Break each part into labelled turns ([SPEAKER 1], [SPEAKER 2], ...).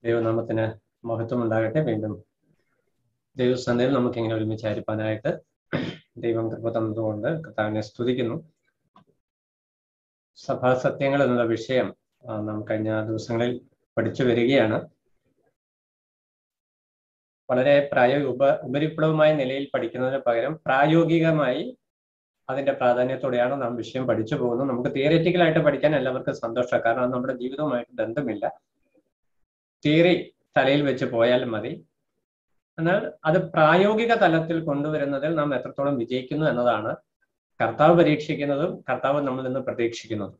[SPEAKER 1] ദൈവനാമത്തിന് മഹത്വം ഉണ്ടാകട്ടെ വീണ്ടും ദൈവസന്ധയിൽ നമുക്ക് ഇങ്ങനെ ഒരുമിച്ചായിരിക്കാനായിട്ട് ദൈവം കൃപ തന്നതുകൊണ്ട് കർത്താവിനെ സ്തുതിക്കുന്നു സഭാസത്യങ്ങൾ എന്നുള്ള വിഷയം ആ, നാം കഴിഞ്ഞ ദിവസങ്ങളിൽ പഠിച്ചു വരികയാണ് വളരെ പ്രായോഗിക ഉപ ഉപരിപ്ലവമായ നിലയിൽ പഠിക്കുന്നതിന് പകരം പ്രായോഗികമായി അതിന്റെ പ്രാധാന്യത്തോടെയാണ് നാം വിഷയം പഠിച്ചു പോകുന്നത് നമുക്ക് തിയററ്റിക്കലായിട്ട് പഠിക്കാൻ എല്ലാവർക്കും സന്തോഷമാണ് കാരണം അത് നമ്മുടെ ജീവിതവുമായിട്ട് ബന്ധമില്ല തിയറി തലയിൽ വെച്ച് പോയാൽ മതി എന്നാൽ അത് പ്രായോഗിക തലത്തിൽ കൊണ്ടുവരുന്നതിൽ നാം എത്രത്തോളം വിജയിക്കുന്നു എന്നതാണ് കർത്താവ് പരീക്ഷിക്കുന്നതും കർത്താവ് നമ്മളിൽ നിന്ന് പ്രതീക്ഷിക്കുന്നതും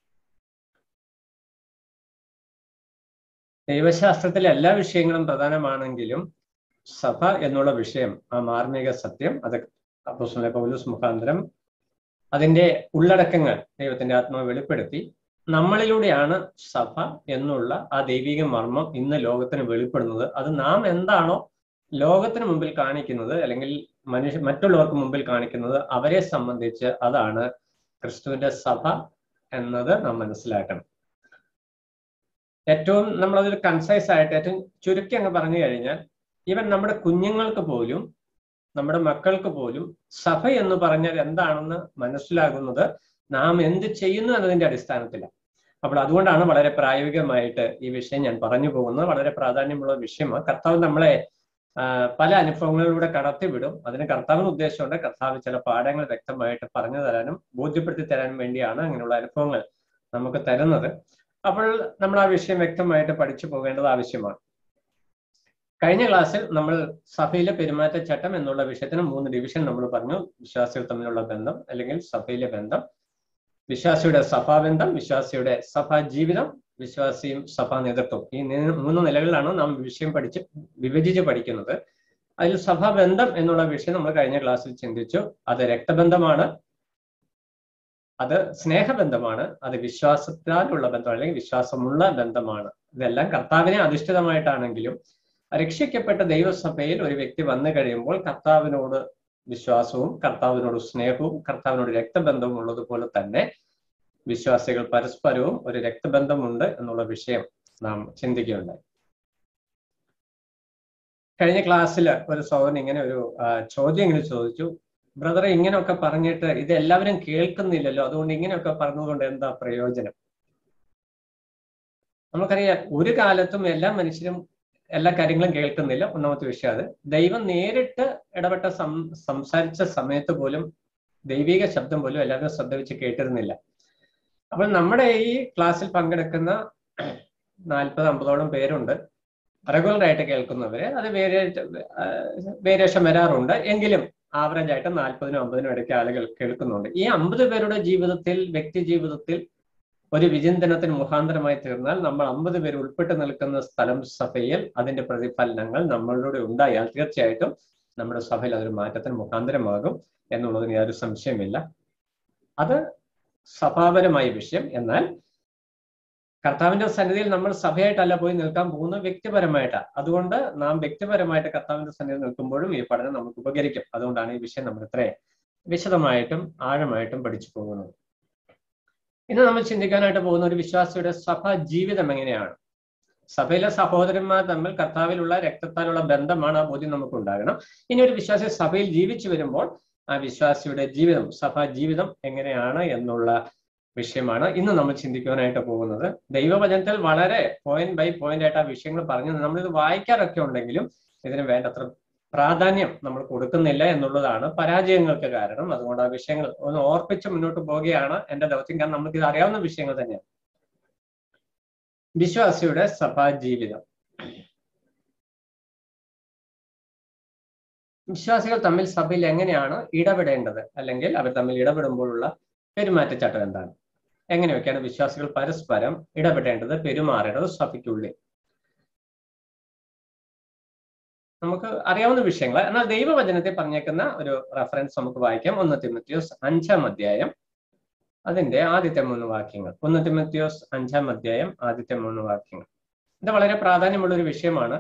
[SPEAKER 1] ദൈവശാസ്ത്രത്തിലെ എല്ലാ വിഷയങ്ങളും പ്രധാനമാണെങ്കിലും സഭ എന്നുള്ള വിഷയം ആ മാർമിക സത്യം അത് അപ്പോസ്തലനായ പൗലോസ് മുഖാന്തരം അതിന്റെ ഉള്ളടക്കങ്ങൾ ദൈവത്തിന്റെ ആത്മാവ് വെളിപ്പെടുത്തി നമ്മളിലൂടെയാണ് സഭ എന്നുള്ള ആ ദൈവിക മർമ്മം ഇന്ന് ലോകത്തിന് വെളിപ്പെടുന്നത് അത് നാം എന്താണോ ലോകത്തിന് മുമ്പിൽ കാണിക്കുന്നത് അല്ലെങ്കിൽ മനുഷ്യ മറ്റുള്ളവർക്ക് മുമ്പിൽ കാണിക്കുന്നത് അവരെ സംബന്ധിച്ച് അതാണ് ക്രിസ്തുവിന്റെ സഭ എന്നത് നാം മനസ്സിലാക്കണം ഏറ്റവും നമ്മളതൊരു കൺസൈസ് ആയിട്ട് ഏറ്റവും ചുരുക്കി അങ്ങ് പറഞ്ഞു കഴിഞ്ഞാൽ ഈവൻ നമ്മുടെ കുഞ്ഞുങ്ങൾക്ക് പോലും നമ്മുടെ മക്കൾക്ക് പോലും സഭ എന്ന് പറഞ്ഞാൽ എന്താണെന്ന് മനസ്സിലാകുന്നത് നാം എന്ത് ചെയ്യുന്നു എന്നതിന്റെ അടിസ്ഥാനത്തിലാണ് അപ്പോൾ അതുകൊണ്ടാണ് വളരെ പ്രായോഗികമായിട്ട് ഈ വിഷയം ഞാൻ പറഞ്ഞു പോകുന്നത് വളരെ പ്രാധാന്യമുള്ള വിഷയമാണ് കർത്താവ് നമ്മളെ ആ, പല അനുഭവങ്ങളിലൂടെ കടത്തിവിടും അതിന് കർത്താവിന് ഉദ്ദേശമുണ്ട് കർത്താവ് ചില പാഠങ്ങൾ വ്യക്തമായിട്ട് പറഞ്ഞു തരാനും ബോധ്യപ്പെടുത്തി തരാനും വേണ്ടിയാണ് അങ്ങനെയുള്ള അനുഭവങ്ങൾ നമുക്ക് തരുന്നത് അപ്പോൾ നമ്മൾ ആ വിഷയം വ്യക്തമായിട്ട് പഠിച്ചു പോകേണ്ടത് ആവശ്യമാണ് കഴിഞ്ഞ ക്ലാസ്സിൽ നമ്മൾ സഭയിലെ പെരുമാറ്റച്ചട്ടം എന്നുള്ള വിഷയത്തിന് മൂന്ന് ഡിവിഷൻ നമ്മൾ പറഞ്ഞു വിശ്വാസികൾ തമ്മിലുള്ള ബന്ധം അല്ലെങ്കിൽ സഭയിലെ ബന്ധം വിശ്വാസിയുടെ സഭാബന്ധം വിശ്വാസിയുടെ സഭാ ജീവിതം വിശ്വാസിയും സഭാ നേതൃത്വം ഈ നി- മൂന്ന് നിലകളിലാണ് നാം വിഷയം പഠിച്ച് വിഭജിച്ച് പഠിക്കുന്നത് അതിൽ സഭാബന്ധം എന്നുള്ള വിഷയം നമ്മൾ കഴിഞ്ഞ ക്ലാസ്സിൽ ചിന്തിച്ചു അത് രക്തബന്ധമാണ് അത് സ്നേഹബന്ധമാണ് അത് വിശ്വാസത്താലുള്ള ബന്ധം അല്ലെങ്കിൽ വിശ്വാസമുള്ള ബന്ധമാണ് ഇതെല്ലാം കർത്താവിനെ അധിഷ്ഠിതമായിട്ടാണെങ്കിലും രക്ഷിക്കപ്പെട്ട ദൈവസഭയിൽ ഒരു വ്യക്തി വന്നു കഴിയുമ്പോൾ കർത്താവിനോട് വിശ്വാസവും കർത്താവിനോട് സ്നേഹവും കർത്താവിനോട് രക്തബന്ധവും ഉള്ളതുപോലെ തന്നെ വിശ്വാസികൾ പരസ്പരവും ഒരു രക്തബന്ധമുണ്ട് എന്നുള്ള വിഷയം നാം ചിന്തിക്കുകയുണ്ടായി കഴിഞ്ഞ ക്ലാസ്സിൽ ഒരു സഹോദരൻ ഇങ്ങനെ ഒരു ആ, ചോദ്യം ഇങ്ങനെ ചോദിച്ചു ബ്രദറെ ഇങ്ങനെയൊക്കെ പറഞ്ഞിട്ട് ഇത് എല്ലാവരും കേൾക്കുന്നില്ലല്ലോ അതുകൊണ്ട് ഇങ്ങനെയൊക്കെ പറഞ്ഞതുകൊണ്ട് എന്താ പ്രയോജനം നമുക്കറിയാം ഒരു കാലത്തും എല്ലാ മനുഷ്യരും എല്ലാ കാര്യങ്ങളും കേൾക്കുന്നില്ല ഒന്നാമത്തെ വിഷയം അത് ദൈവം നേരിട്ട് ഇടപെട്ട സം സംസാരിച്ച സമയത്ത് പോലും ദൈവിക ശബ്ദം പോലും എല്ലാവരും ശ്രദ്ധ വെച്ച് കേട്ടിരുന്നില്ല അപ്പോൾ നമ്മുടെ ഈ ക്ലാസ്സിൽ പങ്കെടുക്കുന്ന നാൽപ്പത് അമ്പതോളം പേരുണ്ട് റെഗുലർ ആയിട്ട് കേൾക്കുന്നവര് അത് വേരിയ വേരിയേഷൻ വരാറുണ്ട് എങ്കിലും ആവറേജ് ആയിട്ട് നാൽപ്പതിനും അമ്പതിനും ഇടയ്ക്ക് ആളുകൾ കേൾക്കുന്നുണ്ട് ഈ അമ്പത് പേരുടെ ജീവിതത്തിൽ വ്യക്തി ജീവിതത്തിൽ ഒരു വിചിന്തനത്തിന് മുഖാന്തരമായി തീർന്നാൽ നമ്മൾ അമ്പത് പേര് ഉൾപ്പെട്ട് നിൽക്കുന്ന സ്ഥലം സഭയിൽ അതിന്റെ പ്രതിഫലനങ്ങൾ നമ്മളിലൂടെ ഉണ്ടായാൽ തീർച്ചയായിട്ടും നമ്മുടെ സഭയിൽ അതൊരു മാറ്റത്തിന് മുഖാന്തരമാകും എന്നുള്ളതിന് യാതൊരു സംശയമില്ല അത് സഭാപരമായ വിഷയം എന്നാൽ കർത്താവിന്റെ സന്നിധിയിൽ നമ്മൾ സഭയായിട്ടല്ല പോയി നിൽക്കാൻ പോകുന്നത് വ്യക്തിപരമായിട്ടാണ് അതുകൊണ്ട് നാം വ്യക്തിപരമായിട്ട് കർത്താവിന്റെ സന്നിധിയിൽ നിൽക്കുമ്പോഴും ഈ പഠനം നമുക്ക് ഉപകരിക്കും അതുകൊണ്ടാണ് ഈ വിഷയം നമ്മൾ ഇത്രേ വിശദമായിട്ടും ആഴമായിട്ടും പഠിച്ചു പോകുന്നത് ഇന്ന് നമ്മൾ ചിന്തിക്കാനായിട്ട് പോകുന്ന ഒരു വിശ്വാസിയുടെ സഭ ജീവിതം എങ്ങനെയാണ് സഭയിലെ സഹോദരന്മാർ തമ്മിൽ കർത്താവിലുള്ള രക്തത്താലുള്ള ബന്ധമാണ് ആ ബോധ്യം നമുക്ക് ഉണ്ടാകണം ഇനി ഒരു വിശ്വാസി സഭയിൽ ജീവിച്ചു വരുമ്പോൾ ആ വിശ്വാസിയുടെ ജീവിതം സഭാ ജീവിതം എങ്ങനെയാണ് എന്നുള്ള വിഷയമാണ് ഇന്ന് നമ്മൾ ചിന്തിക്കുവാനായിട്ട് പോകുന്നത് ദൈവവചനത്തിൽ വളരെ പോയിന്റ് ബൈ പോയിന്റ് ആയിട്ട് ആ വിഷയങ്ങൾ പറഞ്ഞു നമ്മളിത് വായിക്കാറൊക്കെ ഉണ്ടെങ്കിലും ഇതിന് വേണ്ടത്ര പ്രാധാന്യം നമ്മൾ കൊടുക്കുന്നില്ല എന്നുള്ളതാണ് പരാജയങ്ങൾക്ക് കാരണം അതുകൊണ്ട് ആ വിഷയങ്ങൾ ഒന്ന് ഓർപ്പിച്ച് മുന്നോട്ട് പോവുകയാണ് എന്റെ ദൗത്യം കാരണം നമുക്ക് ഇത് അറിയാവുന്ന വിഷയങ്ങൾ തന്നെയാണ് വിശ്വാസിയുടെ സഭാ ജീവിതം വിശ്വാസികൾ തമ്മിൽ സഭയിൽ എങ്ങനെയാണ് ഇടപെടേണ്ടത് അല്ലെങ്കിൽ അവർ തമ്മിൽ ഇടപെടുമ്പോഴുള്ള പെരുമാറ്റച്ചട്ടം എന്താണ് എങ്ങനെയൊക്കെയാണ് വിശ്വാസികൾ പരസ്പരം ഇടപെടേണ്ടത് പെരുമാറേണ്ടത് സഭയ്ക്കുള്ളിൽ നമുക്ക് അറിയാവുന്ന വിഷയങ്ങൾ എന്നാൽ ദൈവവചനത്തെ പറഞ്ഞേക്കുന്ന ഒരു റെഫറൻസ് നമുക്ക് വായിക്കാം ഒന്ന് തിമത്യോസ് അഞ്ചാം അധ്യായം അതിന്റെ ആദ്യത്തെ മൂന്ന് വാക്യങ്ങൾ ഒന്ന് തിമത്യോസ് അഞ്ചാം അധ്യായം ആദ്യത്തെ മൂന്ന് വാക്യങ്ങൾ ഇത് വളരെ പ്രാധാന്യമുള്ള ഒരു വിഷയമാണ്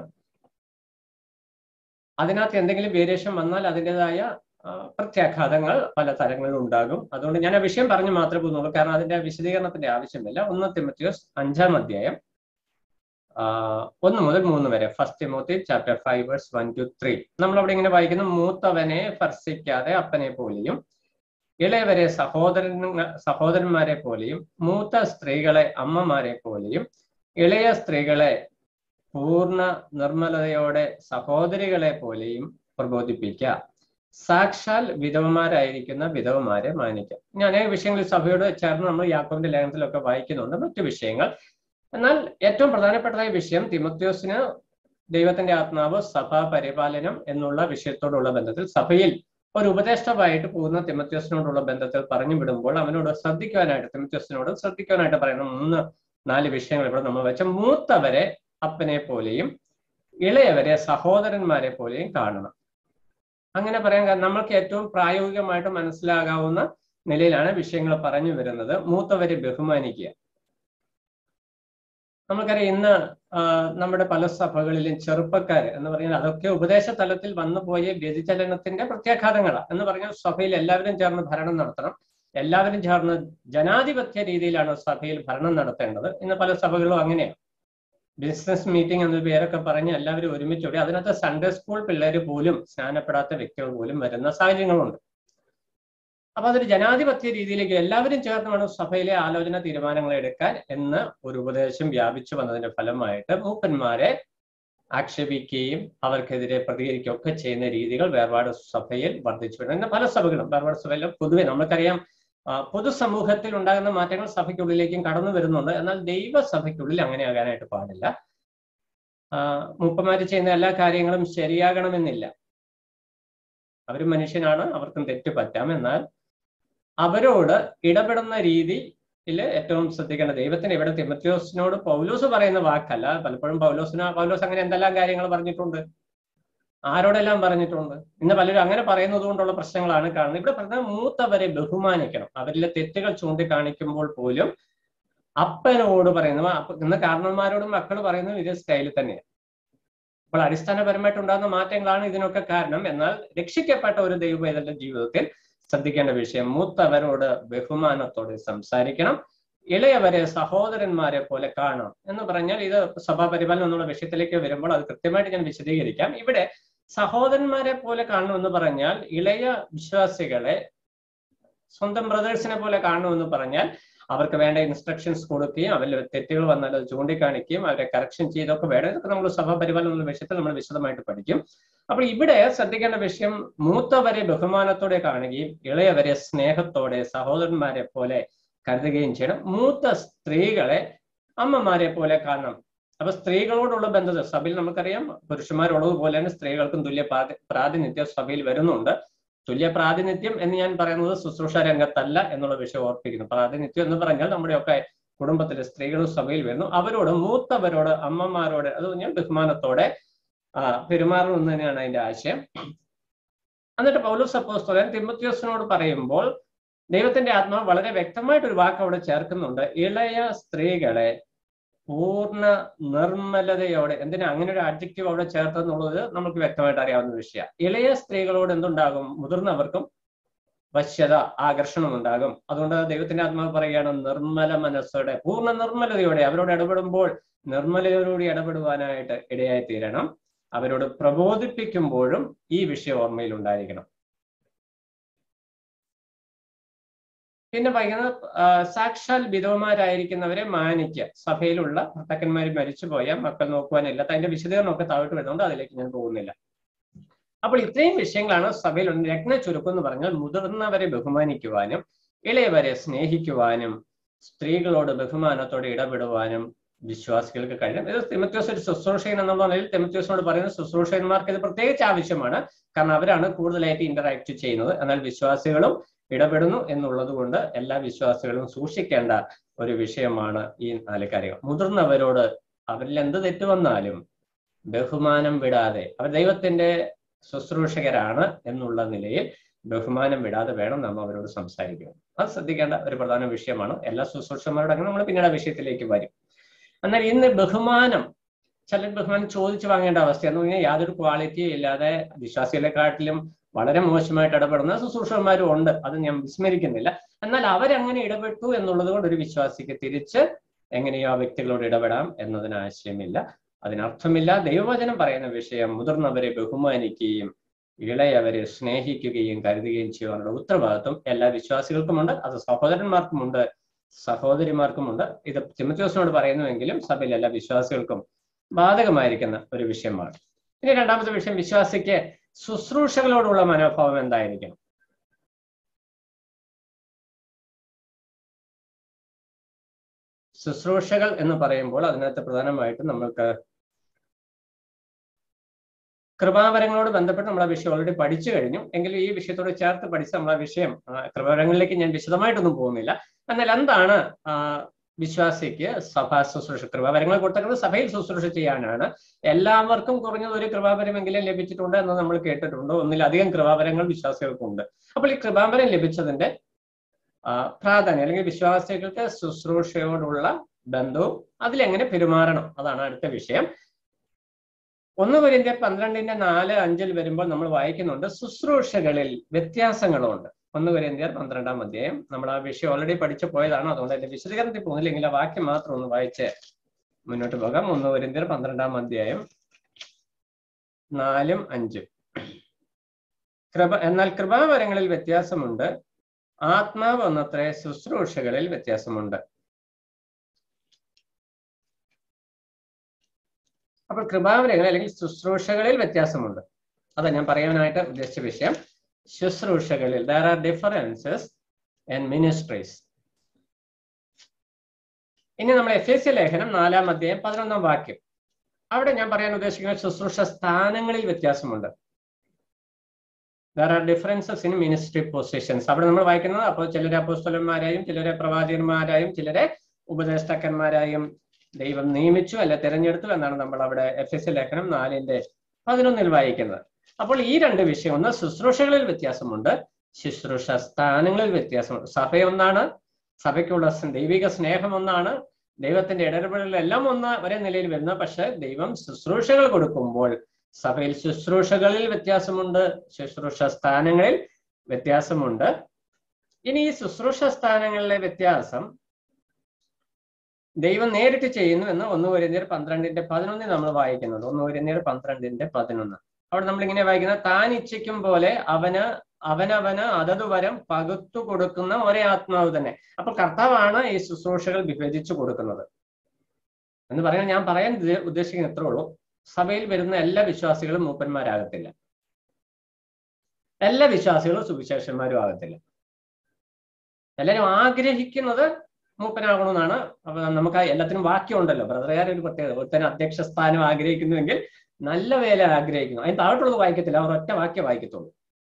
[SPEAKER 1] അതിനകത്ത് എന്തെങ്കിലും വേരിയേഷൻ വന്നാൽ അതിൻ്റെതായ ആ, പ്രത്യാഘാതങ്ങൾ പല തലങ്ങളിലും ഉണ്ടാകും അതുകൊണ്ട് ഞാൻ ആ വിഷയം പറഞ്ഞു മാത്രമേ പോകുന്നുള്ളൂ കാരണം അതിന്റെ വിശദീകരണത്തിന്റെ ആവശ്യമില്ല ഒന്ന് തിമത്യോസ് അഞ്ചാം അധ്യായം ഒന്ന് മുതൽ മൂന്ന് വരെ first Timothy chapter five verse one two three നമ്മളവിടെ ഇങ്ങനെ വായിക്കുന്നു മൂത്തവനെ ഭർഷിക്കാതെ അപ്പനെ പോലെയും ഇളയവരെ സഹോദരൻ സഹോദരന്മാരെ പോലെയും മൂത്ത സ്ത്രീകളെ അമ്മമാരെ പോലെയും ഇളയ സ്ത്രീകളെ പൂർണ്ണ നിർമ്മലതയോടെ സഹോദരികളെ പോലെയും പ്രബോധിപ്പിക്കുക സാക്ഷാൽ വിധവമാരായിരിക്കുന്ന വിധവമാരെ മാനിക്കാം ഞാൻ അനേക വിഷയങ്ങളിൽ സഭയോട് ചേർന്ന് നമ്മൾ യാക്കോബിന്റെ ലേഖനത്തിലൊക്കെ വായിക്കുന്നുണ്ട് മറ്റു വിഷയങ്ങൾ എന്നാൽ ഏറ്റവും പ്രധാനപ്പെട്ടതായ വിഷയം തിമത്യോസിന് ദൈവത്തിന്റെ ആത്മാവ് സഭാ പരിപാലനം എന്നുള്ള വിഷയത്തോടുള്ള ബന്ധത്തിൽ സഭയിൽ ഒരു ഉപദേഷ്ടാവായിട്ട് പോകുന്ന തിമത്യോസിനോടുള്ള ബന്ധത്തിൽ പറഞ്ഞു വിടുമ്പോൾ അവനോട് ശ്രദ്ധിക്കുവാനായിട്ട് തിമത്യോസിനോട് ശ്രദ്ധിക്കുവാനായിട്ട് പറയുന്ന മൂന്ന് നാല് വിഷയങ്ങൾ ഇവിടെ നമ്മൾ വെച്ച മൂത്തവരെ അപ്പനെ പോലെയും ഇളയവരെ സഹോദരന്മാരെ പോലെയും കാണണം അങ്ങനെ പറയാൻ കാരണം നമ്മൾക്ക് ഏറ്റവും പ്രായോഗികമായിട്ട് മനസ്സിലാകാവുന്ന നിലയിലാണ് വിഷയങ്ങൾ പറഞ്ഞു വരുന്നത് മൂത്തവരെ ബഹുമാനിക്കുക നമുക്കറിയാം ഇന്ന് നമ്മുടെ പല സഭകളിലും ചെറുപ്പക്കാർ എന്ന് പറഞ്ഞാൽ അതൊക്കെ ഉപദേശ തലത്തിൽ വന്നുപോയ വ്യതിചലനത്തിന്റെ പ്രത്യാഘാതങ്ങളാണ് എന്ന് പറഞ്ഞാൽ സഭയിൽ എല്ലാവരും ചേർന്ന് ഭരണം നടത്തണം എല്ലാവരും ചേർന്ന് ജനാധിപത്യ രീതിയിലാണ് സഭയിൽ ഭരണം നടത്തേണ്ടത് ഇന്ന് പല സഭകളിലും അങ്ങനെയാണ് ബിസിനസ് മീറ്റിംഗ് എന്ന പേരൊക്കെ പറഞ്ഞ് എല്ലാവരും ഒരുമിച്ചോടി അതിനകത്ത് സൺഡേ സ്കൂൾ പിള്ളേർ പോലും സ്നാനപ്പെടാത്ത വ്യക്തികൾ പോലും വരുന്ന സാഹചര്യങ്ങളുണ്ട് അപ്പൊ അതൊരു ജനാധിപത്യ രീതിയിലേക്ക് എല്ലാവരും ചേർന്ന് വേണം സഭയിലെ ആലോചന തീരുമാനങ്ങൾ എടുക്കാൻ എന്ന് ഒരു ഉപദേശം വ്യാപിച്ചു വന്നതിന്റെ ഫലമായിട്ട് മൂപ്പന്മാരെ ആക്ഷേപിക്കുകയും അവർക്കെതിരെ പ്രതികരിക്കുകയും ഒക്കെ ചെയ്യുന്ന രീതികൾ വേർപാട് സഭയിൽ വർദ്ധിച്ചു വരുന്നു ഇന്ന് പല സഭകളും വേർപാട് സഭയിലും പൊതുവെ നമുക്കറിയാം പൊതുസമൂഹത്തിൽ ഉണ്ടാകുന്ന മാറ്റങ്ങൾ സഭയ്ക്കുള്ളിലേക്കും കടന്നു വരുന്നുണ്ട് എന്നാൽ ദൈവസഭയ്ക്കുള്ളിൽ അങ്ങനെ ആകാനായിട്ട് പാടില്ല മൂപ്പന്മാര് ചെയ്യുന്ന എല്ലാ കാര്യങ്ങളും ശരിയാകണമെന്നില്ല അവർ മനുഷ്യനാണ് അവർക്കും തെറ്റ് പറ്റാം എന്നാൽ അവരോട് ഇടപെടുന്ന രീതിയിൽ ഏറ്റവും ശ്രദ്ധിക്കേണ്ട ദൈവത്തിന് ഇവിടെ തിമത്യോസിനോട് പൗലോസ് പറയുന്ന വാക്കല്ല പലപ്പോഴും പൗലോസിന് പൗലോസ് അങ്ങനെ എന്തെല്ലാം കാര്യങ്ങൾ പറഞ്ഞിട്ടുണ്ട് ആരോടെല്ലാം പറഞ്ഞിട്ടുണ്ട് ഇന്ന് പലരും അങ്ങനെ പറയുന്നത് കൊണ്ടുള്ള പ്രശ്നങ്ങളാണ് കാണുന്നത് ഇവിടെ പറഞ്ഞ മൂത്തവരെ ബഹുമാനിക്കണം അവരിലെ തെറ്റുകൾ ചൂണ്ടിക്കാണിക്കുമ്പോൾ പോലും അപ്പനോട് പറയുന്നത് ഇന്ന് കാരണന്മാരോടും മക്കൾ പറയുന്നത് ഇതേ സ്റ്റൈലിൽ തന്നെയാണ് അപ്പോൾ അടിസ്ഥാനപരമായിട്ട് ഉണ്ടാകുന്ന മാറ്റങ്ങളാണ് ഇതിനൊക്കെ കാരണം എന്നാൽ രക്ഷിക്കപ്പെട്ട ഒരു ദൈവവേദന്റെ ജീവിതത്തിൽ ശ്രദ്ധിക്കേണ്ട വിഷയം മൂത്തവരോട് ബഹുമാനത്തോടെ സംസാരിക്കണം ഇളയവരെ സഹോദരന്മാരെ പോലെ കാണണം എന്ന് പറഞ്ഞാൽ ഇത് സഭാ പരിപാലനം എന്നുള്ള വിഷയത്തിലേക്ക് വരുമ്പോൾ അത് കൃത്യമായിട്ട് ഞാൻ വിശദീകരിക്കാം ഇവിടെ സഹോദരന്മാരെ പോലെ കാണണമെന്ന് പറഞ്ഞാൽ ഇളയ വിശ്വാസികളെ സ്വന്തം ബ്രദേഴ്സിനെ പോലെ കാണണമെന്ന് പറഞ്ഞാൽ അവർക്ക് വേണ്ട ഇൻസ്ട്രക്ഷൻസ് കൊടുക്കുകയും അവരിൽ തെറ്റുകൾ വന്നാൽ അത് ചൂണ്ടിക്കാണിക്കുകയും അവരെ കറക്ഷൻ ചെയ്തൊക്കെ വേണം ഇതൊക്കെ നമ്മൾ സഭാ പരിപാലനം എന്നുള്ള വിഷയത്തിൽ നമ്മൾ വിശദമായിട്ട് പഠിക്കും അപ്പോൾ ഇവിടെ ശ്രദ്ധിക്കേണ്ട വിഷയം മൂത്തവരെ ബഹുമാനത്തോടെ കാണുകയും ഇളയവരെ സ്നേഹത്തോടെ സഹോദരന്മാരെ പോലെ കരുതുകയും ചെയ്യണം മൂത്ത സ്ത്രീകളെ അമ്മമാരെ പോലെ കാണണം അപ്പൊ സ്ത്രീകളോടുള്ള ബന്ധത സഭയിൽ നമുക്കറിയാം പുരുഷന്മാരുള്ളതുപോലെ തന്നെ സ്ത്രീകൾക്കും തുല്യ പ്രാതിനിധ്യം സഭയിൽ വരുന്നുണ്ട് തുല്യ പ്രാതിനിധ്യം എന്ന് ഞാൻ പറയുന്നത് ശുശ്രൂഷ രംഗത്തല്ല എന്നുള്ള വിഷയം ഓർപ്പിക്കുന്നു പ്രാതിനിധ്യം എന്ന് പറഞ്ഞാൽ നമ്മുടെയൊക്കെ കുടുംബത്തിലെ സ്ത്രീകളും സഭയിൽ വരുന്നു അവരോട് മൂത്തവരോട് അമ്മമാരോട് അത് ഞാൻ ബഹുമാനത്തോടെ ആ പെരുമാറണം തന്നെയാണ് അതിന്റെ ആശയം എന്നിട്ട് പൗലോസ് അപ്പോസ്തലൻ തിമ്മത്യോസിനോട് പറയുമ്പോൾ ദൈവത്തിന്റെ ആത്മാവ് വളരെ വ്യക്തമായിട്ട് ഒരു വാക്ക് അവിടെ ചേർക്കുന്നുണ്ട് ഇളയ സ്ത്രീകളെ പൂർണ്ണ നിർമ്മലതയോടെ എന്തിനാ അങ്ങനെ ഒരു അഡ്ജക്റ്റീവ് അവിടെ ചേർത്തെന്നുള്ളത് നമുക്ക് വ്യക്തമായിട്ട് അറിയാവുന്ന വിഷയമാണ് ഇളയ സ്ത്രീകളോട് എന്തുണ്ടാകും മുതിർന്നവർക്കും വശ്യത ആകർഷണം ഉണ്ടാകും അതുകൊണ്ട് ദൈവത്തിന്റെ ആത്മാവ് പറയുകയാണ് നിർമ്മല മനസ്സോടെ പൂർണ്ണ നിർമ്മലതയോടെ അവരോട് ഇടപെടുമ്പോൾ നിർമ്മലയോടുകൂടി ഇടപെടുവാനായിട്ട് ഇടയായി തീരണം അവരോട് പ്രബോധിപ്പിക്കുമ്പോഴും ഈ വിഷയം ഓർമ്മയിൽ ഉണ്ടായിരിക്കണം പിന്നെ പറയുന്നത് സാക്ഷാൽ വിധവമാരായിരിക്കുന്നവരെ മാനിക്കുക സഭയിലുള്ള ഭർത്താക്കന്മാർ മരിച്ചുപോയ മക്കൾ നോക്കുവാനില്ല അതിന്റെ വിശദീകരണമൊക്കെ താഴോട്ട് വരുന്നുണ്ട് അതിലേക്ക് ഞാൻ പോകുന്നില്ല അപ്പോൾ ഇത്രയും വിഷയങ്ങളാണ് സഭയിൽ രത്ന ചുരുക്കം എന്ന് പറഞ്ഞാൽ മുതിർന്നവരെ ബഹുമാനിക്കുവാനും ഇളയവരെ സ്നേഹിക്കുവാനും സ്ത്രീകളോട് ബഹുമാനത്തോടെ ഇടപെടുവാനും വിശ്വാസികൾക്ക് കഴിയും ഇത് തിമത്യോസ് ഒരു ശുശ്രൂഷകൻ എന്നുള്ള നിലയിൽ തിമത്യോസിനോട് പറയുന്ന ശുശ്രൂഷകന്മാർക്ക് ഇത് പ്രത്യേകിച്ച് ആവശ്യമാണ് കാരണം അവരാണ് കൂടുതലായിട്ട് ഇന്ററാക്ട് ചെയ്യുന്നത് എന്നാൽ വിശ്വാസികളും ഇടപെടുന്നു എന്നുള്ളത് കൊണ്ട് എല്ലാ വിശ്വാസികളും സൂക്ഷിക്കേണ്ട ഒരു വിഷയമാണ് ഈ നാല് കാര്യങ്ങൾ മുതിർന്നവരോട് അവരിൽ എന്ത് തെറ്റ് വന്നാലും ബഹുമാനം വിടാതെ അവർ ദൈവത്തിന്റെ ശുശ്രൂഷകരാണ് എന്നുള്ള നിലയിൽ ബഹുമാനം വിടാതെ വേണം നാം അവരോട് സംസാരിക്കുക അത് ശ്രദ്ധിക്കേണ്ട ഒരു പ്രധാന വിഷയമാണ് എല്ലാ ശുശ്രൂഷന്മാരോട് അങ്ങനെ നമ്മൾ പിന്നീട് ആ വിഷയത്തിലേക്ക് വരും എന്നാൽ ഇന്ന് ബഹുമാനം ചിലർ ബഹുമാനം ചോദിച്ചു വാങ്ങേണ്ട അവസ്ഥ എന്ന് പറഞ്ഞാൽ യാതൊരു ക്വാളിറ്റിയും ഇല്ലാതെ വിശ്വാസികളെക്കാട്ടിലും വളരെ മോശമായിട്ട് ഇടപെടുന്ന ശുശ്രൂഷന്മാരും ഉണ്ട് അത് ഞാൻ വിസ്മരിക്കുന്നില്ല എന്നാൽ അവരങ്ങനെ ഇടപെട്ടു എന്നുള്ളത് കൊണ്ട് ഒരു വിശ്വാസിക്ക് തിരിച്ച് എങ്ങനെയോ ആ വ്യക്തികളോട് ഇടപെടാം എന്നതിന് ആശയമില്ല അതിനർത്ഥമില്ല ദൈവവചനം പറയുന്ന വിഷയം മുതിർന്നവരെ ബഹുമാനിക്കുകയും ഇളയവരെ സ്നേഹിക്കുകയും കരുതുകയും ചെയ്യുവാനുള്ള ഉത്തരവാദിത്വം എല്ലാ വിശ്വാസികൾക്കുമുണ്ട് അത് സഹോദരന്മാർക്കുമുണ്ട് സഹോദരിമാർക്കുമുണ്ട് ഇത് തിമത്യോസിനോട് പറയുന്നുവെങ്കിലും സഭയിലെ എല്ലാ വിശ്വാസികൾക്കും ബാധകമായിരിക്കുന്ന ഒരു വിഷയമാണ് ഇനി രണ്ടാമത്തെ വിഷയം വിശ്വാസിക്ക് ശുശ്രൂഷകളോടുള്ള മനോഭാവം എന്തായിരിക്കണം ശുശ്രൂഷകൾ എന്ന് പറയുമ്പോൾ അതിനകത്ത് പ്രധാനമായിട്ടും നമ്മൾക്ക് കൃപാവരങ്ങളോട് ബന്ധപ്പെട്ട് നമ്മൾ ആ വിഷയം ഓൾറെഡി പഠിച്ചു കഴിഞ്ഞു എങ്കിലും ഈ വിഷയത്തോട് ചേർത്ത് പഠിച്ച നമ്മൾ ആ വിഷയം കൃപാവരങ്ങളിലേക്ക് ഞാൻ വിശദമായിട്ടൊന്നും പോകുന്നില്ല എന്നാൽ എന്താണ് വിശ്വാസിക്ക് സഭാ ശുശ്രൂഷ കൃപാവരങ്ങൾ കൊടുത്തേക്കുന്നത് സഭയിൽ ശുശ്രൂഷ ചെയ്യാനാണ് എല്ലാവർക്കും കുറഞ്ഞത് ഒരു കൃപാവരമെങ്കിലും ലഭിച്ചിട്ടുണ്ട് എന്ന് നമ്മൾ കേട്ടിട്ടുണ്ട് ഒന്നിലധികം കൃപാവരങ്ങൾ വിശ്വാസികൾക്കുണ്ട് അപ്പോൾ ഈ കൃപാവരം ലഭിച്ചതിന്റെ പ്രാധാന്യം അല്ലെങ്കിൽ വിശ്വാസികൾക്ക് ശുശ്രൂഷയോടുള്ള ബന്ധവും അതിലെങ്ങനെ പെരുമാറണം അതാണ് അടുത്ത വിഷയം ഒന്ന് കൊരിന്ത്യ പന്ത്രണ്ടിന്റെ നാല് അഞ്ചിൽ വരുമ്പോൾ നമ്മൾ വായിക്കുന്നുണ്ട് ശുശ്രൂഷകളിൽ വ്യത്യാസങ്ങളുണ്ട് ഒന്ന് കൊരിന്ത്യർ പന്ത്രണ്ടാം അധ്യായം നമ്മൾ ആ വിഷയം ഓൾറെഡി പഠിച്ചു പോയതാണ് അതുകൊണ്ട് എന്റെ വിശദീകരണത്തിൽ പോകുന്നില്ലെങ്കിൽ ആ വാക്യം മാത്രം ഒന്ന് വായിച്ച് മുന്നോട്ട് പോകാം ഒന്ന് കൊരിന്ത്യർ പന്ത്രണ്ടാം അധ്യായം നാലും അഞ്ചും കൃപ എന്നാൽ കൃപാവരങ്ങളിൽ വ്യത്യാസമുണ്ട് ആത്മാവ് ഒന്നത്രേ ശുശ്രൂഷകളിൽ വ്യത്യാസമുണ്ട് അപ്പോൾ കൃപാവരങ്ങൾ അല്ലെങ്കിൽ ശുശ്രൂഷകളിൽ വ്യത്യാസമുണ്ട് അതാ ഞാൻ പറയാനായിട്ട് ഉദ്ദേശിച്ച വിഷയം ശുശ്രൂഷകളിൽ there are differences and ministries ഇനി നമ്മൾ എഫ് എസ് സി ലേഖനം നാലാം അധ്യായം പതിനൊന്നാം വാക്യം അവിടെ ഞാൻ പറയാൻ ഉദ്ദേശിക്കുന്ന ശുശ്രൂഷ സ്ഥാനങ്ങളിൽ വ്യത്യാസമുണ്ട് there are differences in ministry positions അവിടെ നമ്മൾ വായിക്കുന്നത് അപ്പോൾ ചിലരെ അപ്പോസ്തലന്മാരായും ചിലരെ പ്രവാചകന്മാരായും ചിലരെ ഉപദേഷ്ടാക്കന്മാരായും ദൈവം നിയമിച്ചു അല്ല തിരഞ്ഞെടുത്തു എന്നാണ് നമ്മൾ അവിടെ എഫ് എസ് ലേഖനം നാലിന്റെ പതിനൊന്നിൽ വായിക്കുന്നത് അപ്പോൾ ഈ രണ്ട് വിഷയം ഒന്ന് ശുശ്രൂഷകളിൽ വ്യത്യാസമുണ്ട് ശുശ്രൂഷ സ്ഥാനങ്ങളിൽ വ്യത്യാസമുണ്ട് സഭ ഒന്നാണ് സഭയ്ക്കുള്ള ദൈവിക സ്നേഹം ഒന്നാണ് ദൈവത്തിന്റെ ഇടപെടലെല്ലാം ഒന്ന് ഒരേ നിലയിൽ വരുന്ന പക്ഷെ ദൈവം ശുശ്രൂഷകൾ കൊടുക്കുമ്പോൾ സഭയിൽ ശുശ്രൂഷകളിൽ വ്യത്യാസമുണ്ട് ശുശ്രൂഷ സ്ഥാനങ്ങളിൽ വ്യത്യാസമുണ്ട് ഇനി ഈ ശുശ്രൂഷ സ്ഥാനങ്ങളിലെ വ്യത്യാസം ദൈവം നേരിട്ട് ചെയ്യുന്നു എന്ന് ഒന്ന് കൊരിന്ത്യർ പന്ത്രണ്ടിന്റെ പതിനൊന്നിൽ നമ്മൾ വായിക്കുന്നുണ്ട് ഒന്ന് കൊരിന്ത്യർ പന്ത്രണ്ടിന്റെ പതിനൊന്ന് അവിടെ നമ്മൾ ഇങ്ങനെ വായിക്കുന്നത് താൻ ഇച്ഛിക്കും പോലെ അവന് അവനവന് അതത് വരം പകുത്തു കൊടുക്കുന്ന ഒരേ ആത്മാവ് തന്നെ അപ്പൊ കർത്താവാണ് ഈ ശുശ്രൂഷകൾ വിഭജിച്ചു കൊടുക്കുന്നത് എന്ന് പറയാൻ ഞാൻ പറയാൻ ഉദ്ദേശിക്കുന്ന ഇത്രേ ഉള്ളൂ സഭയിൽ വരുന്ന എല്ലാ വിശ്വാസികളും മൂപ്പന്മാരാകത്തില്ല എല്ലാ വിശ്വാസികളും സുവിശേഷന്മാരും ആകത്തില്ല എല്ലാവരും ആഗ്രഹിക്കുന്നത് മൂപ്പനാകണമെന്നാണ് അപ്പൊ നമുക്ക് എല്ലാത്തിനും വാക്യമുണ്ടല്ലോ ബ്രദറുകാർ ഒരു പ്രത്യേകത ഒരുത്തന് അധ്യക്ഷ സ്ഥാനം ആഗ്രഹിക്കുന്നുവെങ്കിൽ നല്ല വേല ആഗ്രഹിക്കുന്നു അതിന് താഴോട്ടുള്ളത് വായിക്കത്തില്ല അവർ ഒറ്റ വാക്യം വായിക്കത്തുള്ളൂ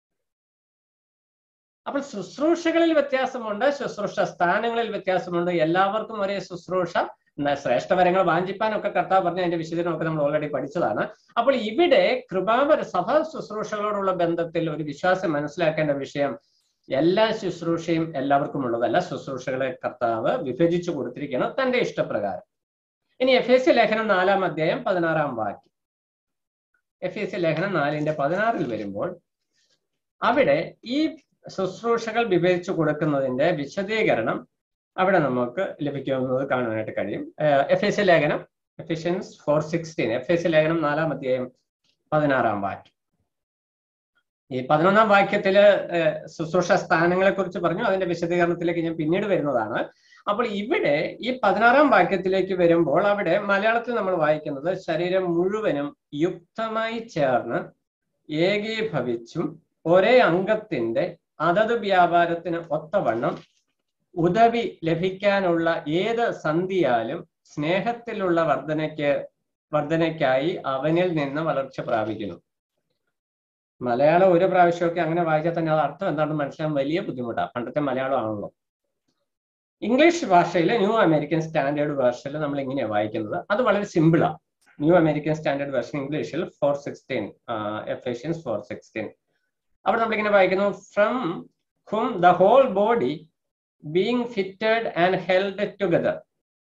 [SPEAKER 1] അപ്പോൾ ശുശ്രൂഷകളിൽ വ്യത്യാസമുണ്ട് ശുശ്രൂഷ സ്ഥാനങ്ങളിൽ വ്യത്യാസമുണ്ട് എല്ലാവർക്കും ഒരേ ശുശ്രൂഷ ശ്രേഷ്ഠവരങ്ങൾ വാഞ്ചിപ്പാനൊക്കെ കർത്താവ് പറഞ്ഞ അതിന്റെ വിശദീകരണമൊക്കെ നമ്മൾ ഓൾറെഡി പഠിച്ചതാണ് അപ്പോൾ ഇവിടെ കൃപാവര സഭ ശുശ്രൂഷകളോടുള്ള ബന്ധത്തിൽ ഒരു വിശ്വാസം മനസ്സിലാക്കേണ്ട വിഷയം എല്ലാ ശുശ്രൂഷയും എല്ലാവർക്കും ഉള്ളതല്ല ശുശ്രൂഷകളെ കർത്താവ് വിഭജിച്ചു കൊടുത്തിരിക്കുകയാണ് തന്റെ ഇഷ്ടപ്രകാരം ഇനി എഫ് എസ് സി ലേഖനം നാലാം അധ്യായം പതിനാറാം വാക്യം എഫ് എസ് സി ലേഖനം നാലിന്റെ പതിനാറിൽ വരുമ്പോൾ അവിടെ ഈ ശുശ്രൂഷകൾ വിഭജിച്ചു കൊടുക്കുന്നതിന്റെ വിശദീകരണം അവിടെ നമുക്ക് ലഭിക്കുന്നത് കാണാനായിട്ട് കഴിയും എഫ് എസ് സി ലേഖനം Ephesians four sixteen F S C ലേഖനം നാലാം അധ്യായം പതിനാറാം വാക്യം ഈ പതിനൊന്നാം വാക്യത്തില് ശുശ്രൂഷ സ്ഥാനങ്ങളെ കുറിച്ച് പറഞ്ഞു അതിന്റെ വിശദീകരണത്തിലേക്ക് ഞാൻ പിന്നീട് വരുന്നതാണ് അപ്പോൾ ഇവിടെ ഈ പതിനാറാം വാക്യത്തിലേക്ക് വരുമ്പോൾ അവിടെ മലയാളത്തിൽ നമ്മൾ വായിക്കുന്നത് ശരീരം മുഴുവനും യുക്തമായി ചേർന്ന് ഏകീഭവിച്ചും ഒരേ അംഗത്തിന്റെ അതത് വ്യാപാരത്തിന് ഒത്തവണ്ണം ഉദവി ലഭിക്കാനുള്ള ഏത് സന്ധിയാലും സ്നേഹത്തിലുള്ള വർധനയ്ക്ക് വർധനയ്ക്കായി അവനിൽ നിന്ന് വളർച്ച പ്രാപിക്കുന്നു മലയാളം ഒരു പ്രാവശ്യമൊക്കെ അങ്ങനെ വായിച്ചാൽ തന്നെ അത് അർത്ഥം എന്താണെന്ന് മനസ്സിലാൻ വലിയ ബുദ്ധിമുട്ടാണ് പണ്ടത്തെ മലയാളം ആണല്ലോ ഇംഗ്ലീഷ് ഭാഷയിൽ ന്യൂ അമേരിക്കൻ സ്റ്റാൻഡേർഡ് വേർഷനിൽ നമ്മൾ ഇങ്ങനെയാണ് വായിക്കുന്നത് അത് വളരെ സിമ്പിളാണ് ന്യൂ അമേരിക്കൻ സ്റ്റാൻഡേർഡ് വേർഷൻ ഇംഗ്ലീഷിൽ four sixteen Ephesians four sixteen അവിടെ നമ്മളിങ്ങനെ വായിക്കുന്നു from whom the whole body being fitted and held together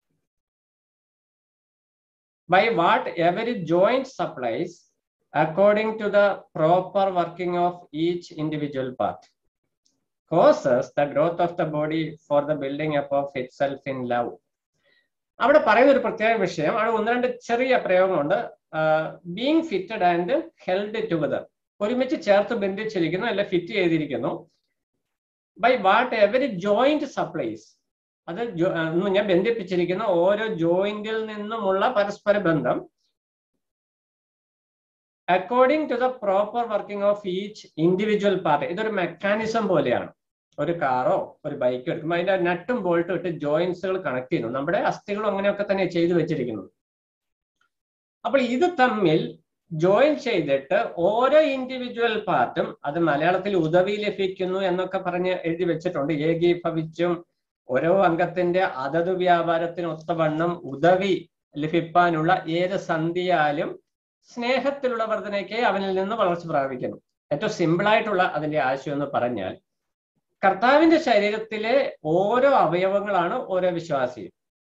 [SPEAKER 1] by what every joint supplies according to the proper working of each individual part causes the growth of the body for the building up of itself in love അവിടെ പറയുന്ന ഒരു പ്രത്യേക വിഷയം അവിടെ ഒന്ന് രണ്ട് ചെറിയ പ്രയോഗമുണ്ട് being fitted and held together ഒരുമിച്ച് ചേർത്ത് ബന്ധിച്ചിരിക്കുന്നു അല്ല ഫിറ്റ് ചെയ്തിരിക്കുന്നു by what every joint supplies അത് ഞാൻ ബന്ധിപ്പിച്ചിരിക്കുന്ന ഓരോ ജോയിന്റിൽ നിന്നുമുള്ള പരസ്പര ബന്ധം according to the proper working of each individual part ഇതൊരു മെക്കാനിസം പോലെയാണ് ഒരു കാറോ ഒരു ബൈക്കോ എടുക്കുമ്പോൾ അതിന്റെ നട്ടും ബോൾട്ടും ഇട്ട് ജോയിന്റ്സുകൾ കണക്ട് ചെയ്യുന്നു നമ്മുടെ അസ്ഥികളും അങ്ങനെയൊക്കെ തന്നെ ചെയ്തു വെച്ചിരിക്കുന്നത് അപ്പോൾ ഇത് തമ്മിൽ ജോയിൻ ചെയ്തിട്ട് ഓരോ ഇൻഡിവിജ്വൽ പാർട്ടും അത് മലയാളത്തിൽ ഉദവി ലഭിക്കുന്നു എന്നൊക്കെ പറഞ്ഞ് എഴുതി വെച്ചിട്ടുണ്ട് ഏകീഭവിച്ചും ഓരോ അംഗത്തിന്റെ അതത് വ്യാപാരത്തിന് ഒത്തവണ്ണം ഉദവി ലഭിപ്പാനുള്ള ഏത് സന്ധിയാലും സ്നേഹത്തിലുള്ള വർധനയ്ക്ക് അവനിൽ നിന്ന് വളർച്ച പ്രാപിക്കുന്നു ഏറ്റവും സിമ്പിൾ ആയിട്ടുള്ള അതിന്റെ ആശയം എന്ന് പറഞ്ഞാൽ കർത്താവിന്റെ ശരീരത്തിലെ ഓരോ അവയവങ്ങളാണ് ഓരോ വിശ്വാസിയും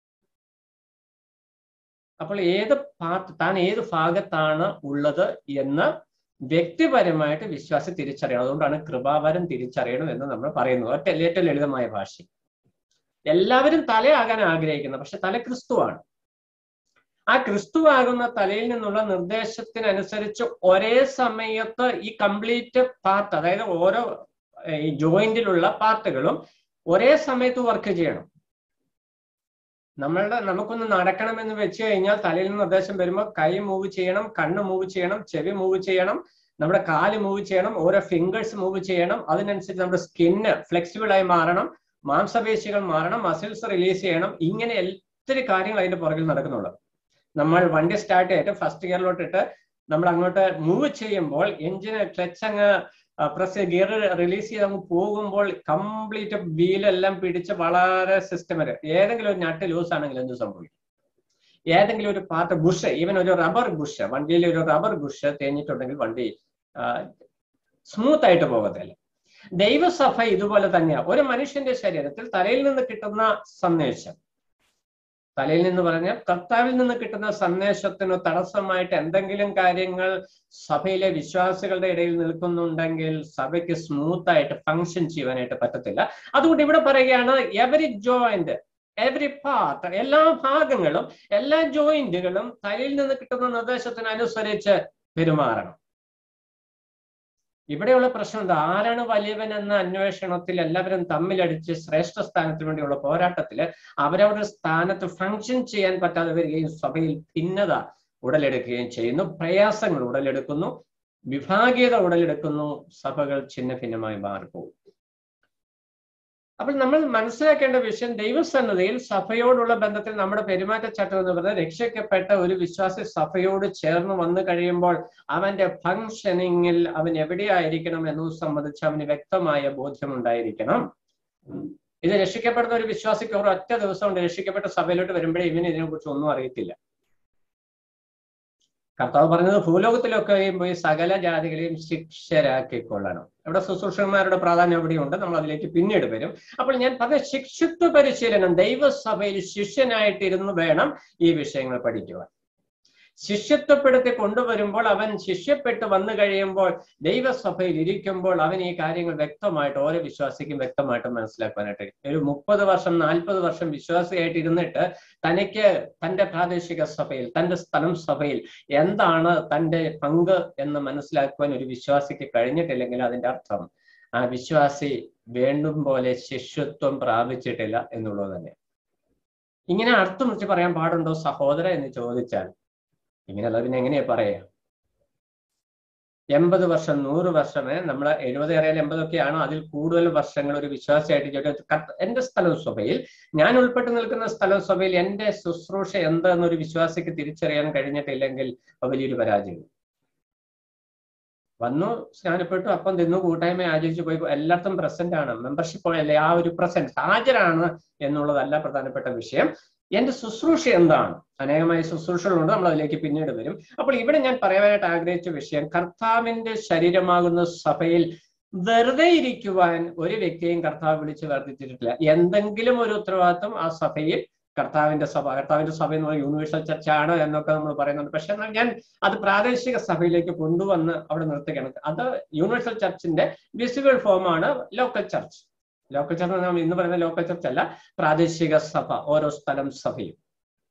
[SPEAKER 1] അപ്പോൾ ഏത് പാർട്ട് താൻ ഏത് ഭാഗത്താണ് ഉള്ളത് എന്ന് വ്യക്തിപരമായിട്ട് വിശ്വാസി തിരിച്ചറിയണം അതുകൊണ്ടാണ് കൃപാവരം തിരിച്ചറിയണം എന്ന് നമ്മൾ പറയുന്നത് ഒറ്റ ഏറ്റവും ലളിതമായ ഭാഷ എല്ലാവരും തലയാകാൻ ആഗ്രഹിക്കുന്നു പക്ഷെ തല ക്രിസ്തുവാണ് ആ ക്രിസ്തുവാകുന്ന തലയിൽ നിന്നുള്ള നിർദ്ദേശത്തിനനുസരിച്ച് ഒരേ സമയത്ത് ഈ കംപ്ലീറ്റ് പാർട്ട് അതായത് ഓരോ ഈ ജോയിന്റിലുള്ള പാർട്ടുകളും ഒരേ സമയത്ത് വർക്ക് ചെയ്യണം നമ്മളുടെ നമുക്കൊന്ന് നടക്കണമെന്ന് വെച്ച് കഴിഞ്ഞാൽ തലയിൽ നിന്ന് നിർദ്ദേശം വരുമ്പോൾ കൈ മൂവ് ചെയ്യണം കണ്ണ് മൂവ് ചെയ്യണം ചെവി മൂവ് ചെയ്യണം നമ്മുടെ കാല് മൂവ് ചെയ്യണം ഓരോ ഫിംഗേഴ്സ് മൂവ് ചെയ്യണം അതിനനുസരിച്ച് നമ്മുടെ സ്കിന്ന് ഫ്ലെക്സിബിൾ ആയി മാറണം മാംസപേശികൾ മാറണം മസിൽസ് റിലീസ് ചെയ്യണം ഇങ്ങനെ ഒത്തിരി കാര്യങ്ങൾ അതിന്റെ പുറകിൽ നടക്കുന്നുള്ളൂ നമ്മൾ വണ്ടി സ്റ്റാർട്ട് ചെയ്തിട്ട് ഫസ്റ്റ് ഗിയറിലോട്ടിട്ട് നമ്മൾ അങ്ങോട്ട് മൂവ് ചെയ്യുമ്പോൾ എഞ്ചിന് ക്ലച്ച് അങ്ങ് പ്രസ് ഗിയർ റിലീസ് ചെയ്ത് അങ്ങ് പോകുമ്പോൾ കംപ്ലീറ്റ് വീലെല്ലാം പിടിച്ച് വളരെ സിസ്റ്റമര് ഏതെങ്കിലും ഒരു നട്ട് ലൂസ് ആണെങ്കിൽ എന്ത് സംഭവിക്കും ഏതെങ്കിലും ഒരു പാർട്ട് ബുഷ് ഈവൻ ഒരു റബ്ബർ ബുഷ് വണ്ടിയിൽ ഒരു റബ്ബർ ബുഷ് തേഞ്ഞിട്ടുണ്ടെങ്കിൽ വണ്ടി സ്മൂത്ത് ആയിട്ട് പോകത്തില്ല ദൈവസഭ ഇതുപോലെ തന്നെയാണ് ഒരു മനുഷ്യന്റെ ശരീരത്തിൽ തലയിൽ നിന്ന് കിട്ടുന്ന സന്ദേശം തലയിൽ നിന്ന് പറഞ്ഞാൽ കർത്താവിൽ നിന്ന് കിട്ടുന്ന സന്ദേശത്തിന് തടസ്സമായിട്ട് എന്തെങ്കിലും കാര്യങ്ങൾ സഭയിലെ വിശ്വാസികളുടെ ഇടയിൽ നിൽക്കുന്നുണ്ടെങ്കിൽ സഭയ്ക്ക് സ്മൂത്ത് ആയിട്ട് ഫങ്ഷൻ ചെയ്യാനായിട്ട് പറ്റത്തില്ല അതുകൊണ്ട് ഇവിടെ പറയുകയാണ് എവരി ജോയിന്റ് എവരി പാർട്ട് എല്ലാ ഭാഗങ്ങളും എല്ലാ ജോയിന്റുകളും തലയിൽ നിന്ന് കിട്ടുന്ന നിർദ്ദേശത്തിനനുസരിച്ച് പെരുമാറണം ഇവിടെയുള്ള പ്രശ്നം എന്താ ആരാണ് വലിയവൻ എന്ന അന്വേഷണത്തിൽ എല്ലാവരും തമ്മിലടിച്ച് ശ്രേഷ്ഠ സ്ഥാനത്തിന് വേണ്ടിയുള്ള പോരാട്ടത്തില് അവരവരുടെ സ്ഥാനത്ത് ഫങ്ഷൻ ചെയ്യാൻ പറ്റാതെ വരികയും സഭയിൽ ഭിന്നത ഉടലെടുക്കുകയും ചെയ്യുന്നു പ്രയാസങ്ങൾ ഉടലെടുക്കുന്നു വിഭാഗീയത ഉടലെടുക്കുന്നു സഭകൾ ഛിന്ന ഭിന്നമായി മാറിപ്പോകും അപ്പോൾ നമ്മൾ മനസ്സിലാക്കേണ്ട വിഷയം ദൈവസന്നതയിൽ സഭയോടുള്ള ബന്ധത്തിൽ നമ്മുടെ പെരുമാറ്റച്ചട്ടം എന്ന് പറഞ്ഞാൽ രക്ഷിക്കപ്പെട്ട ഒരു വിശ്വാസി സഭയോട് ചേർന്ന് വന്നു കഴിയുമ്പോൾ അവന്റെ ഫങ്ഷനിങ്ങിൽ അവൻ എവിടെയായിരിക്കണം എന്നത് സംബന്ധിച്ച് അവന് വ്യക്തമായ ബോധ്യമുണ്ടായിരിക്കണം ഇത് രക്ഷിക്കപ്പെടുന്ന ഒരു വിശ്വാസിക്ക് ഒരു ഒറ്റ ദിവസം കൊണ്ട് രക്ഷിക്കപ്പെട്ട സഭയിലോട്ട് വരുമ്പോഴേ ഇവന് ഇതിനെക്കുറിച്ച് ഒന്നും അറിയത്തില്ല കർത്താവ് പറഞ്ഞത് ഭൂലോകത്തിലൊക്കെയും പോയി സകല ജാതികളെയും ശിക്ഷരാക്കിക്കൊള്ളണം ഇവിടെ ശുശ്രൂഷന്മാരുടെ പ്രാധാന്യം എവിടെയുണ്ട് നമ്മൾ അതിലേക്ക് പിന്നീട് വരും അപ്പോൾ ഞാൻ പറഞ്ഞ ശിക്ഷിത്വ പരിശീലനം ദൈവസഭയിൽ ശിഷ്യനായിട്ടിരുന്ന് വേണം ഈ വിഷയങ്ങൾ പഠിക്കുവാൻ ശിഷ്യത്വപ്പെടുത്തി കൊണ്ടുവരുമ്പോൾ അവൻ ശിഷ്യപ്പെട്ട് വന്നു കഴിയുമ്പോൾ ദൈവസഭയിൽ ഇരിക്കുമ്പോൾ അവൻ ഈ കാര്യങ്ങൾ വ്യക്തമായിട്ട് ഓരോ വിശ്വാസിക്കും വ്യക്തമായിട്ട് മനസ്സിലാക്കാനായിട്ട് ഒരു മുപ്പത് വർഷം നാൽപ്പത് വർഷം വിശ്വാസിയായിട്ട് ഇരുന്നിട്ട് തനിക്ക് തന്റെ പ്രാദേശിക സഭയിൽ തന്റെ സ്ഥലം സഭയിൽ എന്താണ് തന്റെ പങ്ക് എന്ന് മനസ്സിലാക്കുവാൻ ഒരു വിശ്വാസിക്ക് കഴിഞ്ഞിട്ടില്ലെങ്കിൽ അതിന്റെ അർത്ഥം ആ വിശ്വാസി വേണ്ടും പോലെ ശിഷ്യത്വം പ്രാപിച്ചിട്ടില്ല എന്നുള്ളത് തന്നെ ഇങ്ങനെ അർത്ഥം വെച്ച് പറയാൻ പാടുണ്ടോ സഹോദര എന്ന് ചോദിച്ചാൽ ഇങ്ങനെയുള്ള പിന്നെ എങ്ങനെയാ പറയാ എൺപത് വർഷം നൂറ് വർഷമേ നമ്മൾ എഴുപത് അറിയാൻ എൺപതൊക്കെയാണോ അതിൽ കൂടുതൽ വർഷങ്ങൾ ഒരു വിശ്വാസിയായിട്ട് എന്റെ സ്ഥലം സഭയിൽ ഞാൻ ഉൾപ്പെട്ട് നിൽക്കുന്ന സ്ഥലം സഭയിൽ എന്റെ ശുശ്രൂഷ എന്താണെന്നൊരു വിശ്വാസിക്ക് തിരിച്ചറിയാൻ കഴിഞ്ഞിട്ടില്ലെങ്കിൽ വലിയൊരു പരാജയം വന്നു സ്നാനപ്പെട്ടു അപ്പം തിന്നു കൂട്ടായ്മ ആചരിച്ചു പോയി എല്ലായിടത്തും പ്രസന്റ് ആണ് മെമ്പർഷിപ്പ് അല്ലെ ആ ഒരു പ്രസന്റ് ഹാജരാണ് എന്നുള്ളതല്ല പ്രധാനപ്പെട്ട വിഷയം എന്റെ ശുശ്രൂഷ എന്താണ് അനേകമായ ശുശ്രൂഷകളുണ്ട് നമ്മൾ അതിലേക്ക് പിന്നീട് വരും അപ്പോൾ ഇവിടെ ഞാൻ പറയാനായിട്ട് ആഗ്രഹിച്ച വിഷയം കർത്താവിന്റെ ശരീരമാകുന്ന സഭയിൽ വെറുതെ ഇരിക്കുവാൻ ഒരു വ്യക്തിയെയും കർത്താവ് വിളിച്ച് വർദ്ധിച്ചിട്ടില്ല എന്തെങ്കിലും ഒരു ഉത്തരവാദിത്വം ആ സഭയിൽ കർത്താവിന്റെ സഭ കർത്താവിന്റെ സഭ എന്ന് പറയുന്നത് യൂണിവേഴ്സൽ ചർച്ച് ആണ് എന്നൊക്കെ നമ്മൾ പറയുന്നുണ്ട് പക്ഷെ എന്നാൽ ഞാൻ അത് പ്രാദേശിക സഭയിലേക്ക് കൊണ്ടുവന്ന് അവിടെ നിർത്തുകയാണ് അത് യൂണിവേഴ്സൽ ചർച്ചിന്റെ വിസിബിൾ ഫോമാണ് ലോക്കൽ ചർച്ച് ലോക്കൽ ചർച്ച് നമ്മൾ ഇന്ന് പറയുന്ന ലോക്കൽ ചർച്ച് അല്ല പ്രാദേശിക സഭ ഓരോ സ്ഥലം സഭയും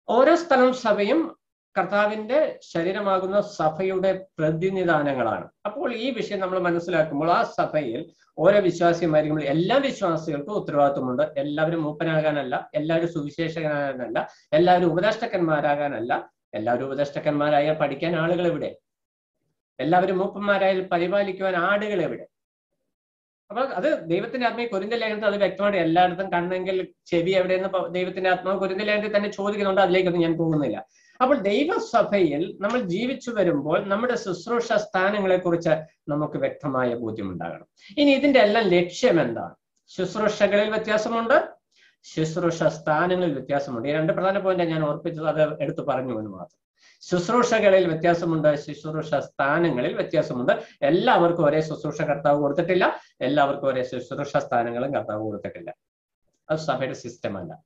[SPEAKER 1] ഓരോ സ്ഥലം സഭയും കർത്താവിന്റെ ശരീരമാകുന്ന സഭയുടെ പ്രതിനിധാനങ്ങളാണ് അപ്പോൾ ഈ വിഷയം നമ്മൾ മനസ്സിലാക്കുമ്പോൾ ആ സഭയിൽ ഓരോ വിശ്വാസിയുമായിരിക്കുമ്പോൾ എല്ലാ വിശ്വാസികൾക്കും ഉത്തരവാദിത്വമുണ്ട് എല്ലാവരും മൂപ്പനാകാനല്ല എല്ലാവരും സുവിശേഷകനാകാനല്ല എല്ലാവരും ഉപദേഷ്ടക്കന്മാരാകാനല്ല എല്ലാവരും ഉപദേഷ്ടക്കന്മാരായ പഠിക്കാൻ ആളുകൾ എവിടെ എല്ലാവരും മൂപ്പന്മാരായാൽ പരിപാലിക്കുവാൻ ആടുകൾ എവിടെ അപ്പൊ അത് ദൈവത്തിന്റെ ആത്മാവ് കുരിന്ത ലേഖനത്തിൽ അത് വ്യക്തമായിട്ട് എല്ലായിടത്തും കണ്ണെങ്കിൽ ചെവി എവിടെയെന്ന് പ- ദൈവത്തിന്റെ ആത്മാവ് കുരിന്ത ലേഖനത്തിൽ തന്നെ ചോദിക്കുന്നുണ്ട് അതിലേക്കൊന്നും ഞാൻ പോകുന്നില്ല അപ്പോൾ ദൈവസഭയിൽ നമ്മൾ ജീവിച്ചു വരുമ്പോൾ നമ്മുടെ ശുശ്രൂഷ സ്ഥാനങ്ങളെ കുറിച്ച് നമുക്ക് വ്യക്തമായ ബോധ്യമുണ്ടാകണം ഇനി ഇതിന്റെ എല്ലാം ലക്ഷ്യം എന്താണ് ശുശ്രൂഷകളിൽ വ്യത്യാസമുണ്ട് ശുശ്രൂഷ സ്ഥാനങ്ങളിൽ വ്യത്യാസമുണ്ട് ഈ രണ്ട് പ്രധാന പോയിന്റ് ഞാൻ ഓർപ്പിച്ചത് അത് എടുത്തു പറഞ്ഞു എന്ന് മാത്രം ശുശ്രൂഷകളിൽ വ്യത്യാസമുണ്ട് ശുശ്രൂഷ സ്ഥാനങ്ങളിൽ വ്യത്യാസമുണ്ട് എല്ലാവർക്കും ഒരേ ശുശ്രൂഷ കർത്താവ് കൊടുത്തിട്ടില്ല എല്ലാവർക്കും ഒരേ ശുശ്രൂഷ സ്ഥാനങ്ങളും കർത്താവ് കൊടുത്തിട്ടില്ല അത് സഭയുടെ സിസ്റ്റം അല്ല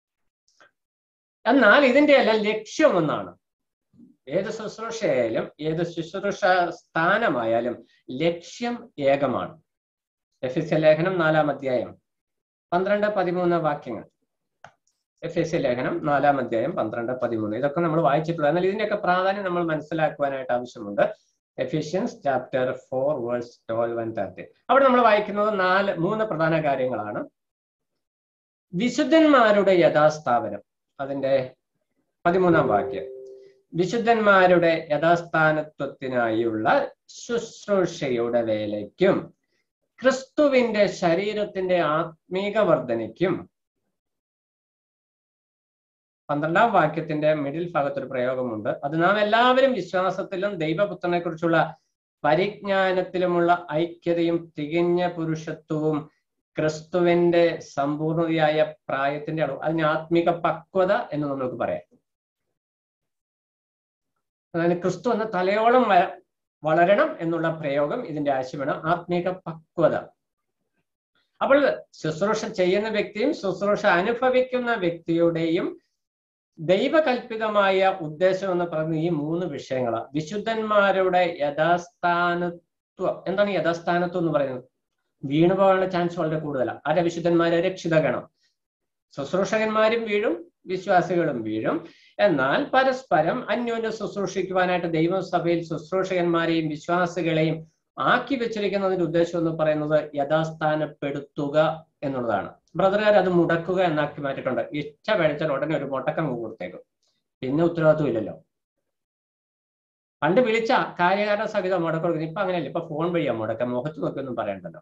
[SPEAKER 1] എന്നാൽ ഇതിന്റെ എല്ലാം ലക്ഷ്യം ഒന്നാണ് ഏത് ശുശ്രൂഷയായാലും ഏത് ശുശ്രൂഷ സ്ഥാനമായാലും ലക്ഷ്യം ഏകമാണ് എഫ് എസ് ലേഖനം നാലാം അധ്യായം പന്ത്രണ്ട് പതിമൂന്ന് വാക്യങ്ങൾ എഫ് എസ് ലേഖനം നാലാം അധ്യായം പന്ത്രണ്ട് പതിമൂന്ന് ഇതൊക്കെ നമ്മൾ വായിച്ചിട്ടുള്ളത് എന്നാൽ ഇതിന്റെയൊക്കെ പ്രാധാന്യം നമ്മൾ മനസ്സിലാക്കുവാനായിട്ട് ആവശ്യമുണ്ട് Ephesians chapter four verse twelve and thirty അവിടെ നമ്മൾ വായിക്കുന്നത് നാല് മൂന്ന് പ്രധാന കാര്യങ്ങളാണ് വിശുദ്ധന്മാരുടെ യഥാസ്ഥാപനം അതിന്റെ പതിമൂന്നാം വാക്യം വിശുദ്ധന്മാരുടെ യഥാസ്ഥാനത്വത്തിനായുള്ള ശുശ്രൂഷയുടെ വേലയ്ക്കും ക്രിസ്തുവിന്റെ ശരീരത്തിന്റെ ആത്മീക വർധനയ്ക്കും പന്ത്രണ്ടാം വാക്യത്തിന്റെ മിഡിൽ ഭാഗത്ത് ഒരു പ്രയോഗമുണ്ട് അത് നാം എല്ലാവരും വിശ്വാസത്തിലും ദൈവപുത്രനെ കുറിച്ചുള്ള പരിജ്ഞാനത്തിലുമുള്ള ഐക്യതയും തികഞ്ഞ പുരുഷത്വവും ക്രിസ്തുവിന്റെ സമ്പൂർണതയായ പ്രായത്തിന്റെ അളവ് അതിന് ആത്മീക പക്വത എന്ന് നമുക്ക് പറയാം അതായത് ക്രിസ്തു എന്ന തലയോളം വ- വളരണം എന്നുള്ള പ്രയോഗം ഇതിന്റെ ആശയമാണ് ആത്മീക പക്വത അപ്പോൾ ശുശ്രൂഷ ചെയ്യുന്ന വ്യക്തിയും ശുശ്രൂഷ അനുഭവിക്കുന്ന വ്യക്തിയുടെയും ദൈവകൽപിതമായ ഉദ്ദേശം എന്ന് പറയുന്ന ഈ മൂന്ന് വിഷയങ്ങളാണ് വിശുദ്ധന്മാരുടെ യഥാസ്ഥാനത്വം എന്താണ് ഈ യഥാസ്ഥാനത്വം എന്ന് പറയുന്നത് വീണു പോകാനുള്ള ചാൻസ് വളരെ കൂടുതലാണ് ആരെ വിശുദ്ധന്മാരെ രക്ഷിതഗണം ശുശ്രൂഷകന്മാരും വീഴും വിശ്വാസികളും വീഴും എന്നാൽ പരസ്പരം അന്യോന്യം ശുശ്രൂഷിക്കുവാനായിട്ട് ദൈവസഭയിൽ ശുശ്രൂഷകന്മാരെയും വിശ്വാസികളെയും ആക്കി വെച്ചിരിക്കുന്നതിന്റെ ഉദ്ദേശം എന്ന് പറയുന്നത് യഥാസ്ഥാനപ്പെടുത്തുക എന്നുള്ളതാണ് ബ്രദറുകാർ അത് മുടക്കുക എന്നാക്കി മാറ്റിയിട്ടുണ്ട് ഇച്ഛ കഴിച്ചാൽ ഉടനെ ഒരു മുടക്കം കൊടുത്തേക്കും പിന്നെ ഉത്തരവാദിത്വം ഇല്ലല്ലോ പണ്ട് വിളിച്ച കാര്യകാരണ സഹിതം മുടക്കം കൊടുക്കുന്നത് ഇപ്പൊ അങ്ങനെയല്ല ഇപ്പൊ ഫോൺ വഴിയാ മുടക്കം മുഖത്ത് നോക്കിയൊന്നും പറയണ്ടല്ലോ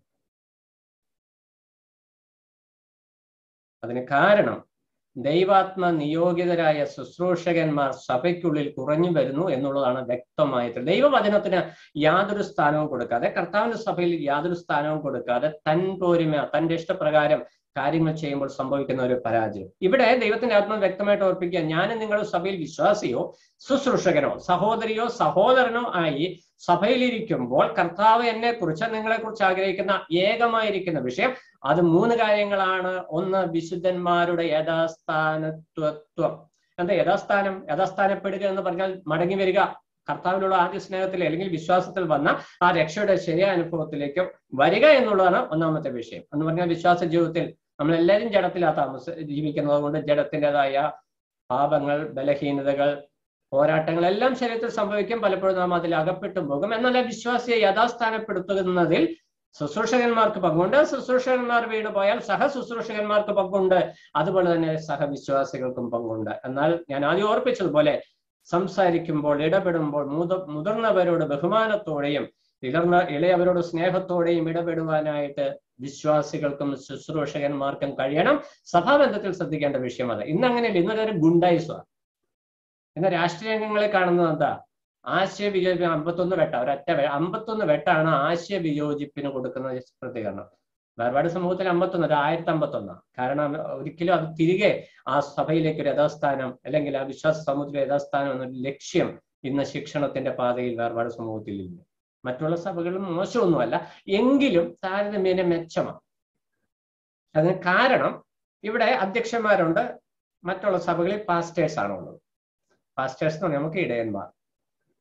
[SPEAKER 1] അതിന് കാരണം ദൈവാത്മ നിയോഗിതരായ ശുശ്രൂഷകന്മാർ സഭയ്ക്കുള്ളിൽ കുറഞ്ഞു വരുന്നു എന്നുള്ളതാണ് വ്യക്തമായിട്ട് ദൈവവചനത്തിന് യാതൊരു സ്ഥാനവും കൊടുക്കാതെ കർത്താവിന്റെ സഭയിൽ യാതൊരു സ്ഥാനവും കൊടുക്കാതെ തൻ പോരിമ തന്റെ ഇഷ്ടപ്രകാരം കാര്യങ്ങൾ ചെയ്യുമ്പോൾ സംഭവിക്കുന്ന ഒരു പരാജയം ഇവിടെ ദൈവത്തിന്റെ ആത്മ വ്യക്തമായിട്ട് ഓർപ്പിക്കുക ഞാനും നിങ്ങളുടെ സഭയിൽ വിശ്വാസിയോ ശുശ്രൂഷകനോ സഹോദരിയോ സഹോദരനോ ആയി സഭയിലിരിക്കുമ്പോൾ കർത്താവ് എന്നെ കുറിച്ച് നിങ്ങളെ കുറിച്ച് ആഗ്രഹിക്കുന്ന ഏകമായിരിക്കുന്ന വിഷയം അത് മൂന്ന് കാര്യങ്ങളാണ് ഒന്ന് വിശുദ്ധന്മാരുടെ യഥാസ്ഥാനത്വത്വം എന്താ യഥാസ്ഥാനം യഥാസ്ഥാനപ്പെടുക എന്ന് പറഞ്ഞാൽ മടങ്ങി വരിക കർത്താവിനുള്ള ആദ്യ സ്നേഹത്തിൽ അല്ലെങ്കിൽ വിശ്വാസത്തിൽ വന്ന ആ രക്ഷയുടെ ശരിയായ അനുഭവത്തിലേക്ക് വരിക എന്നുള്ളതാണ് ഒന്നാമത്തെ വിഷയം എന്ന് പറഞ്ഞാൽ വിശ്വാസ ജീവിതത്തിൽ നമ്മളെല്ലാവരും ജഡത്തിലാ താമസ ജീവിക്കുന്നത് കൊണ്ട് ജഡത്തിൻ്റെതായ പാപങ്ങൾ ബലഹീനതകൾ പോരാട്ടങ്ങൾ എല്ലാം ശരീരത്തിൽ സംഭവിക്കും പലപ്പോഴും നാം അതിൽ അകപ്പെട്ടും പോകും എന്നാൽ ആ വിശ്വാസിയെ യഥാസ്ഥാനപ്പെടുത്തുന്നതിൽ ശുശ്രൂഷകന്മാർക്ക് പങ്കുണ്ട് ശുശ്രൂഷകന്മാർ വീണു പോയാൽ സഹ ശുശ്രൂഷകന്മാർക്ക് പങ്കുണ്ട് അതുപോലെ തന്നെ സഹവിശ്വാസികൾക്കും പങ്കുണ്ട് എന്നാൽ ഞാൻ ആദ്യം ഓർപ്പിച്ചതുപോലെ സംസാരിക്കുമ്പോൾ ഇടപെടുമ്പോൾ മുത മുതിർന്നവരോട് ബഹുമാനത്തോടെയും ഇളർന്ന ഇളയവരോട് സ്നേഹത്തോടെയും ഇടപെടുവാനായിട്ട് വിശ്വാസികൾക്കും ശുശ്രൂഷകന്മാർക്കും കഴിയണം സഭാബന്ധത്തിൽ ശ്രദ്ധിക്കേണ്ട വിഷയം അത് ഇന്ന് അങ്ങനെയല്ല ഇന്നൊരു ഗുണ്ടായുസമാണ് ഇന്ന് രാഷ്ട്രീയ അംഗങ്ങളെ കാണുന്നത് എന്താ ആശയ വിയോജിപ്പിന് അമ്പത്തൊന്ന് വെട്ട ഒരൊറ്റ വെ- അമ്പത്തൊന്ന് വെട്ടാണ് ആശയ വിയോജിപ്പിന് കൊടുക്കുന്ന പ്രതികരണം വേർപാട് സമൂഹത്തിൽ അമ്പത്തൊന്ന് ഒരു ആയിരത്തി അമ്പത്തൊന്നാണ് കാരണം ഒരിക്കലും അത് തിരികെ ആ സഭയിലേക്ക് ഒരു യഥാസ്ഥാനം അല്ലെങ്കിൽ ആ വിശ്വാസ സമൂഹത്തിലെ യഥാസ്ഥാനം എന്നൊരു ലക്ഷ്യം ഇന്ന് ശിക്ഷണത്തിന്റെ പാതയിൽ വേർപാട് സമൂഹത്തിൽ ഇല്ല മറ്റുള്ള സഭകളും മോശമൊന്നുമല്ല എങ്കിലും താരതമ്യേന മെച്ചമാണ് അതിന് കാരണം ഇവിടെ അധ്യക്ഷന്മാരുണ്ട് മറ്റുള്ള സഭകളിൽ പാസ്റ്റേഴ്സ് ആണ് ഉള്ളത് പാസ്റ്റേഴ്സ് എന്ന് പറഞ്ഞാൽ നമുക്ക് ഇടയന്മാർ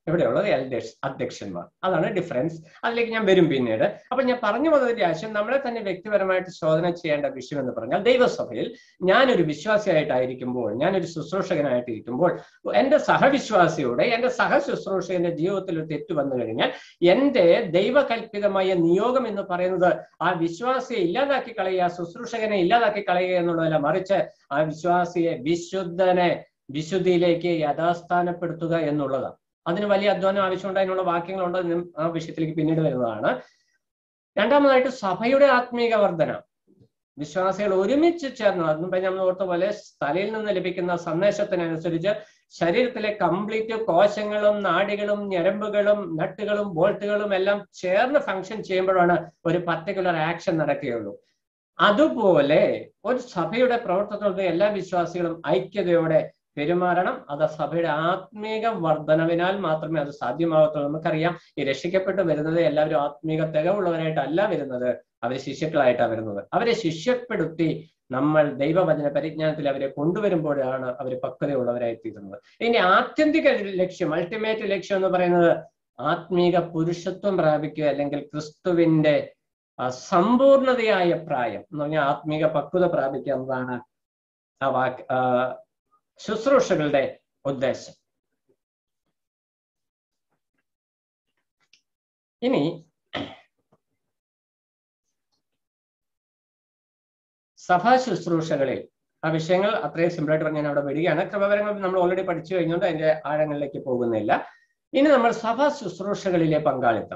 [SPEAKER 1] ഇവിടെയുള്ളത് എൽഡേഴ്സ് അധ്യക്ഷന്മാർ അതാണ് ഡിഫറൻസ് അതിലേക്ക് ഞാൻ വരും പിന്നീട് അപ്പൊ ഞാൻ പറഞ്ഞു വന്നതിന്റെ ആശയം നമ്മളെ തന്നെ വ്യക്തിപരമായിട്ട് ശോധന ചെയ്യേണ്ട വിഷയം എന്ന് പറഞ്ഞാൽ ദൈവസഭയിൽ ഞാനൊരു വിശ്വാസിയായിട്ടായിരിക്കുമ്പോൾ ഞാനൊരു ശുശ്രൂഷകനായിട്ടിരിക്കുമ്പോൾ എന്റെ സഹവിശ്വാസിയുടെ എന്റെ സഹശുശ്രൂഷകന്റെ ജീവിതത്തിൽ ഒരു തെറ്റ് വന്നു കഴിഞ്ഞാൽ എന്റെ ദൈവകൽപിതമായ നിയോഗം എന്ന് പറയുന്നത് ആ വിശ്വാസിയെ ഇല്ലാതാക്കി കളയുക ശുശ്രൂഷകനെ ഇല്ലാതാക്കി കളയുക എന്നുള്ളതല്ല മറിച്ച് ആ വിശ്വാസിയെ വിശുദ്ധനെ വിശുദ്ധിയിലേക്ക് യഥാസ്ഥാനപ്പെടുത്തുക എന്നുള്ളതാണ് അതിന് വലിയ അധ്വാനം ആവശ്യമുണ്ട് അതിനുള്ള വാക്യങ്ങളുണ്ട് അതിനും ആ വിഷയത്തിലേക്ക് പിന്നീട് വരുന്നതാണ് രണ്ടാമതായിട്ട് സഭയുടെ ആത്മീക വർധന വിശ്വാസികൾ ഒരുമിച്ച് ചേർന്ന് അതിന് നമ്മൾ ഓർത്ത പോലെ തലയിൽ നിന്ന് ലഭിക്കുന്ന സന്ദേശത്തിനനുസരിച്ച് ശരീരത്തിലെ കംപ്ലീറ്റ് കോശങ്ങളും നാടികളും ഞരമ്പുകളും നട്ടുകളും ബോൾട്ടുകളും എല്ലാം ചേർന്ന് ഫങ്ഷൻ ചെയ്യുമ്പോഴാണ് ഒരു പർട്ടിക്കുലർ ആക്ഷൻ നടക്കുകയുള്ളൂ അതുപോലെ ഒരു സഭയുടെ പ്രവർത്തനത്തോട് എല്ലാ വിശ്വാസികളും ഐക്യതയോടെ പെരുമാറണം അത് സഭയുടെ ആത്മീക വർധനവിനാൽ മാത്രമേ അത് സാധ്യമാകത്തുള്ളൂ നമുക്കറിയാം ഈ രക്ഷിക്കപ്പെട്ട് വരുന്നത് എല്ലാവരും ആത്മീക തികവുള്ളവരായിട്ടല്ല വരുന്നത് അവർ ശിഷ്യക്കളായിട്ടാണ് വരുന്നത് അവരെ ശിഷ്യപ്പെടുത്തി നമ്മൾ ദൈവവചന പരിജ്ഞാനത്തിൽ അവരെ കൊണ്ടുവരുമ്പോഴാണ് അവർ പക്വതയുള്ളവരായി തീരുന്നത് ഇനി ആത്യന്തിക ലക്ഷ്യം അൾട്ടിമേറ്റ് ലക്ഷ്യം എന്ന് പറയുന്നത് ആത്മീക പുരുഷത്വം പ്രാപിക്കുക അല്ലെങ്കിൽ ക്രിസ്തുവിന്റെ സമ്പൂർണതയായ പ്രായം എന്ന് പറഞ്ഞാൽ ആത്മീക പക്വത പ്രാപിക്കുക എന്നതാണ് ആ വാക്ക് ശുശ്രൂഷകളുടെ ഉദ്ദേശം ഇനി സഭാ ശുശ്രൂഷകളിൽ ആ വിഷയങ്ങൾ അത്രയും സിമ്പിളായിട്ട് പറഞ്ഞ് ഞാൻ അവിടെ വരികയാണ് ക്രമപരങ്ങൾ നമ്മൾ ഓൾറെഡി പഠിച്ചു കഴിഞ്ഞുകൊണ്ട് അതിന്റെ ആഴങ്ങളിലേക്ക് പോകുന്നില്ല ഇനി നമ്മൾ സഭാ ശുശ്രൂഷകളിലെ പങ്കാളിത്തം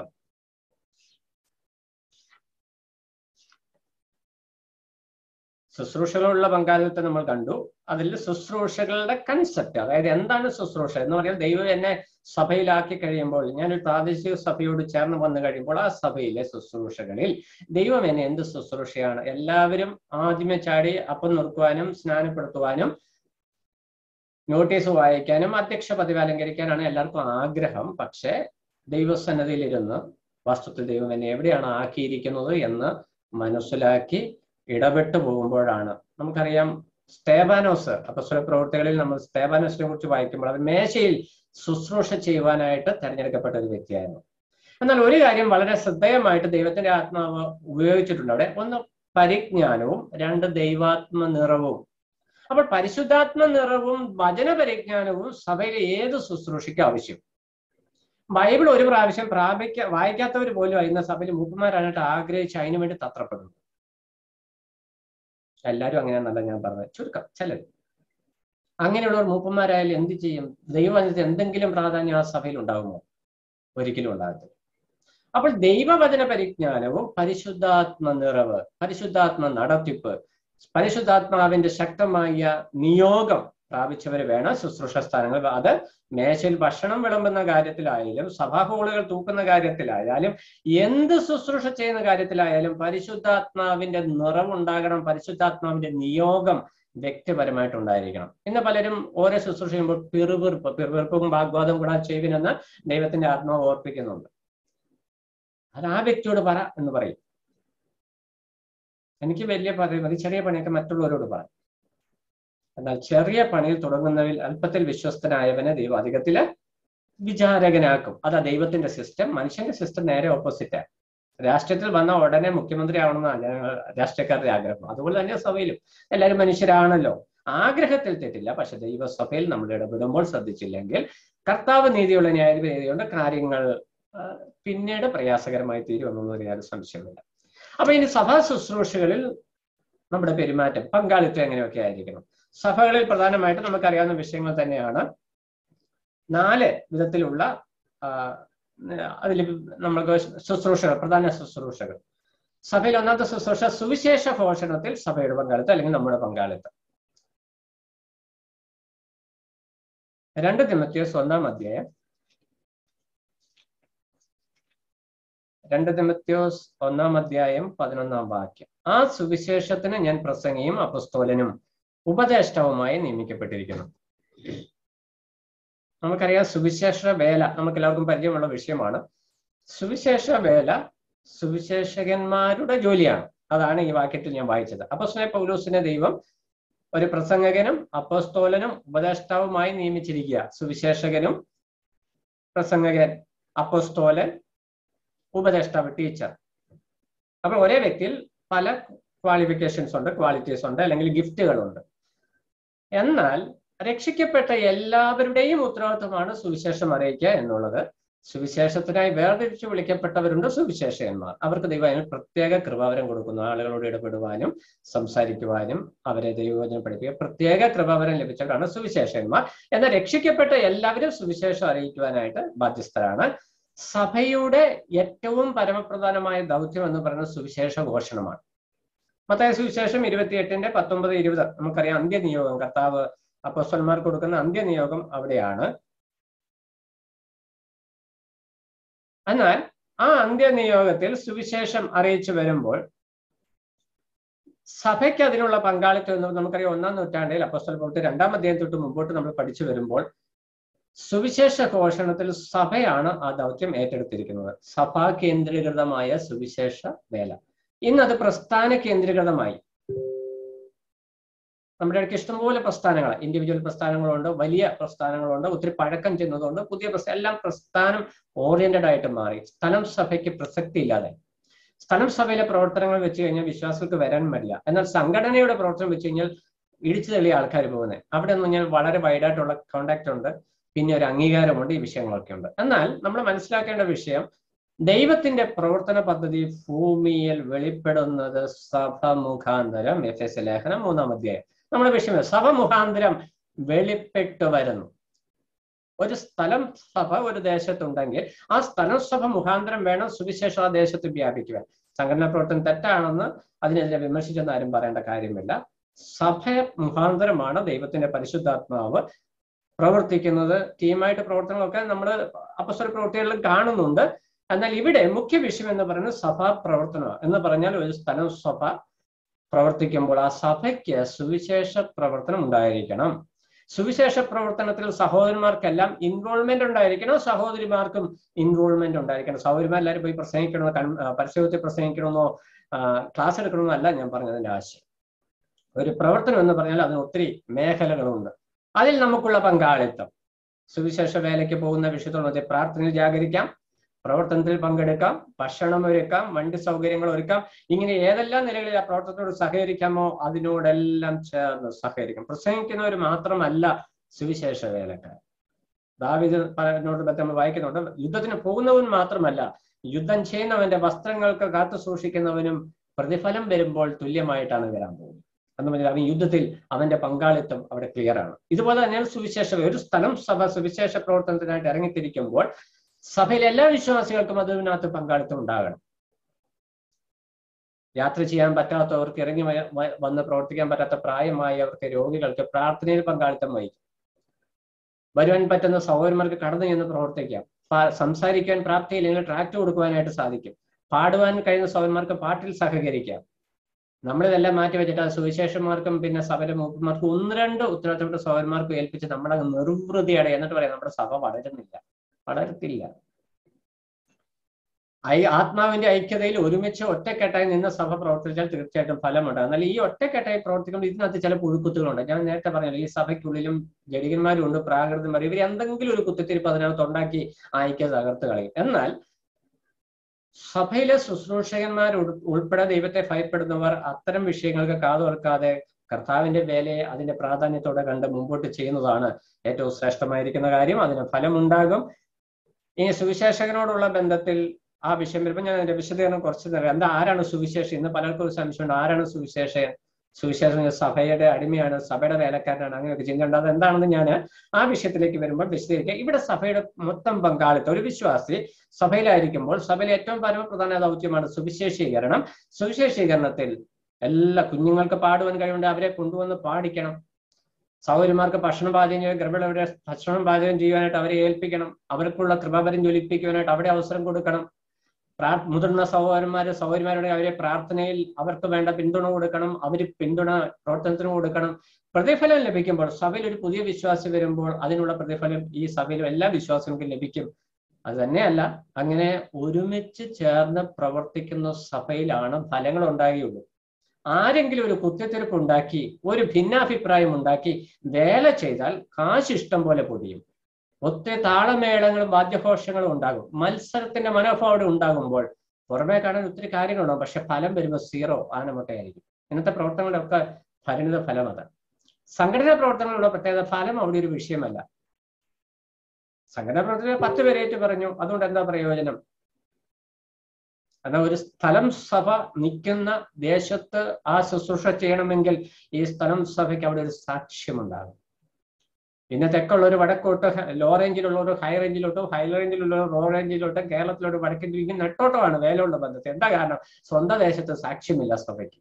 [SPEAKER 1] ശുശ്രൂഷകളുള്ള പങ്കാളിത്തം നമ്മൾ കണ്ടു അതിൽ ശുശ്രൂഷകളുടെ കൺസെപ്റ്റ് അതായത് എന്താണ് ശുശ്രൂഷ എന്ന് പറഞ്ഞാൽ ദൈവം എന്നെ സഭയിലാക്കി കഴിയുമ്പോൾ ഞാനൊരു പ്രാദേശിക സഭയോട് ചേർന്ന് വന്നു കഴിയുമ്പോൾ ആ സഭയിലെ ശുശ്രൂഷകളിൽ ദൈവം എന്നെ എന്ത് ശുശ്രൂഷയാണ് എല്ലാവരും ആദ്യമേ ചാടി അപ്പം നിർത്തുവാനും സ്നാനപ്പെടുത്തുവാനും നോട്ടീസ് വായിക്കാനും അധ്യക്ഷ പദവി അലങ്കരിക്കാനാണ് എല്ലാവർക്കും ആഗ്രഹം പക്ഷേ ദൈവസന്നതിയിലിരുന്ന് വസ്തുത്തിൽ ദൈവം എന്നെ എവിടെയാണ് ആക്കിയിരിക്കുന്നത് എന്ന് മനസ്സിലാക്കി ഇടപെട്ടു പോകുമ്പോഴാണ് നമുക്കറിയാം സ്തേബാനോസ് അപ്പസ്വല പ്രവൃത്തികളിൽ നമ്മൾ സ്തേബാനോസിനെ കുറിച്ച് വായിക്കുമ്പോൾ അവർ മേശയിൽ ശുശ്രൂഷ ചെയ്യുവാനായിട്ട് തെരഞ്ഞെടുക്കപ്പെട്ട ഒരു വ്യക്തിയായിരുന്നു എന്നാൽ ഒരു കാര്യം വളരെ ശ്രദ്ധേയമായിട്ട് ദൈവത്തിന്റെ ആത്മാവ് ഉപയോഗിച്ചിട്ടുണ്ട് അവിടെ ഒന്ന് പരിജ്ഞാനവും രണ്ട് ദൈവാത്മ നിറവും അപ്പോൾ പരിശുദ്ധാത്മ നിറവും വചന പരിജ്ഞാനവും സഭയിലെ ഏത് ശുശ്രൂഷയ്ക്കും ആവശ്യം ബൈബിൾ ഒരു പ്രാവശ്യം പ്രാപിക്ക വായിക്കാത്തവർ പോലും ഇന്ന് സഭയിൽ മൂപ്പന്മാരായിട്ട് ആഗ്രഹിച്ച് അതിനു വേണ്ടി തത്രപ്പെടുന്നു എല്ലാവരും അങ്ങനെയാണെന്നല്ല ഞാൻ പറഞ്ഞത് ചുരുക്കം ചിലർ അങ്ങനെയുള്ളവർ മൂപ്പന്മാരായാലും എന്ത് ചെയ്യും ദൈവവചനത്തിൽ എന്തെങ്കിലും പ്രാധാന്യം ആ സഭയിൽ ഉണ്ടാകുമോ ഒരിക്കലും ഉണ്ടാകത്തില്ല അപ്പോൾ ദൈവവചന പരിജ്ഞാനവും പരിശുദ്ധാത്മ നിറവ് പരിശുദ്ധാത്മ നടത്തിപ്പ് പരിശുദ്ധാത്മാവിന്റെ ശക്തമായ നിയോഗം പ്രാപിച്ചവർ വേണം ശുശ്രൂഷ സ്ഥാനങ്ങൾ അത് മേശയിൽ ഭക്ഷണം വിളമ്പുന്ന കാര്യത്തിലായാലും സഭാ ഹോളുകൾ തൂക്കുന്ന കാര്യത്തിലായാലും എന്ത് ശുശ്രൂഷ ചെയ്യുന്ന കാര്യത്തിലായാലും പരിശുദ്ധാത്മാവിന്റെ നിറവുണ്ടാകണം പരിശുദ്ധാത്മാവിന്റെ നിയോഗം വ്യക്തിപരമായിട്ട് ഉണ്ടായിരിക്കണം ഇന്ന് പലരും ഓരോ ശുശ്രൂഷ ചെയ്യുമ്പോൾ പിറുപിറുപ്പ് പിറുപിറുപ്പും വാഗ്വാദം കൂടാതെ ചെയ്യുവിനെന്ന് ദൈവത്തിന്റെ ആത്മാവ് ഓർപ്പിക്കുന്നുണ്ട് അത് ആ വ്യക്തിയോട് പറ എന്ന് പറയും എനിക്ക് വലിയ പറയും മതി ചെറിയ പണിയൊക്കെ മറ്റുള്ളവരോട് പറ എന്നാൽ ചെറിയ പണിയിൽ തുടങ്ങുന്നതിൽ അല്പത്തിൽ വിശ്വസ്തനായവനെ ദൈവം അധികത്തില് വിചാരകനാക്കും അതാ ദൈവത്തിന്റെ സിസ്റ്റം മനുഷ്യന്റെ സിസ്റ്റം നേരെ ഓപ്പോസിറ്റാണ് രാഷ്ട്രീയത്തിൽ വന്ന ഉടനെ മുഖ്യമന്ത്രി ആവണമെന്നാണ് ഞങ്ങൾ രാഷ്ട്രീയക്കാരുടെ ആഗ്രഹം അതുപോലെ തന്നെ സഭയിലും എല്ലാവരും മനുഷ്യരാണല്ലോ ആഗ്രഹത്തിൽ തെറ്റില്ല പക്ഷെ ദൈവസഭയിൽ നമ്മൾ ഇടപെടുമ്പോൾ ശ്രദ്ധിച്ചില്ലെങ്കിൽ കർത്താവ് നീതിയുള്ള ന്യായാധിപതി കൊണ്ട് കാര്യങ്ങൾ പിന്നീട് പ്രയാസകരമായി തീരുമെന്നൊന്നും യാതൊരു സംശയമില്ല അപ്പൊ ഇനി സഭാ ശുശ്രൂഷകളിൽ നമ്മുടെ പെരുമാറ്റം പങ്കാളിത്തം എങ്ങനെയൊക്കെ ആയിരിക്കണം സഭകളിൽ പ്രധാനമായിട്ട് നമുക്കറിയാവുന്ന വിഷയങ്ങൾ തന്നെയാണ് നാല് വിധത്തിലുള്ള അതിൽ നമ്മൾക്ക് ശുശ്രൂഷകൾ പ്രധാന ശുശ്രൂഷകൾ സഭയിൽ ഒന്നാമത്തെ ശുശ്രൂഷ സുവിശേഷ പോഷണത്തിൽ സഭയുടെ പങ്കാളിത്തം അല്ലെങ്കിൽ നമ്മുടെ പങ്കാളിത്തം രണ്ട് തിമത്യോസ് ഒന്നാം അധ്യായം രണ്ട് തിമത്യോസ് ഒന്നാം അധ്യായം പതിനൊന്നാം വാക്യം ആ സുവിശേഷത്തിന് ഞാൻ പ്രസംഗിയും അപസ്തോലനും ഉപദേഷ്ടാവുമായി നിയമിക്കപ്പെട്ടിരിക്കുന്നു നമുക്കറിയാം സുവിശേഷ വേല നമുക്ക് എല്ലാവർക്കും പരിചയമുള്ള വിഷയമാണ് സുവിശേഷ വേല സുവിശേഷകന്മാരുടെ ജോലിയാണ് അതാണ് ഈ വാക്യത്തിൽ ഞാൻ വായിച്ചത് അപ്പസ്നെ പൗലോസിനെ ദൈവം ഒരു പ്രസംഗകനും അപ്പസ്തോലനും ഉപദേഷ്ടാവുമായി നിയമിച്ചിരിക്കുക സുവിശേഷകനും പ്രസംഗകൻ അപ്പോസ്തോലൻ ഉപദേഷ്ടാവ് ടീച്ചർ അപ്പൊ ഒരേ വ്യക്തിയിൽ പല ക്വാളിഫിക്കേഷൻസ് ഉണ്ട് ക്വാളിറ്റീസ് ഉണ്ട് അല്ലെങ്കിൽ ഗിഫ്റ്റുകളുണ്ട് എന്നാൽ രക്ഷിക്കപ്പെട്ട എല്ലാവരുടെയും ഉത്തരവാദിത്വമാണ് സുവിശേഷം അറിയിക്കുക എന്നുള്ളത് സുവിശേഷത്തിനായി വേർതിരിച്ച് വിളിക്കപ്പെട്ടവരുണ്ട് സുവിശേഷകന്മാർ അവർക്ക് ദൈവം അതിന് പ്രത്യേക കൃപാവരം കൊടുക്കുന്നു ആളുകളോട് ഇടപെടുവാനും സംസാരിക്കുവാനും അവരെ ദൈവവചനം പഠിപ്പിക്കുക പ്രത്യേക കൃപാവരം ലഭിച്ചവരാണ് സുവിശേഷകന്മാർ എന്നാൽ രക്ഷിക്കപ്പെട്ട എല്ലാവരും സുവിശേഷം അറിയിക്കുവാനായിട്ട് ബാധ്യസ്ഥരാണ് സഭയുടെ ഏറ്റവും പരമപ്രധാനമായ ദൗത്യം എന്ന് പറയുന്നത് സുവിശേഷ ഘോഷണമാണ് മത്തായ സുവിശേഷം ഇരുപത്തിയെട്ടിന്റെ പത്തൊമ്പത് ഇരുപത് നമുക്കറിയാം അന്ത്യനിയോഗം കർത്താവ് അപ്പോസ്വന്മാർക്ക് കൊടുക്കുന്ന അന്ത്യനിയോഗം അവിടെയാണ് എന്നാൽ ആ അന്ത്യനിയോഗത്തിൽ സുവിശേഷം അറിയിച്ചു വരുമ്പോൾ സഭയ്ക്ക് അതിനുള്ള പങ്കാളിത്തം എന്ന് നമുക്കറിയാം ഒന്നാം നൂറ്റാണ്ടിൽ അപ്പോസ്തല പ്രവൃത്തി രണ്ടാം അധ്യായം തൊട്ട് മുമ്പോട്ട് നമ്മൾ പഠിച്ചു വരുമ്പോൾ സുവിശേഷ ഘോഷണത്തിൽ സഭയാണ് ആ ദൗത്യം ഏറ്റെടുത്തിരിക്കുന്നത് സഭാ കേന്ദ്രീകൃതമായ സുവിശേഷ വേല ഇന്നത് പ്രസ്ഥാന കേന്ദ്രീകൃതമായി നമ്മുടെ ഇടയ്ക്ക് ഇഷ്ടംപോലെ പ്രസ്ഥാനങ്ങൾ ഇൻഡിവിജ്വൽ പ്രസ്ഥാനങ്ങളുണ്ട് വലിയ പ്രസ്ഥാനങ്ങളുണ്ട് ഒത്തിരി പഴക്കം ചെന്നതുകൊണ്ട് പുതിയ പ്രസ്ഥാനം എല്ലാം പ്രസ്ഥാനം ഓറിയന്റഡ് ആയിട്ട് മാറി സ്ഥലം സഭയ്ക്ക് പ്രസക്തി ഇല്ലാതെ സ്ഥലം സഭയിലെ പ്രവർത്തനങ്ങൾ വെച്ച് കഴിഞ്ഞാൽ വിശ്വാസികൾക്ക് വരാൻ പറ്റില്ല എന്നാൽ സംഘടനയുടെ പ്രവർത്തനം വെച്ച് കഴിഞ്ഞാൽ ഇടിച്ചു തള്ളിയ ആൾക്കാർ പോകുന്നത് അവിടെ നിന്ന് കഴിഞ്ഞാൽ വളരെ വൈഡായിട്ടുള്ള കോണ്ടാക്ട് ഉണ്ട് പിന്നെ ഒരു അംഗീകാരമുണ്ട് ഈ വിഷയങ്ങളൊക്കെ ഉണ്ട് എന്നാൽ നമ്മൾ മനസ്സിലാക്കേണ്ട വിഷയം ദൈവത്തിന്റെ പ്രവർത്തന പദ്ധതി ഭൂമിയിൽ വെളിപ്പെടുന്നത് സഭ മുഖാന്തരം എഫ് എസ് ലേഖനം മൂന്നാം അധ്യായം നമ്മുടെ വിഷയം സഭ മുഖാന്തരം വെളിപ്പെട്ടു വരുന്നു ഒരു സ്ഥലം സഭ ഒരു ദേശത്തുണ്ടെങ്കിൽ ആ സ്ഥലം സഭ മുഖാന്തരം വേണം സുവിശേഷ ആ ദേശത്ത് വ്യാപിക്കുവാൻ സംഘടനാ പ്രവർത്തനം തെറ്റാണെന്ന് അതിനെതിരെ വിമർശിച്ചെന്ന് ആരും പറയേണ്ട കാര്യമില്ല സഭ മുഖാന്തരമാണ് ദൈവത്തിന്റെ പരിശുദ്ധാത്മാവ് പ്രവർത്തിക്കുന്നത് ടീമായിട്ട് പ്രവർത്തനങ്ങളൊക്കെ നമ്മൾ അപ്പസ്വര പ്രവൃത്തികളിൽ കാണുന്നുണ്ട് എന്നാൽ ഇവിടെ മുഖ്യ വിഷയം എന്ന് പറയുന്നത് സഭാ പ്രവർത്തനം എന്ന് പറഞ്ഞാൽ ഒരു സ്ഥലം സഭ പ്രവർത്തിക്കുമ്പോൾ ആ സഭയ്ക്ക് സുവിശേഷ പ്രവർത്തനം ഉണ്ടായിരിക്കണം സുവിശേഷ പ്രവർത്തനത്തിൽ സഹോദരന്മാർക്കെല്ലാം ഇൻവോൾവ്മെന്റ് ഉണ്ടായിരിക്കണം സഹോദരിമാർക്കും ഇൻവോൾവ്മെന്റ് ഉണ്ടായിരിക്കണം സഹോദരിമാർ എല്ലാവരും പോയി പ്രസംഗിക്കണമെന്നോ പരസ്യത്തിൽ പ്രസംഗിക്കണമെന്നോ ക്ലാസ് എടുക്കണമെന്നോ അല്ല ഞാൻ പറഞ്ഞതിന്റെ ആശയം ഒരു പ്രവർത്തനം എന്ന് പറഞ്ഞാൽ അതിന് ഒത്തിരി മേഖലകളുണ്ട് അതിൽ നമുക്കുള്ള പങ്കാളിത്തം സുവിശേഷ വേലയ്ക്ക് പോകുന്ന വിഷയത്തോടെ പ്രാർത്ഥനയിൽ ജാഗരിക്കാം പ്രവർത്തനത്തിൽ പങ്കെടുക്കാം ഭക്ഷണം ഒരുക്കാം വണ്ടി സൗകര്യങ്ങൾ ഒരുക്കാം ഇങ്ങനെ ഏതെല്ലാം നിലകളിൽ ആ പ്രവർത്തനത്തോട് സഹകരിക്കാമോ അതിനോടെല്ലാം ചേർന്ന് സഹകരിക്കാം പ്രസംഗിക്കുന്നവർ മാത്രമല്ല സുവിശേഷ വേലക്കാർ ദാവിദ് നോട് നമ്മൾ വായിക്കുന്നുണ്ട് യുദ്ധത്തിന് പോകുന്നവൻ മാത്രമല്ല യുദ്ധം ചെയ്യുന്നവന്റെ വസ്ത്രങ്ങൾക്ക് കാത്തു സൂക്ഷിക്കുന്നവനും പ്രതിഫലം വരുമ്പോൾ തുല്യമായിട്ടാണ് വരാൻ പോകുന്നത് എന്ന് പറഞ്ഞാൽ അവൻ യുദ്ധത്തിൽ അവന്റെ പങ്കാളിത്തം അവിടെ ക്ലിയർ ആണ് ഇതുപോലെ തന്നെയാണ് സുവിശേഷ ഒരു സ്ഥലം സഭ സുവിശേഷ പ്രവർത്തനത്തിനായിട്ട് ഇറങ്ങിത്തിരിക്കുമ്പോൾ സഭയിലെ എല്ലാ വിശ്വാസികൾക്കും അതിനകത്ത് പങ്കാളിത്തം ഉണ്ടാകണം യാത്ര ചെയ്യാൻ പറ്റാത്തവർക്ക് ഇറങ്ങി വന്ന് പ്രവർത്തിക്കാൻ പറ്റാത്ത പ്രായമായവർക്ക് രോഗികൾക്ക് പ്രാർത്ഥനയിൽ പങ്കാളിത്തം വഹിക്കും വരുവാൻ പറ്റുന്ന സഹോദരന്മാർക്ക് കടന്നു ചെന്ന് പ്രവർത്തിക്കാം സംസാരിക്കാൻ പ്രാപ്തിയില്ലെങ്കിൽ ട്രാക്ട് കൊടുക്കുവാനായിട്ട് സാധിക്കും പാടുവാൻ കഴിയുന്ന സഹോദരന്മാർക്ക് പാട്ടിൽ സഹകരിക്കാം നമ്മളിതെല്ലാം മാറ്റി വെച്ചിട്ട് ആ സുവിശേഷന്മാർക്കും പിന്നെ സഭയിലെ മൂപ്പന്മാർക്കും ഒന്ന് രണ്ട് ഉത്തരവാദിത്തപ്പെട്ട സഹോദരന്മാർക്കും ഏൽപ്പിച്ച് നമ്മുടെ നിർവൃതിയുടെ എന്നിട്ട് പറയാം നമ്മുടെ സഭ വളരുന്നില്ല വളരത്തില്ല ഐ ആത്മാവിന്റെ ഐക്യതയിൽ ഒരുമിച്ച് ഒറ്റക്കെട്ടായി നിന്ന് സഭ പ്രവർത്തിച്ചാൽ തീർച്ചയായിട്ടും ഫലമുണ്ട് എന്നാൽ ഈ ഒറ്റക്കെട്ടായി പ്രവർത്തിക്കുമ്പോൾ ഇതിനകത്ത് ചില പുഴുക്കുത്തുകളുണ്ട് ഞാൻ നേരത്തെ പറഞ്ഞല്ലോ ഈ സഭയ്ക്കുള്ളിലും ജടികന്മാരും ഉണ്ട് പ്രാകൃതന്മാർ ഇവർ എന്തെങ്കിലും ഒരു കുത്തിത്തിരിപ്പ് അതിനകത്ത് ഉണ്ടാക്കി ആ ഐക്യ തകർത്ത് കളയും എന്നാൽ സഭയിലെ ശുശ്രൂഷകന്മാർ ഉൾപ്പെടെ ദൈവത്തെ ഭയപ്പെടുന്നവർ അത്തരം വിഷയങ്ങൾക്ക് കാതോർക്കാതെ കർത്താവിന്റെ വേലയെ അതിന്റെ പ്രാധാന്യത്തോടെ കണ്ട് മുമ്പോട്ട് ചെയ്യുന്നതാണ് ഏറ്റവും ശ്രേഷ്ഠമായിരിക്കുന്ന കാര്യം അതിന് ഫലമുണ്ടാകും ഇനി സുവിശേഷകനോടുള്ള ബന്ധത്തിൽ ആ വിഷയം വരുമ്പോൾ ഞാൻ അതിന്റെ വിശദീകരണം കുറച്ച് തരാം എന്താ ആരാണ് സുവിശേഷം ഇന്ന് പലർക്കും ഒരു സംശയമുണ്ട് ആരാണ് സുവിശേഷൻ സുവിശേഷം സഭയുടെ അടിമയാണ് സഭയുടെ വേലക്കാരനാണ് അങ്ങനെയൊക്കെ ചിന്തയുണ്ട് അത് എന്താണെന്ന് ഞാൻ ആ വിഷയത്തിലേക്ക് വരുമ്പോൾ വിശദീകരിക്കുക ഇവിടെ സഭയുടെ മൊത്തം പങ്കാളിത്തം ഒരു വിശ്വാസി സഭയിലായിരിക്കുമ്പോൾ സഭയിലെ ഏറ്റവും പരമപ്രധാന ദൗത്യമാണ് സുവിശേഷീകരണം സുവിശേഷീകരണത്തിൽ എല്ലാ കുഞ്ഞുങ്ങൾക്ക് പാടുവാൻ കഴിവുണ്ട് അവരെ കൊണ്ടുവന്ന് പാടിക്കണം സൗകര്യമാർക്ക് ഭക്ഷണം പാചകം ചെയ്യാൻ ഗർഭിണിയുടെ ഭക്ഷണം പാചകം ചെയ്യുവാനായിട്ട് അവരെ ഏൽപ്പിക്കണം അവർക്കുള്ള കൃപാപരം ജ്വലിപ്പിക്കുവാനായിട്ട് അവിടെ അവസരം കൊടുക്കണം പ്രാ മുതിർന്ന സഹോദരന്മാര് സഹോദരിമാരുടെ അവരെ പ്രാർത്ഥനയിൽ അവർക്ക് വേണ്ട പിന്തുണ കൊടുക്കണം അവർ പിന്തുണ പ്രവർത്തനത്തിന് കൊടുക്കണം പ്രതിഫലം ലഭിക്കുമ്പോൾ സഭയിൽ ഒരു പുതിയ വിശ്വാസി വരുമ്പോൾ അതിനുള്ള പ്രതിഫലം ഈ സഭയിലും എല്ലാ വിശ്വാസികൾക്കും ലഭിക്കും അത് തന്നെയല്ല അങ്ങനെ ഒരുമിച്ച് ചേർന്ന് പ്രവർത്തിക്കുന്ന സഭയിലാണ് ഫലങ്ങൾ ഉണ്ടാകുകയുള്ളൂ ആരെങ്കിലും ഒരു കുത്തിത്തിരിപ്പ് ഉണ്ടാക്കി ഒരു ഭിന്നാഭിപ്രായം ഉണ്ടാക്കി വേല ചെയ്താൽ കാശ് ഇഷ്ടം പോലെ പൊതിയും ഒത്തിരി താളമേളങ്ങളും വാദ്യഘോഷങ്ങളും ഉണ്ടാകും മത്സരത്തിന്റെ മനോഭാവം അവിടെ ഉണ്ടാകുമ്പോൾ പുറമേ കാണാൻ ഒത്തിരി കാര്യങ്ങളുണ്ടാകും പക്ഷെ ഫലം വരുമ്പോൾ സീറോ ആനമുട്ടയായിരിക്കും ഇന്നത്തെ പ്രവർത്തനങ്ങളുടെ ഒക്കെ പരിണിത ഫലം അതാണ് സംഘടനാ പ്രവർത്തനങ്ങളുടെ പ്രത്യേകത ഫലം അവിടെ ഒരു വിഷയമല്ല സംഘടനാ പ്രവർത്തനം പത്ത് പേരേറ്റ് പറഞ്ഞു അതുകൊണ്ട് എന്താ പ്രയോജനം എന്നാൽ ഒരു സ്ഥലം സഭ നിൽക്കുന്ന ദേശത്ത് ആ ശുശ്രൂഷ ചെയ്യണമെങ്കിൽ ഈ സ്ഥലം സഭയ്ക്ക് അവിടെ ഒരു സാക്ഷ്യമുണ്ടാകും പിന്നെ തെക്കുള്ളവർ വടക്കോട്ട് ലോ റേഞ്ചിലുള്ളവർ ഹൈ റേഞ്ചിലോട്ടോ ഹൈ റേഞ്ചിലുള്ളവർ ലോ റേഞ്ചിലോട്ടോ കേരളത്തിലോട്ട് വടക്കിലേക്ക് നെട്ടോട്ടമാണ് വേലുള്ള ബന്ധത്തിൽ എന്താ കാരണം സ്വന്തം ദേശത്ത് സാക്ഷ്യമില്ല സഭയ്ക്ക്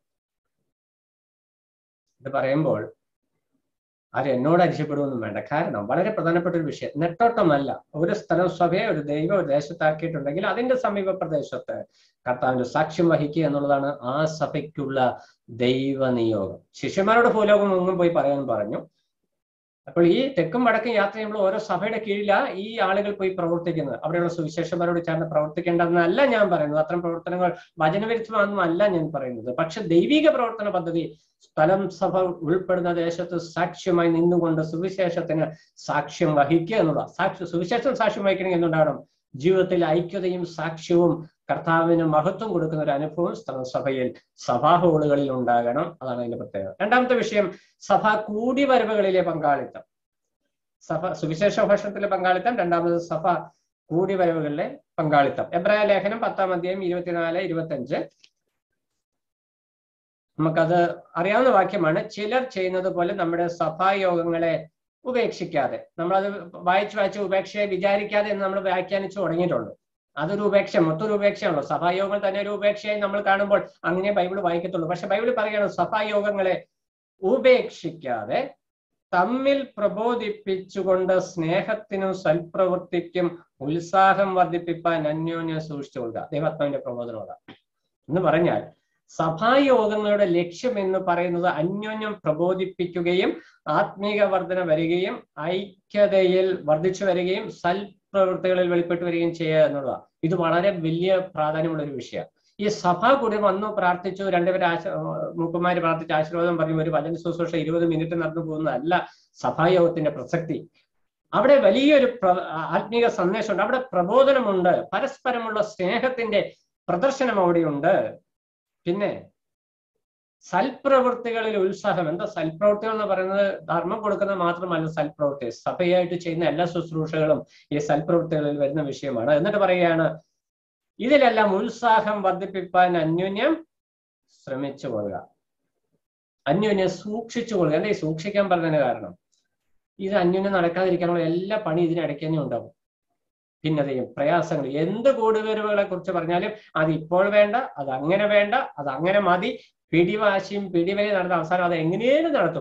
[SPEAKER 1] ഇത് പറയുമ്പോൾ ആരും എന്നോട് അരിശപ്പെടുമൊന്നും വേണ്ട കാരണം വളരെ പ്രധാനപ്പെട്ട ഒരു വിഷയം നെട്ടോട്ടമല്ല ഒരു സ്ഥലം സഭയെ ഒരു ദൈവ ഒരു ദേശത്താക്കിയിട്ടുണ്ടെങ്കിൽ അതിന്റെ സമീപ പ്രദേശത്ത് കർത്താവിന്റെ സാക്ഷ്യം വഹിക്കുക എന്നുള്ളതാണ് ആ സഭയ്ക്കുള്ള ദൈവ നിയോഗം ശിഷ്യന്മാരോട് ഭൂലോകം ഒന്നും പോയി പറയാൻ പറഞ്ഞു അപ്പോൾ ഈ തെക്കും വടക്കും യാത്ര ചെയ്യുമ്പോൾ ഓരോ സഭയുടെ കീഴിലാ ഈ ആളുകൾ പോയി പ്രവർത്തിക്കുന്നത് അവിടെയുള്ള സുവിശേഷന്മാരോട് ചേർന്ന് പ്രവർത്തിക്കേണ്ടതെന്നല്ല ഞാൻ പറയുന്നത് അത്തരം പ്രവർത്തനങ്ങൾ വചനവിരുദ്ധമാണെന്നും അല്ല ഞാൻ പറയുന്നത് പക്ഷെ ദൈവിക പ്രവർത്തന പദ്ധതി സ്ഥലം സഭ ഉൾപ്പെടുന്ന ദേശത്ത് സാക്ഷ്യമായി നിന്നുകൊണ്ട് സുവിശേഷത്തിന് സാക്ഷ്യം വഹിക്കുക എന്നുള്ള സാക്ഷ്യ സുവിശേഷം സാക്ഷ്യം വഹിക്കണമെങ്കിൽ എന്തുണ്ടാകണം ജീവിതത്തിൽ ഐക്യതയും സാക്ഷ്യവും കർത്താവിന് മഹത്വം കൊടുക്കുന്ന ഒരു അനുഭവം സ്ഥലം സഭയിൽ സഭാ ഹോളുകളിൽ ഉണ്ടാകണം അതാണ് അതിന്റെ പ്രത്യേകത രണ്ടാമത്തെ വിഷയം സഭാ കൂടിവരവുകളിലെ പങ്കാളിത്തം സഭ സുവിശേഷ ഭാഷണത്തിലെ പങ്കാളിത്തം രണ്ടാമത് സഭ കൂടിവരവുകളിലെ പങ്കാളിത്തം എബ്രായ ലേഖനം പത്താം അധ്യായം ഇരുപത്തിനാല് ഇരുപത്തഞ്ച് നമുക്കത് അറിയാവുന്ന വാക്യമാണ് ചിലർ ചെയ്യുന്നത് പോലെ നമ്മുടെ സഭായോഗങ്ങളെ ഉപേക്ഷിക്കാതെ നമ്മളത് വായിച്ച് വായിച്ച് ഉപേക്ഷയെ വിചാരിക്കാതെ എന്ന് നമ്മൾ വ്യാഖ്യാനിച്ചു തുടങ്ങിയിട്ടുള്ളൂ അതൊരു ഉപേക്ഷ മൊത്തം ഉപേക്ഷയാണല്ലോ സഭായോഗങ്ങൾ തന്നെ ഒരു ഉപേക്ഷയായി നമ്മൾ കാണുമ്പോൾ അങ്ങനെ ബൈബിൾ വായിക്കത്തുള്ളൂ പക്ഷെ ബൈബിൾ പറയുകയാണ് സഭായോഗങ്ങളെ ഉപേക്ഷിക്കാതെ തമ്മിൽ പ്രബോധിപ്പിച്ചുകൊണ്ട് സ്നേഹത്തിനും സൽപ്രവൃത്തിക്കും ഉത്സാഹം വർദ്ധിപ്പിക്കാൻ അന്യോന്യം സൂക്ഷിച്ചു കൊടുക്കുക ദൈവാത്മാവിന്റെ പ്രബോധനമാണ് എന്ന് പറഞ്ഞാൽ സഭായോഗങ്ങളുടെ ലക്ഷ്യം എന്ന് പറയുന്നത് അന്യോന്യം പ്രബോധിപ്പിക്കുകയും ആത്മീക വർധന വരികയും ഐക്യതയിൽ വർദ്ധിച്ചു വരികയും സൽപ്രവൃത്തികളിൽ വെളിപ്പെട്ടു വരികയും ചെയ്യുക എന്നുള്ളതാണ് ഇത് വളരെ വലിയ പ്രാധാന്യമുള്ള ഒരു വിഷയമാണ് ഈ സഭ കൂടി വന്നു പ്രാർത്ഥിച്ചു രണ്ടുപേരെ ആശ മൂപ്പന്മാര് പ്രാർത്ഥിച്ച് ആശീർവാദം പറഞ്ഞു ഒരു വചന ശുശ്രൂഷ ഇരുപത് മിനിറ്റ് നടന്നു പോകുന്നതല്ല സഭായോഗത്തിന്റെ പ്രസക്തി അവിടെ വലിയൊരു ആത്മീക സന്ദേശമുണ്ട് അവിടെ പ്രബോധനമുണ്ട് പരസ്പരമുള്ള സ്നേഹത്തിന്റെ പ്രദർശനം അവിടെയുണ്ട് പിന്നെ സൽപ്രവൃത്തികളിൽ ഉത്സാഹം എന്താ സൽപ്രവൃത്തികൾ എന്ന് പറയുന്നത് ധർമ്മം കൊടുക്കുന്നത് മാത്രമല്ല സൽപ്രവൃത്തി സഭയായിട്ട് ചെയ്യുന്ന എല്ലാ ശുശ്രൂഷകളും ഈ സൽപ്രവൃത്തികളിൽ വരുന്ന വിഷയമാണ് എന്നിട്ട് പറയുകയാണ് ഇതിലെല്ലാം ഉത്സാഹം വർദ്ധിപ്പിക്കാൻ അന്യോന്യം ശ്രമിച്ചു കൊള്ളുക അന്യോന്യം സൂക്ഷിച്ചു കൊള്ളുക എന്താ ഈ സൂക്ഷിക്കാൻ പറഞ്ഞതിന് കാരണം ഇത് അന്യോന്യം നടക്കാതിരിക്കാനുള്ള എല്ലാ പണി ഇതിനിടയ്ക്ക് തന്നെ ഉണ്ടാവും ഭിന്നതയും പ്രയാസങ്ങളും എന്ത് കൂടുവരവുകളെ കുറിച്ച് പറഞ്ഞാലും അത് ഇപ്പോൾ വേണ്ട അത് അങ്ങനെ വേണ്ട അത് അങ്ങനെ മതി പിടിവാശിയും പിടിവലി നടന്ന അവസാനം അത് എങ്ങനെയും നടത്തും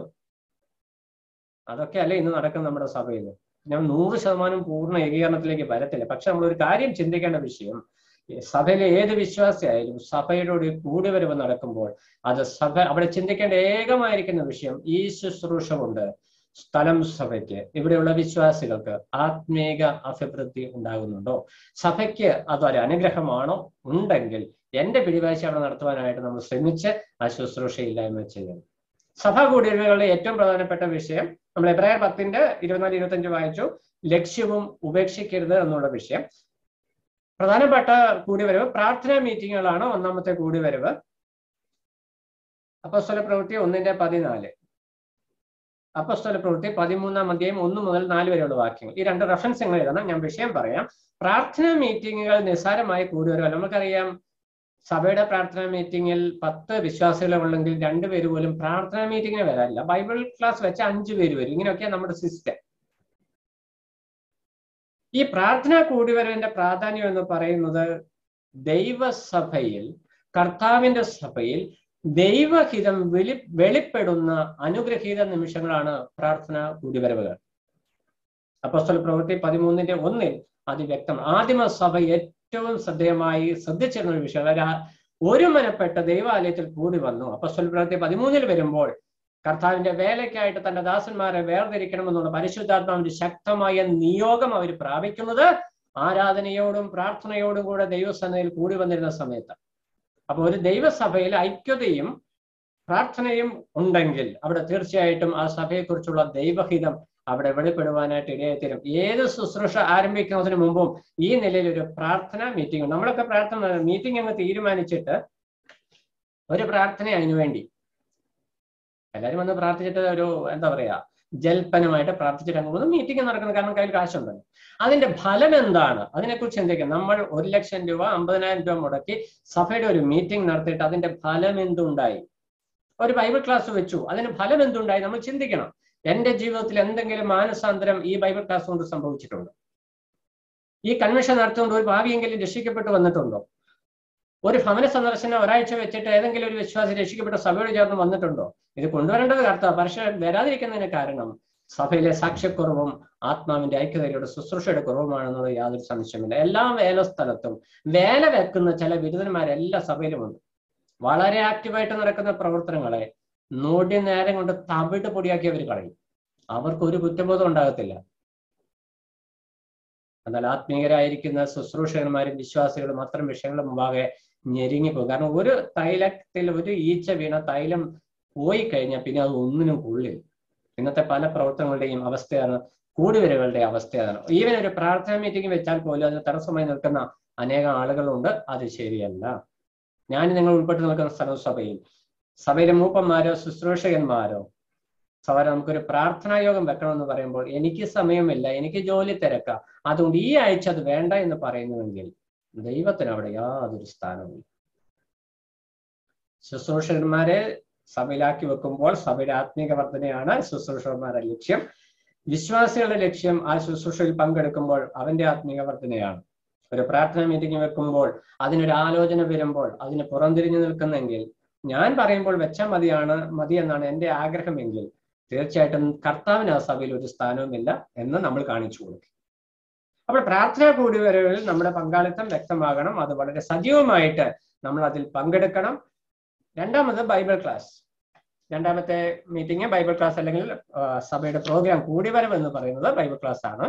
[SPEAKER 1] അതൊക്കെ അല്ലേ ഇന്ന് നടക്കുന്ന നമ്മുടെ സഭയിൽ ഞാൻ നൂറ് ശതമാനം പൂർണ്ണ ഏകീകരണത്തിലേക്ക് വരത്തില്ല പക്ഷെ നമ്മൾ ഒരു കാര്യം ചിന്തിക്കേണ്ട വിഷയം സഭയിലെ ഏത് വിശ്വാസിയായാലും സഭയുടെ ഒരു കൂടിവരവ് നടക്കുമ്പോൾ അത് സഭ അവിടെ ചിന്തിക്കേണ്ട ഏകമായിരിക്കുന്ന വിഷയം ഈ ശുശ്രൂഷ കൊണ്ട് സ്ഥലം സഭയ്ക്ക് ഇവിടെയുള്ള വിശ്വാസികൾക്ക് ആത്മീക അഭിവൃദ്ധി ഉണ്ടാകുന്നുണ്ടോ സഭയ്ക്ക് അതൊരു അനുഗ്രഹമാണോ ഉണ്ടെങ്കിൽ എന്റെ പിടിവാശി അവിടെ നടത്തുവാനായിട്ട് നമ്മൾ ശ്രമിച്ച് ആ ശുശ്രൂഷയില്ലായ്മ ചെയ്യണം സഭാ കൂടിയവരുടെ ഏറ്റവും പ്രധാനപ്പെട്ട വിഷയം നമ്മൾ എബ്രായർ പത്തിന്റെ ഇരുപത്തിനാല് ഇരുപത്തഞ്ച് വായിച്ചു ലക്ഷ്യവും ഉപേക്ഷിക്കരുത് എന്നുള്ള വിഷയം പ്രധാനപ്പെട്ട കൂടിവരവ് പ്രാർത്ഥനാ മീറ്റിങ്ങുകളാണ് ഒന്നാമത്തെ കൂടിവരവ് അപ്പസ്വല പ്രവൃത്തി ഒന്നിന്റെ പതിനാല് അപ്പസ്തല പ്രവൃത്തി പതിമൂന്നാം അധ്യായം ഒന്ന് മുതൽ നാല് വരെയുള്ള വാക്യങ്ങൾ ഈ രണ്ട് റെഫറൻസ് നിങ്ങൾ എഴുതണം ഞാൻ വിഷയം പറയാം പ്രാർത്ഥനാ മീറ്റിങ്ങുകൾ നിസ്സാരമായി കൂടുവരുമല്ല നമുക്കറിയാം സഭയുടെ പ്രാർത്ഥനാ മീറ്റിങ്ങിൽ പത്ത് വിശ്വാസികളെ ഉള്ളെങ്കിൽ രണ്ടുപേര് പോലും പ്രാർത്ഥനാ മീറ്റിങ്ങിന് വരാറില്ല ബൈബിൾ ക്ലാസ് വെച്ച് അഞ്ചു പേര് വരും ഇങ്ങനെയൊക്കെയാണ് നമ്മുടെ സിസ്റ്റം ഈ പ്രാർത്ഥനാ കൂടിവരവിന്റെ പ്രാധാന്യം എന്ന് പറയുന്നത് ദൈവസഭയിൽ കർത്താവിന്റെ സഭയിൽ ദൈവഹിതം വെളി വെളിപ്പെടുന്ന അനുഗ്രഹീത നിമിഷങ്ങളാണ് പ്രാർത്ഥന കൂടിവരവുകൾ അപ്പസ്തല പ്രവൃത്തി പതിമൂന്നിന്റെ ഒന്നിൽ അത് വ്യക്തം ആദിമ സഭ ഏറ്റവും ശ്രദ്ധേയമായി ശ്രദ്ധിച്ചിരുന്ന ഒരു വിഷയം അതായത് ഒരു മനപ്പെട്ട ദൈവാലയത്തിൽ കൂടി വന്നു അപ്പസ്തല പ്രവൃത്തി പതിമൂന്നിൽ വരുമ്പോൾ കർത്താവിന്റെ വേലയ്ക്കായിട്ട് തന്റെ ദാസന്മാരെ വേർതിരിക്കണമെന്നുള്ള പരിശുദ്ധാത്മാവിന്റെ ശക്തമായ നിയോഗം അവർ പ്രാപിക്കുന്നത് ആരാധനയോടും പ്രാർത്ഥനയോടും കൂടെ ദൈവസന്നയിൽ കൂടി വന്നിരുന്ന സമയത്ത് അപ്പൊ ഒരു ദൈവസഭയിൽ ഐക്യതയും പ്രാർത്ഥനയും ഉണ്ടെങ്കിൽ അവിടെ തീർച്ചയായിട്ടും ആ സഭയെക്കുറിച്ചുള്ള ദൈവഹിതം അവിടെ വെളിപ്പെടുവാനായിട്ട് ഇടയായി തരും ഏത് ശുശ്രൂഷ ആരംഭിക്കുന്നതിന് മുമ്പും ഈ നിലയിൽ ഒരു പ്രാർത്ഥന മീറ്റിംഗ് നമ്മളൊക്കെ പ്രാർത്ഥന മീറ്റിംഗ് അങ്ങ് തീരുമാനിച്ചിട്ട് ഒരു പ്രാർത്ഥന അതിനുവേണ്ടി എല്ലാവരും വന്ന് പ്രാർത്ഥിച്ചിട്ട് ഒരു എന്താ പറയാ ജൽപ്പനമായിട്ട് പ്രാർത്ഥിച്ചിട്ട് അങ്ങ് പോകുന്നു മീറ്റിംഗ് നടക്കുന്നത് കാരണം കയ്യിൽ കാശുണ്ടല്ലോ അതിന്റെ ഫലം എന്താണ് അതിനെക്കുറിച്ച് ചിന്തിക്കാം നമ്മൾ ഒരു ലക്ഷം രൂപ അമ്പതിനായിരം രൂപ മുടക്കി സഭയുടെ ഒരു മീറ്റിംഗ് നടത്തിയിട്ട് അതിന്റെ ഫലം എന്തുണ്ടായി ഒരു ബൈബിൾ ക്ലാസ് വെച്ചു അതിന് ഫലം എന്തുണ്ടായി നമ്മൾ ചിന്തിക്കണം എന്റെ ജീവിതത്തിൽ എന്തെങ്കിലും മാനസാന്തരം ഈ ബൈബിൾ ക്ലാസ് കൊണ്ട് സംഭവിച്ചിട്ടുണ്ടോ ഈ കൺവെൻഷൻ നടത്തുകൊണ്ട് ഒരു ഭാവിയെങ്കിലും രക്ഷിക്കപ്പെട്ടു വന്നിട്ടുണ്ടോ ഒരു ഭവന സന്ദർശനം ഒരാഴ്ച വെച്ചിട്ട് ഏതെങ്കിലും ഒരു വിശ്വാസി രക്ഷിക്കപ്പെട്ട സഭയോട് ചേർന്ന് വന്നിട്ടുണ്ടോ ഇത് കൊണ്ടുവരേണ്ടത് കർത്താവ് പക്ഷെ വരാതിരിക്കുന്നതിന് കാരണം സഭയിലെ സാക്ഷ്യക്കുറവും ആത്മാവിന്റെ ഐക്യതയുടെ ശുശ്രൂഷയുടെ കുറവുമാണെന്നുള്ള യാതൊരു സംശയമില്ല എല്ലാ വേല സ്ഥലത്തും വേല വെക്കുന്ന ചില ബിരുദന്മാരെല്ലാ സഭയിലുമുണ്ട് വളരെ ആക്റ്റീവായിട്ട് നടക്കുന്ന പ്രവർത്തനങ്ങളെ നൂടി നേരം കൊണ്ട് തവിട് പൊടിയാക്കി അവർ കളയും അവർക്ക് ഒരു കുറ്റബോധം ഉണ്ടാകത്തില്ല എന്നാൽ ആത്മീയരായിരിക്കുന്ന ശുശ്രൂഷകന്മാരും വിശ്വാസികളും അത്തരം വിഷയങ്ങളുടെ മുമ്പാകെ ഞെരുങ്ങിപ്പോകും കാരണം ഒരു തൈലത്തിൽ ഒരു ഈച്ച വീണ തൈലം പോയി കഴിഞ്ഞാൽ പിന്നെ അത് ഒന്നിനും കൊള്ളില്ല ഇന്നത്തെ പല പ്രവർത്തനങ്ങളുടെയും അവസ്ഥയാണ് കൂടിവരവുകളുടെ അവസ്ഥയാണ് ഈവൻ ഒരു പ്രാർത്ഥന മീറ്റിംഗ് വെച്ചാൽ പോലും അതിന് തടസ്സമായി നിൽക്കുന്ന അനേകം ആളുകളുണ്ട് അത് ശരിയല്ല ഞാൻ നിങ്ങൾ ഉൾപ്പെട്ട് നിൽക്കുന്ന സ്ഥലം സഭയിൽ സഭയിലെ മൂപ്പന്മാരോ ശുശ്രൂഷകന്മാരോ സഭ നമുക്കൊരു പ്രാർത്ഥനാ യോഗം വെക്കണമെന്ന് പറയുമ്പോൾ എനിക്ക് സമയമില്ല എനിക്ക് ജോലി തിരക്ക അതുകൊണ്ട് ഈ ആഴ്ച അത് വേണ്ട എന്ന് പറയുന്നുവെങ്കിൽ ദൈവത്തിന് അവിടെ യാതൊരു സ്ഥാനവുമില്ല ശുശ്രൂഷകന്മാരെ സഭയിലാക്കി വെക്കുമ്പോൾ സഭയുടെ ആത്മീക വർധനയാണ് ശുശ്രൂഷകന്മാരുടെ ലക്ഷ്യം വിശ്വാസികളുടെ ലക്ഷ്യം ആ ശുശ്രൂഷയിൽ പങ്കെടുക്കുമ്പോൾ അവന്റെ ആത്മീക വർധനയാണ് ഒരു പ്രാർത്ഥന മീറ്റിംഗ് വെക്കുമ്പോൾ അതിനൊരു ആലോചന വരുമ്പോൾ അതിന് പുറംതിരിഞ്ഞു നിൽക്കുന്നെങ്കിൽ ഞാൻ പറയുമ്പോൾ വെച്ചാൽ മതിയാണ് മതി എന്നാണ് എൻ്റെ ആഗ്രഹമെങ്കിൽ തീർച്ചയായിട്ടും കർത്താവിന് ആ സഭയിൽ ഒരു സ്ഥാനവുമില്ല എന്ന് നമ്മൾ കാണിച്ചു കൊടുക്കും അപ്പോൾ പ്രാർത്ഥനാ കൂടിവരവിൽ നമ്മുടെ പങ്കാളിത്തം വ്യക്തമാകണം അത് വളരെ സജീവമായിട്ട് നമ്മൾ അതിൽ പങ്കെടുക്കണം രണ്ടാമത് ബൈബിൾ ക്ലാസ് രണ്ടാമത്തെ മീറ്റിംഗ് ബൈബിൾ ക്ലാസ് അല്ലെങ്കിൽ സഭയുടെ പ്രോഗ്രാം കൂടിവരവ് എന്ന് പറയുന്നത് ബൈബിൾ ക്ലാസ് ആണ്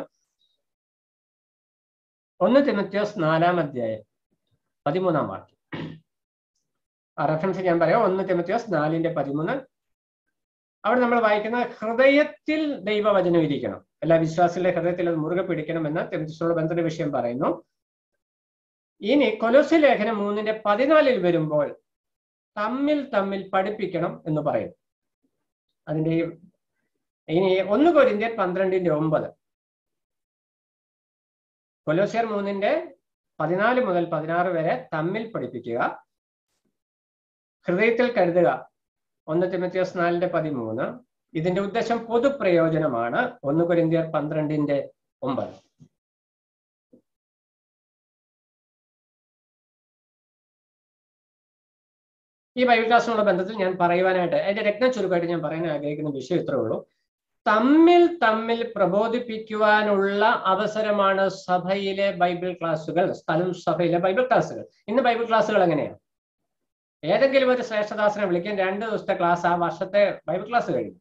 [SPEAKER 1] ഒന്ന് തിമത്യോസ് നാലാം അധ്യായം പതിമൂന്നാം വാക്യം ആ റെഫറൻസ് ഞാൻ പറയാം ഒന്ന് തിമത്യോസ് നാലിന്റെ പതിമൂന്ന് അവിടെ നമ്മൾ വായിക്കുന്ന ഹൃദയത്തിൽ ദൈവവചനം ഇരിക്കണം എല്ലാ വിശ്വാസികളുടെ ഹൃദയത്തിൽ അത് മുറുകെ പിടിക്കണമെന്ന് തിമത്യോസിനോട് ബന്ധപ്പെട്ട വിഷയം പറയുന്നു ഇനി കൊലോസി ലേഖനം മൂന്നിന്റെ പതിനാലിൽ വരുമ്പോൾ തമ്മിൽ തമ്മിൽ പഠിപ്പിക്കണം എന്ന് പറയും അതിന്റെ ഇനി ഒന്ന് കൊരിന്ത്യൻ പന്ത്രണ്ടിന്റെ ഒമ്പത് കൊലോസിയർ മൂന്നിന്റെ പതിനാല് മുതൽ പതിനാറ് വരെ തമ്മിൽ പഠിപ്പിക്കുക ഹൃദയത്തിൽ കരുതുക ഒന്ന് തിമത്യോസ് നാലിന്റെ പതിമൂന്ന് ഇതിന്റെ ഉദ്ദേശം പൊതുപ്രയോജനമാണ് ഒന്ന് കൊരിന്ത്യർ പന്ത്രണ്ടിന്റെ ഒമ്പത് ഈ ബൈബിൾ ക്ലാസ്സിനുള്ള ബന്ധത്തിൽ ഞാൻ പറയുവാനായിട്ട് അതിന്റെ രത്ന ചുരുക്കമായിട്ട് ഞാൻ പറയാൻ ആഗ്രഹിക്കുന്ന വിഷയം ഇത്രേ ഉള്ളൂ തമ്മിൽ തമ്മിൽ പ്രബോധിപ്പിക്കുവാനുള്ള അവസരമാണ് സഭയിലെ ബൈബിൾ ക്ലാസ്സുകൾ സ്ഥലം സഭയിലെ ബൈബിൾ ക്ലാസ്സുകൾ ഇന്ന് ബൈബിൾ ക്ലാസ്സുകൾ എങ്ങനെയാണ് ഏതെങ്കിലും ഒരു ശ്രേഷ്ഠദാസനെ വിളിക്കാൻ രണ്ട് ദിവസത്തെ ക്ലാസ് ആ വർഷത്തെ ബൈബിൾ ക്ലാസ് കഴിയും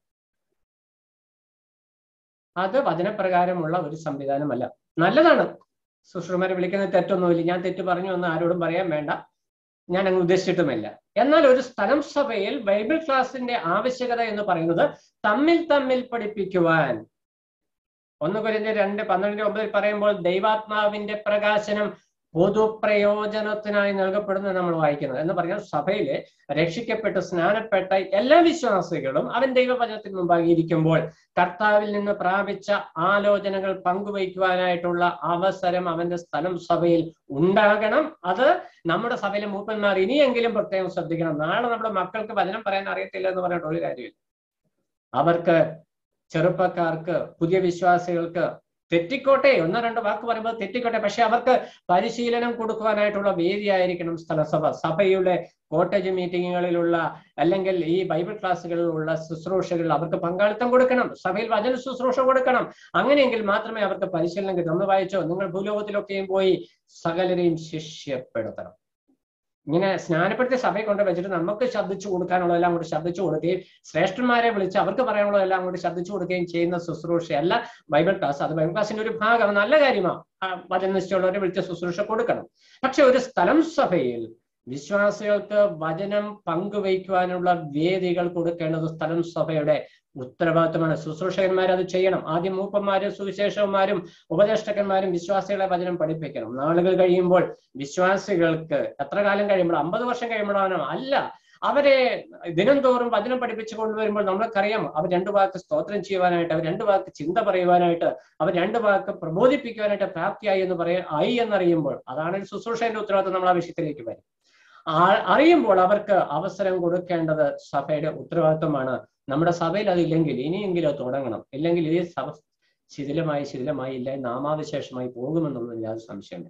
[SPEAKER 1] അത് വചനപ്രകാരമുള്ള ഒരു സംവിധാനമല്ല നല്ലതാണ് സുശ്രുമാരെ വിളിക്കുന്നത് തെറ്റൊന്നുമില്ല ഞാൻ തെറ്റ് പറഞ്ഞു എന്ന് ആരോടും പറയാൻ വേണ്ട ഞാൻ അങ്ങ് ഉദ്ദേശിച്ചിട്ടുമില്ല എന്നാൽ ഒരു സ്ഥലം സഭയിൽ ബൈബിൾ ക്ലാസിന്റെ ആവശ്യകത എന്ന് പറയുന്നത് തമ്മിൽ തമ്മിൽ പഠിപ്പിക്കുവാൻ ഒന്ന് കുരിന്റെ രണ്ട് പന്ത്രണ്ടിന്റെ ഒമ്പതിൽ പറയുമ്പോൾ ദൈവാത്മാവിന്റെ പ്രകാശനം പൊതുപ്രയോജനത്തിനായി നൽകപ്പെടുന്നത് നമ്മൾ വായിക്കുന്നത് എന്ന് പറഞ്ഞാൽ സഭയിലെ രക്ഷിക്കപ്പെട്ട് സ്നാനപ്പെട്ട എല്ലാ വിശ്വാസികളും അവൻ ദൈവവചനത്തിന് മുമ്പാകെ ഇരിക്കുമ്പോൾ കർത്താവിൽ നിന്ന് പ്രാപിച്ച ആലോചനകൾ പങ്കുവയ്ക്കുവാനായിട്ടുള്ള അവസരം അവന്റെ സ്ഥലം സഭയിൽ ഉണ്ടാകണം അത് നമ്മുടെ സഭയിലെ മൂപ്പന്മാർ ഇനിയെങ്കിലും പ്രത്യേകം ശ്രദ്ധിക്കണം നാളെ നമ്മുടെ മക്കൾക്ക് വചനം പറയാൻ അറിയത്തില്ല എന്ന് പറഞ്ഞിട്ട് ഒരു കാര്യമില്ല അവർക്ക് ചെറുപ്പക്കാർക്ക് പുതിയ വിശ്വാസികൾക്ക് തെറ്റിക്കോട്ടെ ഒന്നോ രണ്ടോ വാക്ക് പറയുമ്പോൾ തെറ്റിക്കോട്ടെ പക്ഷെ അവർക്ക് പരിശീലനം കൊടുക്കുവാനായിട്ടുള്ള വേദിയായിരിക്കണം സ്ഥലസഭ സഭയുടെ കോട്ടേജ് മീറ്റിങ്ങുകളിലുള്ള അല്ലെങ്കിൽ ഈ ബൈബിൾ ക്ലാസ്സുകളിലുള്ള ശുശ്രൂഷകൾ അവർക്ക് പങ്കാളിത്തം കൊടുക്കണം സഭയിൽ വചന ശുശ്രൂഷ കൊടുക്കണം അങ്ങനെയെങ്കിൽ മാത്രമേ അവർക്ക് പരിശീലനം കിട്ടൂ ഒന്ന് വായിച്ചോ നിങ്ങൾ ഭൂലോകത്തിലൊക്കെയും പോയി സകലരെയും ശിഷ്യപ്പെടുത്തണം ഇങ്ങനെ സ്നാനപ്പെടുത്തിയ സഭയെ കൊണ്ട് വെച്ചിട്ട് നമുക്ക് ശബ്ദിച്ചു കൊടുക്കാനുള്ളതെല്ലാം കൂടി ശബ്ദിച്ചു കൊടുക്കുകയും ശ്രേഷ്ഠന്മാരെ വിളിച്ച് അവർക്ക് പറയാനുള്ളതെല്ലാം കൂടി ശബ്ദിച്ചു കൊടുക്കുകയും ചെയ്യുന്ന ശുശ്രൂഷയല്ല ബൈബിൾ ക്ലാസ് അത് ബൈബിൾ ക്ലാസിന്റെ ഒരു ഭാഗം നല്ല കാര്യമാണ് വചനനിഷ്ഠയുള്ളവരെ വിളിച്ച ശുശ്രൂഷ കൊടുക്കണം പക്ഷെ ഒരു സ്ഥലം സഭയിൽ വിശ്വാസികൾക്ക് വചനം പങ്കുവയ്ക്കുവാനുള്ള വേദികൾ കൊടുക്കേണ്ടത് സ്ഥലം സഭയുടെ ഉത്തരവാദിത്തമാണ് ശുശ്രൂഷകന്മാർ അത് ചെയ്യണം ആദ്യം മൂപ്പന്മാരും സുവിശേഷന്മാരും ഉപദേഷ്ടകന്മാരും വിശ്വാസികളെ വചനം പഠിപ്പിക്കണം നാളുകൾ കഴിയുമ്പോൾ വിശ്വാസികൾക്ക് എത്ര കാലം കഴിയുമ്പോൾ അമ്പത് വർഷം കഴിയുമ്പോഴാണ് അല്ല അവരെ ദിനം തോറും വചനം പഠിപ്പിച്ചു കൊണ്ടുവരുമ്പോൾ നമ്മൾക്കറിയാം അവർ രണ്ടു വാക്ക് സ്തോത്രം ചെയ്യുവാനായിട്ട് അവർ രണ്ടു വാക്ക് ചിന്ത പറയുവാനായിട്ട് അവർ രണ്ടു വാക്ക് പ്രബോധിപ്പിക്കുവാനായിട്ട് പ്രാപ്തിയായി എന്ന് പറയ ആയി എന്നറിയുമ്പോൾ അതാണ് ഒരു ശുശ്രൂഷയുടെ ഉത്തരവാദിത്വം നമ്മൾ ആ വിഷയത്തിലേക്ക് വരും ആ- അറിയുമ്പോൾ അവർക്ക് അവസരം കൊടുക്കേണ്ടത് സഭയുടെ ഉത്തരവാദിത്വമാണ് നമ്മുടെ സഭയിൽ അതില്ലെങ്കിൽ ഇനിയെങ്കിലും അത് തുടങ്ങണം ഇല്ലെങ്കിൽ ഈ സഭ ശിഥിലമായി ശിഥിലമായി ഇല്ല നാമാവിശേഷമായി പോകുമെന്നുള്ളത് യാതൊരു സംശയമില്ല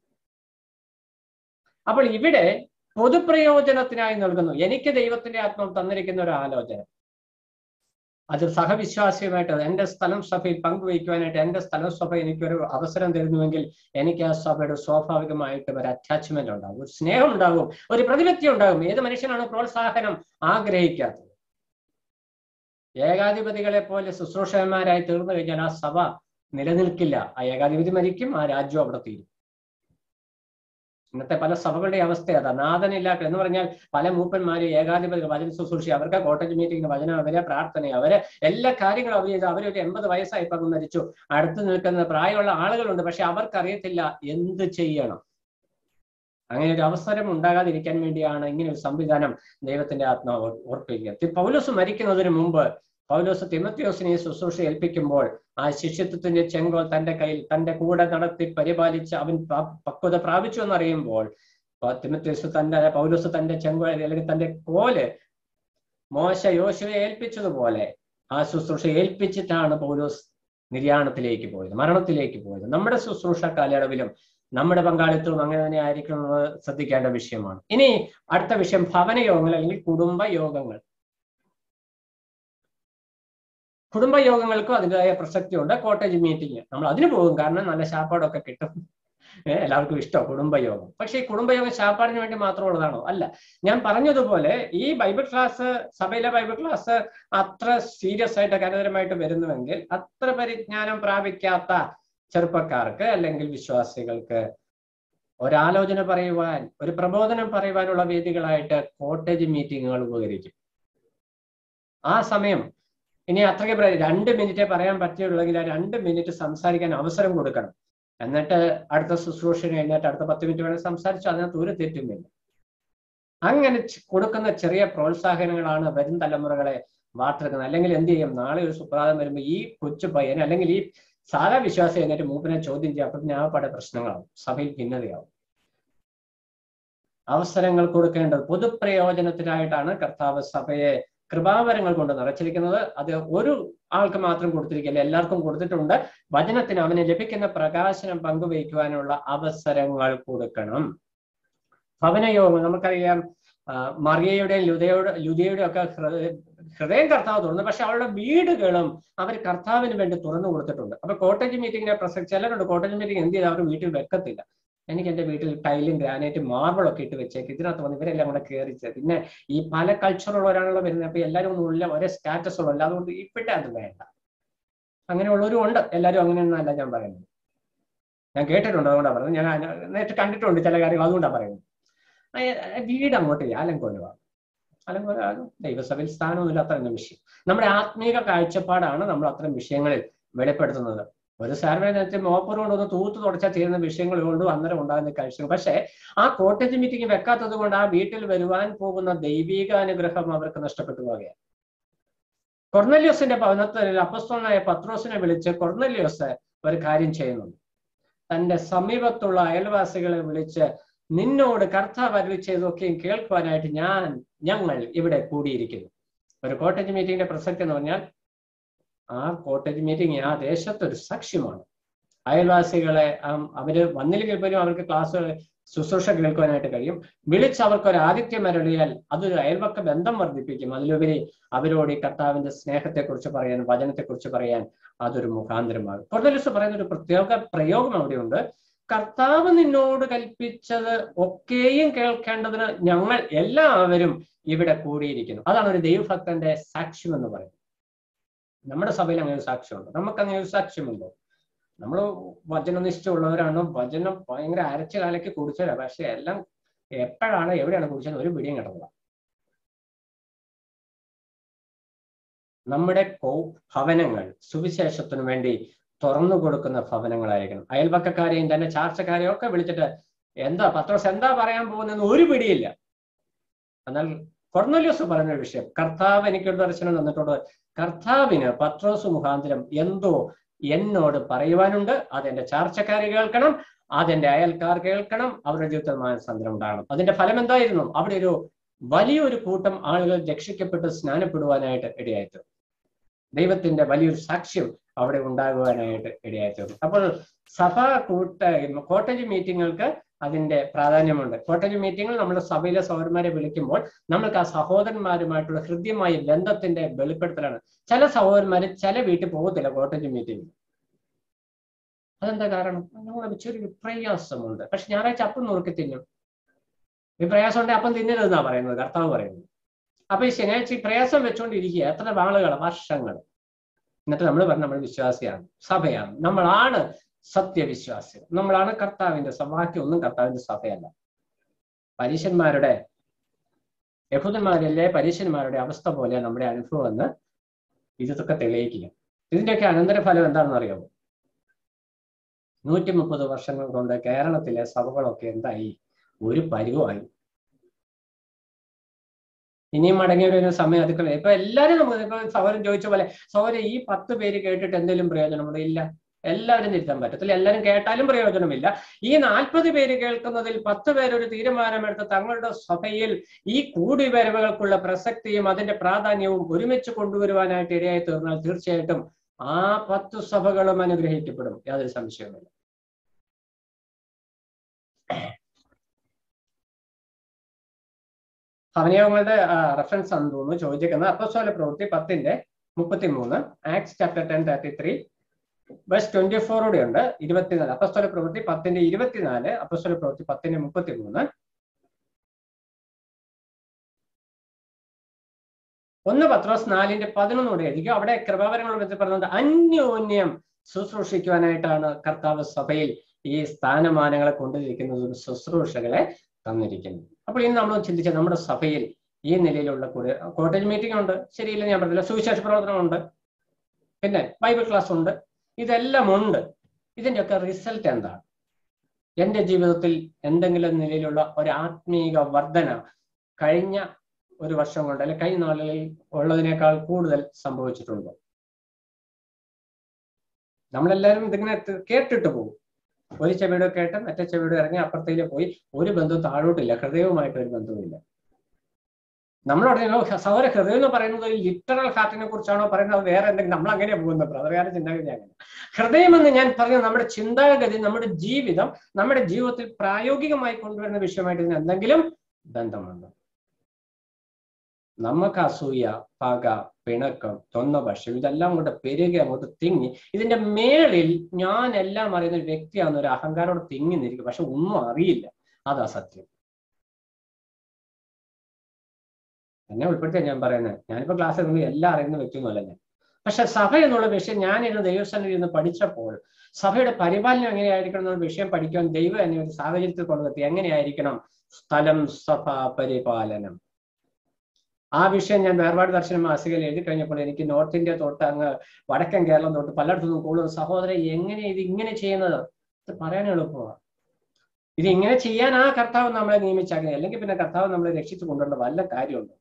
[SPEAKER 1] അപ്പോൾ ഇവിടെ പൊതുപ്രയോജനത്തിനായി നൽകുന്നു എനിക്ക് ദൈവത്തിന്റെ ആത്മാവ് തന്നിരിക്കുന്ന ഒരു ആലോചന അത് സഹവിശ്വാസിയുമായിട്ട് എന്റെ സ്ഥലം സഭയിൽ പങ്കുവയ്ക്കുവാനായിട്ട് എന്റെ സ്ഥലം സഭ എനിക്കൊരു അവസരം തരുന്നുവെങ്കിൽ എനിക്ക് ആ സഭയുടെ സ്വാഭാവികമായിട്ടും ഒരു അറ്റാച്ച്മെന്റ് ഉണ്ടാകും ഒരു സ്നേഹം ഉണ്ടാകും ഒരു പ്രതിപത്തി ഉണ്ടാകും ഏത് മനുഷ്യനാണ് പ്രോത്സാഹനം ആഗ്രഹിക്കാത്തത് ഏകാധിപതികളെ പോലെ ശുശ്രൂഷകന്മാരായി തീർന്നു കഴിഞ്ഞാൽ ആ സഭ നിലനിൽക്കില്ല ആ ഏകാധിപതി മരിക്കും ആ രാജ്യം അവിടെ തീരും ഇന്നത്തെ പല സഭകളുടെ അവസ്ഥ അതാ നാഥനില്ലാത്ത എന്ന് പറഞ്ഞാൽ പല മൂപ്പന്മാര് ഏകാധിപതികൾ വചന ശുശ്രൂഷ അവർക്ക് കോട്ടേജ് മീറ്റിംഗിന് വചനം അവരെ പ്രാർത്ഥന അവരെ എല്ലാ കാര്യങ്ങളും അവർ ചെയ്ത് അവരൊരു എൺപത് വയസ്സായി പങ്കു മരിച്ചു അടുത്ത് നിൽക്കുന്ന പ്രായമുള്ള ആളുകളുണ്ട് പക്ഷെ അവർക്കറിയത്തില്ല എന്ത് ചെയ്യണം അങ്ങനെ ഒരു അവസരം ഉണ്ടാകാതിരിക്കാൻ വേണ്ടിയാണ് ഇങ്ങനെ ഒരു സംവിധാനം ദൈവത്തിന്റെ ആത്മാവ് ഓർപ്പിക്കുക പൗലോസ് മരിക്കുന്നതിന് മുമ്പ് പൗലോസ് തിമത്യോസിനെ ശുശ്രൂഷ ഏൽപ്പിക്കുമ്പോൾ ആ ശിഷ്യത്വത്തിന്റെ ചെങ്കോൽ തന്റെ കയ്യിൽ തന്റെ കൂടെ നടത്തി പരിപാലിച്ച് അവൻ പ- പക്വത പ്രാപിച്ചു എന്നറിയുമ്പോൾ പ- തിമത്യോസ് തന്റെ പൗലോസ് തന്റെ ചെങ്കോൽ അല്ലെങ്കിൽ തന്റെ കോല് മോശ യോശുവെ ഏൽപ്പിച്ചതുപോലെ ആ ശുശ്രൂഷ ഏൽപ്പിച്ചിട്ടാണ് പൗലോസ് നിര്യാണത്തിലേക്ക് പോയത് മരണത്തിലേക്ക് പോയത് നമ്മുടെ ശുശ്രൂഷ കാലയളവിലും നമ്മുടെ പങ്കാളിത്തവും അങ്ങനെ തന്നെ ആയിരിക്കുന്നത് ശ്രദ്ധിക്കേണ്ട വിഷയമാണ് ഇനി അടുത്ത വിഷയം ഭവന യോഗങ്ങൾ അല്ലെങ്കിൽ കുടുംബ യോഗങ്ങൾ കുടുംബ യോഗങ്ങൾക്കും അതിൻ്റെതായ പ്രസക്തിയുണ്ട് കോട്ടേജ് മീറ്റിംഗ് നമ്മൾ അതിന് പോകും കാരണം നല്ല ശാപ്പാടൊക്കെ കിട്ടും ഏഹ് എല്ലാവർക്കും ഇഷ്ടം കുടുംബയോഗം പക്ഷേ ഈ കുടുംബയോഗം ശാപ്പാടിന് വേണ്ടി മാത്രമുള്ളതാണോ അല്ല ഞാൻ പറഞ്ഞതുപോലെ ഈ ബൈബിൾ ക്ലാസ് സഭയിലെ ബൈബിൾ ക്ലാസ് അത്ര സീരിയസ് ആയിട്ട് കരുതരമായിട്ട് വരുന്നുവെങ്കിൽ അത്ര പരിജ്ഞാനം പ്രാപിക്കാത്ത ചെറുപ്പക്കാർക്ക് അല്ലെങ്കിൽ വിശ്വാസികൾക്ക് ഒരാലോചന പറയുവാൻ ഒരു പ്രബോധനം പറയുവാനുള്ള വേദികളായിട്ട് കോട്ടേജ് മീറ്റിങ്ങുകൾ ഉപകരിക്കും ആ സമയം ഇനി അത്രയ്ക്ക് പറ- രണ്ട് മിനിറ്റേ പറയാൻ പറ്റുള്ളെങ്കിൽ ആ രണ്ട് മിനിറ്റ് സംസാരിക്കാൻ അവസരം കൊടുക്കണം എന്നിട്ട് അടുത്ത ശുശ്രൂഷന് കഴിഞ്ഞിട്ട് അടുത്ത പത്ത് മിനിറ്റ് വേണേൽ സംസാരിച്ചു അതിനകത്ത് ഒരു തെറ്റുമില്ല അങ്ങനെ ചെ- കൊടുക്കുന്ന ചെറിയ പ്രോത്സാഹനങ്ങളാണ് വരും തലമുറകളെ വാർത്തെടുക്കുന്നത് അല്ലെങ്കിൽ എന്ത് ചെയ്യും നാളെ ഒരു സുപ്രഭാതം വരുമ്പോൾ ഈ കൊച്ചു പയ്യൻ അല്ലെങ്കിൽ ഈ സാധാ വിശ്വാസം എന്നിട്ട് മൂപ്പിനെ ചോദ്യം ചെയ്യും അപ്പൊ ഞാൻ പല പ്രശ്നങ്ങളാവും സഭയിൽ ഭിന്നതയാവും അവസരങ്ങൾ കൊടുക്കേണ്ടത് പൊതുപ്രയോജനത്തിനായിട്ടാണ് കർത്താവ് സഭയെ കൃപാവരങ്ങൾ കൊണ്ട് നിറച്ചിരിക്കുന്നത് അത് ഒരു ആൾക്ക് മാത്രം കൊടുത്തിരിക്കില്ല എല്ലാവർക്കും കൊടുത്തിട്ടുണ്ട് വചനത്തിന് അവന് ലഭിക്കുന്ന പ്രകാശനം പങ്കുവയ്ക്കുവാനുള്ള അവസരങ്ങൾ കൊടുക്കണം ഭവനയോഗം നമുക്കറിയാം ആ, മറിയയുടെയും ലുതയുടെ ലുതയുടെ ഒക്കെ ഹൃദയ ഹൃദയം കർത്താവ് തുറന്നു പക്ഷെ അവരുടെ വീടുകളും അവർ കർത്താവിന് വേണ്ടി തുറന്നു കൊടുത്തിട്ടുണ്ട് അപ്പൊ കോട്ടേജ് മീറ്റിംഗിനെ പ്രസക്തി ചിലരുണ്ട് കോട്ടേജ് മീറ്റിംഗ് എന്ത് ചെയ്ത് അവർ വീട്ടിൽ വെക്കത്തില്ല എനിക്ക് എന്റെ വീട്ടിൽ ടൈലും ഗ്രാനൈറ്റും മാർബിളൊക്കെ ഇട്ട് വെച്ചേക്ക് ഇതിനകത്ത് വന്ന് ഇവരെല്ലാം കൂടെ കയറിച്ച് പിന്നെ ഈ പല കൾച്ചറുള്ളവരാണല്ലോ വരുന്നത് അപ്പൊ എല്ലാവരും ഒന്നും ഉള്ള ഒരേ സ്റ്റാറ്റസ് ഉള്ളല്ല അതുകൊണ്ട് ഇവിടെ അത് വേണ്ട അങ്ങനെയുള്ളവരും ഉണ്ട് എല്ലാവരും അങ്ങനെയൊന്നല്ല ഞാൻ പറയുന്നത് ഞാൻ കേട്ടിട്ടുണ്ട് അതുകൊണ്ടാണ് പറയുന്നത് ഞാൻ അതിന- നേരിട്ട് കണ്ടിട്ടുണ്ട് ചില കാര്യങ്ങൾ അതുകൊണ്ടാണ് പറയുന്നത് ആ, ഏ, വീട് അങ്ങോട്ട് അലങ്കോലമാണ് അലങ്കോലം ദൈവസഭയിൽ സ്ഥാനമൊന്നുമില്ല അത്രയും വിഷയം നമ്മുടെ ആത്മീക കാഴ്ചപ്പാടാണ് നമ്മൾ അത്തരം വിഷയങ്ങളിൽ വെളിപ്പെടുത്തുന്നത് ഒരു സാർവജനത്തെ മോപ്പർ കൊണ്ടൊന്ന് തൂത്ത് തുടച്ചാൽ തീരുന്ന വിഷയങ്ങൾ കൊണ്ടും അന്നേരം ഉണ്ടാകുന്ന കാഴ്ചകൾ പക്ഷേ ആ കോട്ടേജ് മീറ്റിംഗ് വെക്കാത്തത് കൊണ്ട് ആ വീട്ടിൽ വരുവാൻ പോകുന്ന ദൈവിക അനുഗ്രഹം അവർക്ക് നഷ്ടപ്പെട്ടു പോവുകയാണ് കൊർന്നല്യോസിന്റെ ഭവനത്തിൽ അപ്പസ്തോനായ പത്രോസിനെ വിളിച്ച് കൊർന്നല്യോസ് ഒരു കാര്യം ചെയ്യുന്നുണ്ട് തന്റെ സമീപത്തുള്ള അയൽവാസികളെ വിളിച്ച് നിന്നോട് കർത്താവ് അരുളി ചെയ്തൊക്കെയും കേൾക്കുവാനായിട്ട് ഞാൻ ഞങ്ങൾ ഇവിടെ കൂടിയിരിക്കുന്നു ഒരു കോട്ടേജ് മീറ്റിംഗിന്റെ പ്രസക്തി എന്ന് പറഞ്ഞാൽ ആ കോട്ടേജ് മീറ്റിംഗ് ആ ദേശത്ത് ഒരു സാക്ഷ്യമാണ് അയൽവാസികളെ ആം, അവര് വന്നില്ലെങ്കിൽ പോലും അവർക്ക് ക്ലാസ് ശുശ്രൂഷ കേൾക്കുവാനായിട്ട് കഴിയും വിളിച്ച് അവർക്ക് ഒരു ആതിഥ്യം അരുളിയാൽ അതൊരു അയൽവക്ക ബന്ധം വർദ്ധിപ്പിക്കും അതിലുപരി അവരോട് ഈ കർത്താവിന്റെ സ്നേഹത്തെക്കുറിച്ച് പറയാൻ വചനത്തെക്കുറിച്ച് പറയാൻ അതൊരു മുഖാന്തരമാകും കൊർന്നലിസ് പറയുന്ന ഒരു പ്രത്യേക പ്രയോഗം അവിടെയുണ്ട് കർത്താവ് നിന്നോട് കൽപ്പിച്ചത് ഒക്കെയും കേൾക്കേണ്ടതിന് ഞങ്ങൾ എല്ലാവരും ഇവിടെ കൂടിയിരിക്കുന്നു അതാണ് ഒരു ദൈവഭക്തന്റെ സാക്ഷ്യം എന്ന് പറയുന്നത് നമ്മുടെ സഭയിൽ അങ്ങനെ ഒരു സാക്ഷ്യമുണ്ട് നമുക്ക് അങ്ങനെ ഒരു സാക്ഷ്യമുണ്ടോ നമ്മൾ വചനനിഷ്ഠമുള്ളവരാണ് വചനം ഭയങ്കര അരച്ച കാലയ്ക്ക് കുടിച്ചവരാ പക്ഷെ എല്ലാം എപ്പോഴാണ് എവിടെയാണ് കുടിച്ചത് ഒരു പിടിയും കിട്ടുന്നത് നമ്മുടെ കോ ഭവനങ്ങൾ സുവിശേഷത്തിനു വേണ്ടി തുറന്നു കൊടുക്കുന്ന ഭവനങ്ങളായിരിക്കണം അയൽപക്കക്കാരെയും തന്നെ ചാർച്ചക്കാരെയും ഒക്കെ വിളിച്ചിട്ട് എന്താ പത്രോസ് എന്താ പറയാൻ പോകുന്നതെന്ന് ഒരു പിടിയില്ല എന്നാൽ കൊർന്നല്യോസ് പറഞ്ഞ വിഷയം കർത്താവ് എനിക്കൊരു ദർശനം തന്നിട്ടുണ്ട് കർത്താവിന് പത്രോസ് മുഖാന്തരം എന്തോ എന്നോട് പറയുവാനുണ്ട് അതെന്റെ ചാർച്ചക്കാർ കേൾക്കണം അതെന്റെ അയൽക്കാർ കേൾക്കണം അവരുടെ ജീവിതത്തിൽ മാനസാന്തരം ഉണ്ടാകണം അതിന്റെ ഫലം എന്തായിരുന്നു അവിടെ ഒരു വലിയൊരു കൂട്ടം ആളുകൾ രക്ഷിക്കപ്പെട്ട് സ്നാനപ്പെടുവാനായിട്ട് ഇടയായിത്തീർന്നു ദൈവത്തിന്റെ വലിയൊരു സാക്ഷ്യം അവിടെ ഉണ്ടാകുവാനായിട്ട് ഇടയായിത്തീർന്നു അപ്പോൾ സഭ കൂട്ട കോട്ടേജ് മീറ്റിങ്ങുകൾക്ക് അതിന്റെ പ്രാധാന്യമുണ്ട് കോട്ടേജ് മീറ്റിങ്ങിൽ നമ്മുടെ സഭയിലെ സഹോദരന്മാരെ വിളിക്കുമ്പോൾ നമ്മൾക്ക് ആ സഹോദരന്മാരുമായിട്ടുള്ള ഹൃദ്യമായ ബന്ധത്തിന്റെ വെളിപ്പെടുത്തലാണ് ചില സഹോദരന്മാര് ചില വീട്ടിൽ പോകത്തില്ല കോട്ടേജ് മീറ്റിംഗ് അതെന്താ കാരണം നമ്മളെ ചെറിയൊരു പ്രയാസമുണ്ട് പക്ഷെ ഞായറാഴ്ച അപ്പം നുറുക്കി തിന്നും ഈ പ്രയാസം ഉണ്ടെങ്കിൽ അപ്പം തിന്നരുതെന്നാ പറയുന്നത് കർത്താവ് പറയുന്നത് അപ്പൊ ഈ ശനിയാഴ്ച ഈ പ്രയാസം വെച്ചുകൊണ്ടിരിക്കുക എത്ര നാളുകൾ വർഷങ്ങൾ എന്നിട്ട് നമ്മൾ പറഞ്ഞ നമ്മൾ വിശ്വാസിയാണ് സഭയാണ് നമ്മളാണ് സത്യവിശ്വാസികൾ നമ്മളാണ് കർത്താവിന്റെ സഭ ബാക്കിയൊന്നും കർത്താവിന്റെ സഭയല്ല പരീശന്മാരുടെ യഹൂദന്മാരല്ലേ പരീശന്മാരുടെ അവസ്ഥ പോലെ നമ്മുടെ അനുഭവം എന്ന് ഇതൊക്കെ തെളിയിക്കുക ഇതിന്റെയൊക്കെ അനന്തരഫലം എന്താണെന്ന് അറിയാമോ നൂറ്റി മുപ്പത് വർഷങ്ങൾ കൊണ്ട് കേരളത്തിലെ സഭകളൊക്കെ എന്തായി ഒരു പരുവമായി ഇനിയും മടങ്ങി വരുന്ന സമയം അതുക്കൾ ഇപ്പൊ എല്ലാരും നമുക്ക് ഇപ്പൊ സൗരൻ ചോദിച്ച പോലെ സൗര ഈ പത്ത് പേര് കേട്ടിട്ട് എന്തെങ്കിലും പ്രയോജനമുണ്ടോ ഇല്ല എല്ലാവരും തിരുത്താൻ പറ്റത്തില്ല എല്ലാവരും കേട്ടാലും പ്രയോജനമില്ല ഈ നാൽപ്പത് പേര് കേൾക്കുന്നതിൽ പത്ത് പേരൊരു തീരുമാനമെടുത്ത് തങ്ങളുടെ സഭയിൽ ഈ കൂടിവരവുകൾക്കുള്ള പ്രസക്തിയും അതിന്റെ പ്രാധാന്യവും ഒരുമിച്ച് കൊണ്ടുവരുവാനായിട്ട് ഇടയായി തീർന്നാൽ തീർച്ചയായിട്ടും ആ പത്ത് സഭകളും അനുഗ്രഹിക്കപ്പെടും യാതൊരു സംശയവുമില്ല ഭവനയോഗങ്ങളുടെ റെഫറൻസ് ആണെന്ന് തോന്നുന്നു ചോദിച്ചിരിക്കുന്നത് അപ്പസ്വല പ്രവൃത്തി പത്തിന്റെ മുപ്പത്തി മൂന്ന് Acts chapter ten thirty three verse twenty ഫോറൂടെ ഉണ്ട് ഇരുപത്തിനാല് അപ്പസ്വല പ്രവൃത്തി പത്തിന്റെ ഇരുപത്തിനാല് അപ്പസ്വല പ്രവൃത്തി പത്തിന്റെ മുപ്പത്തി മൂന്ന് ഒന്ന് പത്രോസ് നാലിന്റെ പതിനൊന്നൂടെ എഴുതിക്കും അവിടെ കൃപാവരങ്ങൾ വെച്ച് പറഞ്ഞത് അന്യോന്യം ശുശ്രൂഷിക്കുവാനായിട്ടാണ് കർത്താവ് സഭയിൽ ഈ സ്ഥാനമാനങ്ങളെ കൊണ്ടിരിക്കുന്നത് ശുശ്രൂഷകളെ തന്നിരിക്കുന്നത് അപ്പോൾ ഇന്ന് നമ്മൾ ചിന്തിച്ച നമ്മുടെ സഭയിൽ ഈ നിലയിലുള്ള കൂടെ കോട്ടേജ് മീറ്റിംഗ് ഉണ്ട് ശരിയില്ല ഞാൻ പറഞ്ഞില്ല സുവിശേഷ പ്രവർത്തനമുണ്ട് പിന്നെ ബൈബിൾ ക്ലാസ് ഉണ്ട് ഇതെല്ലാം ഉണ്ട് ഇതിൻ്റെയൊക്കെ റിസൾട്ട് എന്താണ് എൻ്റെ ജീവിതത്തിൽ എന്തെങ്കിലും നിലയിലുള്ള ഒരു ആത്മീക വർധന കഴിഞ്ഞ ഒരു വർഷം കൊണ്ട് അല്ലെങ്കിൽ കഴിഞ്ഞ നാളുകളിൽ ഉള്ളതിനേക്കാൾ കൂടുതൽ സംഭവിച്ചിട്ടുണ്ടോ നമ്മളെല്ലാവരും ഇതിങ്ങനെ കേട്ടിട്ട് പോകും ഒരു ചെവിയുടെ കേട്ട് മറ്റേ ചെവിയുടെ ഇറങ്ങി അപ്പുറത്തേക്ക് പോയി ഒരു ബന്ധവും താഴോട്ടില്ല ഹൃദയവുമായിട്ട് ഒരു ബന്ധവുമില്ല നമ്മളോട് സൗര ഹൃദയം എന്ന് പറയുന്നത് ഒരു ലിറ്ററൽ ഹാർട്ടിനെ കുറിച്ചാണോ പറയുന്നത് അത് വേറെ എന്തെങ്കിലും നമ്മൾ അങ്ങനെ പോകുന്നത് പ്രധാന ചിന്താഗതി അങ്ങനെ ഹൃദയം എന്ന് ഞാൻ പറഞ്ഞ നമ്മുടെ ചിന്താഗതി നമ്മുടെ ജീവിതം നമ്മുടെ ജീവിതത്തിൽ പ്രായോഗികമായി കൊണ്ടുവരുന്ന വിഷയമായിട്ട് ഇതിന് എന്തെങ്കിലും ബന്ധമുണ്ട് നമുക്ക് അസൂയ പക പിണക്കം തൊന്ന ഭക്ഷ്യം ഇതെല്ലാം കൊണ്ട് പെരുകി അങ്ങോട്ട് തിങ്ങി ഇതിന്റെ മേളിൽ ഞാൻ എല്ലാം അറിയുന്ന ഒരു വ്യക്തിയാണെന്ന് ഒരു അഹങ്കാരോട് തിങ്ങി നിൽക്കും പക്ഷെ ഒന്നും അറിയില്ല അതാ സത്യം എന്നെ ഉൾപ്പെടുത്തിയ ഞാൻ പറയുന്നത് ഞാനിപ്പോ ക്ലാസ് എടുക്കുമ്പോൾ എല്ലാം അറിയുന്ന വ്യക്തിയൊന്നുമല്ല ഞാൻ പക്ഷെ സഭ എന്നുള്ള വിഷയം ഞാൻ ഇരുന്ന് ദൈവസ്ഥാനിൽ ഇരുന്ന് പഠിച്ചപ്പോൾ സഭയുടെ പരിപാലനം എങ്ങനെയായിരിക്കണം എന്നുള്ള വിഷയം പഠിക്കാൻ ദൈവം എന്നെ ഒരു സാഹചര്യത്തിൽ കൊണ്ടുവത്തി എങ്ങനെയായിരിക്കണം സ്ഥലം സഭ പരിപാലനം ആ വിഷയം ഞാൻ വേർപാട് ദർശനം മാസികയിൽ എഴുതി കഴിഞ്ഞപ്പോൾ എനിക്ക് നോർത്ത് ഇന്ത്യ തൊട്ട് അങ്ങ് വടക്കൻ കേരളം തൊട്ട് പലയിടത്തുനിന്നും കൂടുതൽ സഹോദരൻ എങ്ങനെ ഇത് ഇങ്ങനെ ചെയ്യുന്നത് ഇത് പറയാൻ എളുപ്പമാണ് ഇത് ഇങ്ങനെ ചെയ്യാൻ ആ കർത്താവ് നമ്മളെ നിയമിച്ചാൽ അല്ലെങ്കിൽ പിന്നെ കർത്താവ് നമ്മളെ രക്ഷിച്ചു കൊണ്ടുവരേണ്ട വല്ല കാര്യമുണ്ട്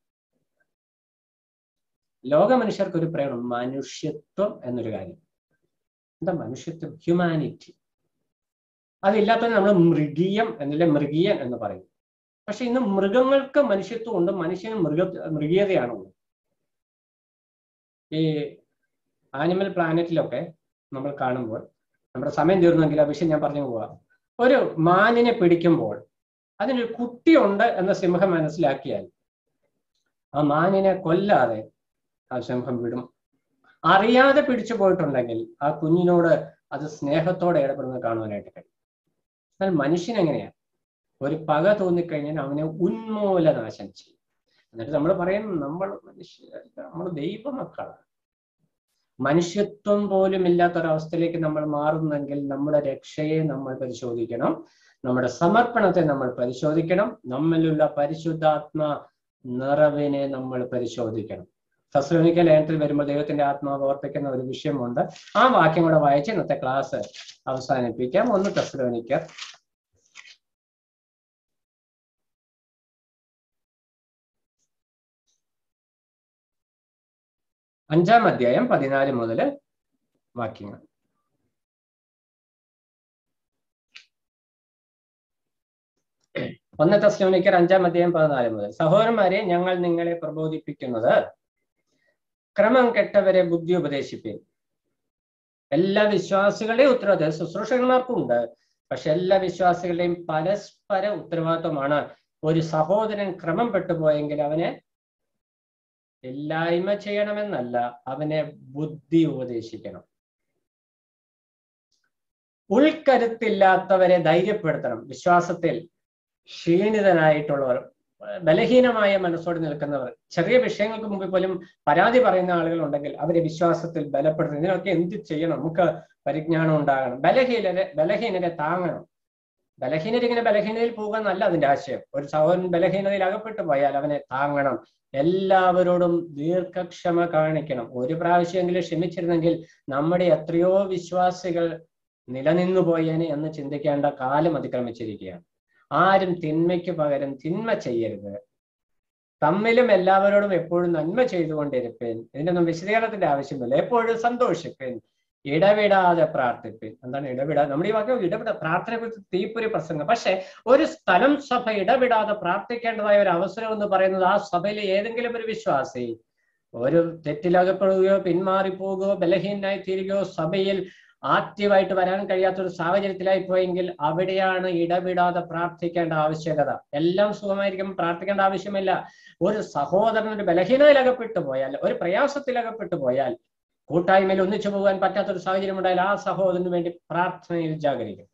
[SPEAKER 1] ലോക മനുഷ്യർക്ക് ഒരു പ്രേരണം മനുഷ്യത്വം എന്നൊരു കാര്യം എന്താ മനുഷ്യത്വം ഹ്യൂമാനിറ്റി അതില്ലാത്തതിന് നമ്മൾ മൃഗീയം എന്നില്ല മൃഗീയൻ എന്ന് പറയും പക്ഷെ ഇന്ന് മൃഗങ്ങൾക്ക് മനുഷ്യത്വം ഉണ്ട് മനുഷ്യന് മൃഗ മൃഗീയതയാണുള്ളത് ഈ ആനിമൽ പ്ലാനറ്റിലൊക്കെ നമ്മൾ കാണുമ്പോൾ നമ്മുടെ സമയം തീർന്നെങ്കിൽ ആ വിഷയം ഞാൻ പറഞ്ഞു പോവാം ഒരു മാനിനെ പിടിക്കുമ്പോൾ അതിനൊരു കുട്ടിയുണ്ട് എന്ന സിംഹം മനസ്സിലാക്കിയാൽ ആ മാനിനെ കൊല്ലാതെ ആ സിംഹം വിടും അറിയാതെ പിടിച്ചു പോയിട്ടുണ്ടെങ്കിൽ ആ കുഞ്ഞിനോട് അത് സ്നേഹത്തോടെ ഇടപെടുന്നത് കാണുവാനായിട്ട് കഴിയും എന്നാൽ മനുഷ്യൻ എങ്ങനെയാണ് ഒരു പക തോന്നിക്കഴിഞ്ഞാൽ അവനെ ഉന്മൂലനാശം ചെയ്യും എന്നിട്ട് നമ്മൾ പറയും നമ്മൾ മനുഷ്യ നമ്മൾ ദൈവമക്കളാണ് മനുഷ്യത്വം പോലും ഇല്ലാത്തൊരവസ്ഥയിലേക്ക് നമ്മൾ മാറുന്നെങ്കിൽ നമ്മുടെ രക്ഷയെ നമ്മൾ പരിശോധിക്കണം നമ്മുടെ സമർപ്പണത്തെ നമ്മൾ പരിശോധിക്കണം നമ്മിലുള്ള പരിശുദ്ധാത്മ നിറവിനെ നമ്മൾ പരിശോധിക്കണം ഫസ്ലോനിക്ക ലേഖനത്തിൽ വരുമ്പോൾ ദൈവത്തിന്റെ ആത്മാവ് ഓർപ്പിക്കുന്ന ഒരു വിഷയമുണ്ട് ആ വാക്യം കൂടെ വായിച്ച് ഇന്നത്തെ ക്ലാസ് അവസാനിപ്പിക്കാം ഒന്ന് ഫസ്ലോനിക്ക അഞ്ചാം അധ്യായം പതിനാല് മുതൽ വാക്യങ്ങൾ ഒന്ന് തെസ്ലോനിക്കർ അഞ്ചാം അധ്യായം പതിനാല് മുതൽ സഹോദരന്മാരെ ഞങ്ങൾ നിങ്ങളെ പ്രബോധിപ്പിക്കുന്നത് ക്രമം കെട്ടവരെ ബുദ്ധി ഉപദേശിപ്പീൻ എല്ലാ വിശ്വാസികളുടെയും ഉത്തരവാദിത്വം ശുശ്രൂഷകന്മാർക്കും ഉണ്ട് പക്ഷെ എല്ലാ വിശ്വാസികളുടെയും പരസ്പര ഉത്തരവാദിത്വമാണ് ഒരു സഹോദരൻ ക്രമം പെട്ടുപോയെങ്കിൽ അവനെ ഇല്ലായ്മ ചെയ്യണമെന്നല്ല അവനെ ബുദ്ധി ഉപദേശിക്കണം ഉൾക്കരുത്തില്ലാത്തവരെ ധൈര്യപ്പെടുത്തണം വിശ്വാസത്തിൽ ക്ഷീണിതനായിട്ടുള്ളവർ ബലഹീനമായ മനസ്സോട് നിൽക്കുന്നവർ ചെറിയ വിഷയങ്ങൾക്ക് മുമ്പിൽ പോലും പരാതി പറയുന്ന ആളുകൾ ഉണ്ടെങ്കിൽ അവരെ വിശ്വാസത്തിൽ ബലപ്പെടുത്തണം ഇതിനൊക്കെ എന്ത് ചെയ്യണം നമുക്ക് പരിജ്ഞാനം ഉണ്ടാകണം ബലഹീനരെ ബലഹീനരെ താങ്ങണം ബലഹീനർ ഇങ്ങനെ ബലഹീനതയിൽ പോകുന്നല്ല അതിന്റെ ആശയം ഒരു സഹോദരൻ ബലഹീനതയിൽ അകപ്പെട്ടു പോയാൽ അവനെ താങ്ങണം എല്ലാവരോടും ദീർഘക്ഷമ കാണിക്കണം ഒരു പ്രാവശ്യമെങ്കിലും ക്ഷമിച്ചിരുന്നെങ്കിൽ നമ്മുടെ എത്രയോ വിശ്വാസികൾ നിലനിന്നു പോയേനെ എന്ന് ചിന്തിക്കേണ്ട കാലം അതിക്രമിച്ചിരിക്കുകയാണ് ആരും തിന്മയ്ക്ക് പകരം തിന്മ ചെയ്യരുത് തമ്മിലും എല്ലാവരോടും എപ്പോഴും നന്മ ചെയ്തുകൊണ്ടിരിപ്പേൻ ഇതിനൊന്നും വിശദീകരണത്തിന്റെ ആവശ്യമില്ല എപ്പോഴും സന്തോഷിപ്പേൻ ഇടവിടാതെ പ്രാർത്ഥിപ്പേൻ എന്താണ് ഇടവിടാതെ നമ്മുടെ ഈ വാക്യം ഇടവിട പ്രാർത്ഥനയെ കുറിച്ച് തീപ്പൊരി പ്രസംഗം പക്ഷെ ഒരു സ്ഥലം സഭ ഇടവിടാതെ പ്രാർത്ഥിക്കേണ്ടതായ ഒരു അവസരം എന്ന് പറയുന്നത് ആ സഭയിലെ ഏതെങ്കിലും ഒരു വിശ്വാസി ഒരു തെറ്റിലകപ്പെടുകയോ പിന്മാറിപ്പോകുകയോ ബലഹീനായി തീരുകയോ സഭയിൽ ആക്റ്റീവായിട്ട് വരാൻ കഴിയാത്ത ഒരു സാഹചര്യത്തിലായി പോയെങ്കിൽ അവിടെയാണ് ഇടവിടാതെ പ്രാർത്ഥിക്കേണ്ട ആവശ്യകത എല്ലാം സുഖമായിരിക്കും പ്രാർത്ഥിക്കേണ്ട ആവശ്യമില്ല ഒരു സഹോദരൻ ഒരു ബലഹീനതയിലകപ്പെട്ടു പോയാൽ ഒരു പ്രയാസത്തിലകപ്പെട്ടു പോയാൽ കൂട്ടായ്മയിൽ ഒന്നിച്ചു പോകാൻ പറ്റാത്ത ഒരു സാഹചര്യം ഉണ്ടായാൽ ആ സഹോദരന് വേണ്ടി പ്രാർത്ഥനയിൽ ജാഗരിക്കും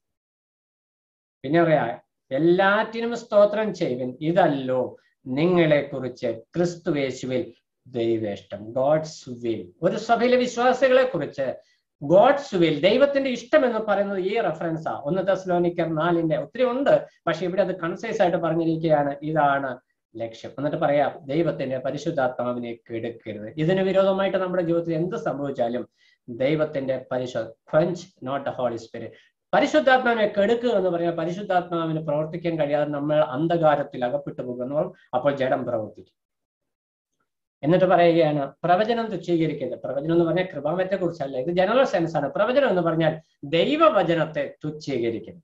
[SPEAKER 1] പിന്നെ പറയാ എല്ലാറ്റിനും സ്തോത്രം ചെയ്യുവിൻ ഇതല്ലോ നിങ്ങളെ കുറിച്ച് ക്രിസ്തുവേശുവിൽ ദൈവേഷ്ടം ഗോഡ്സ് വിൽ ഒരു സഭയിലെ വിശ്വാസികളെ കുറിച്ച് ഗോഡ്സ് വിൽ ദൈവത്തിന്റെ ഇഷ്ടം എന്ന് പറയുന്നത് ഈ റെഫറൻസാ ഒന്ന് തെസ്ലോനിക്കർ നാലിന്റെ ഒത്തിരി ഉണ്ട് പക്ഷെ ഇവിടെ അത് കൺസൈസ് ആയിട്ട് പറഞ്ഞിരിക്കുകയാണ് ഇതാണ് ലക്ഷ്യം എന്നിട്ട് പറയാം ദൈവത്തിന്റെ പരിശുദ്ധാത്മാവിനെ കെടുക്കരുത് ഇതിന് വിരോധമായിട്ട് നമ്മുടെ ജീവിതത്തിൽ എന്ത് സംഭവിച്ചാലും ദൈവത്തിന്റെ പരിശുദ്ധ quench not a holy spirit പരിശുദ്ധാത്മാവിനെ കെടുക്കുക എന്ന് പറഞ്ഞാൽ പരിശുദ്ധാത്മാവിന് പ്രവർത്തിക്കാൻ കഴിയാതെ നമ്മൾ അന്ധകാരത്തിൽ അകപ്പെട്ടു പോകുന്നു അപ്പോൾ ജഡം പ്രവർത്തിക്കും എന്നിട്ട് പറയുകയാണ് പ്രവചനം തുച്ഛീകരിക്കരുത് പ്രവചനം എന്ന് പറഞ്ഞാൽ കൃപാമത്തെ കുറിച്ചല്ല ഇത് ജനറൽ സെൻസ് ആണ് പ്രവചനം എന്ന് പറഞ്ഞാൽ ദൈവവചനത്തെ തുച്ഛീകരിക്കരുത്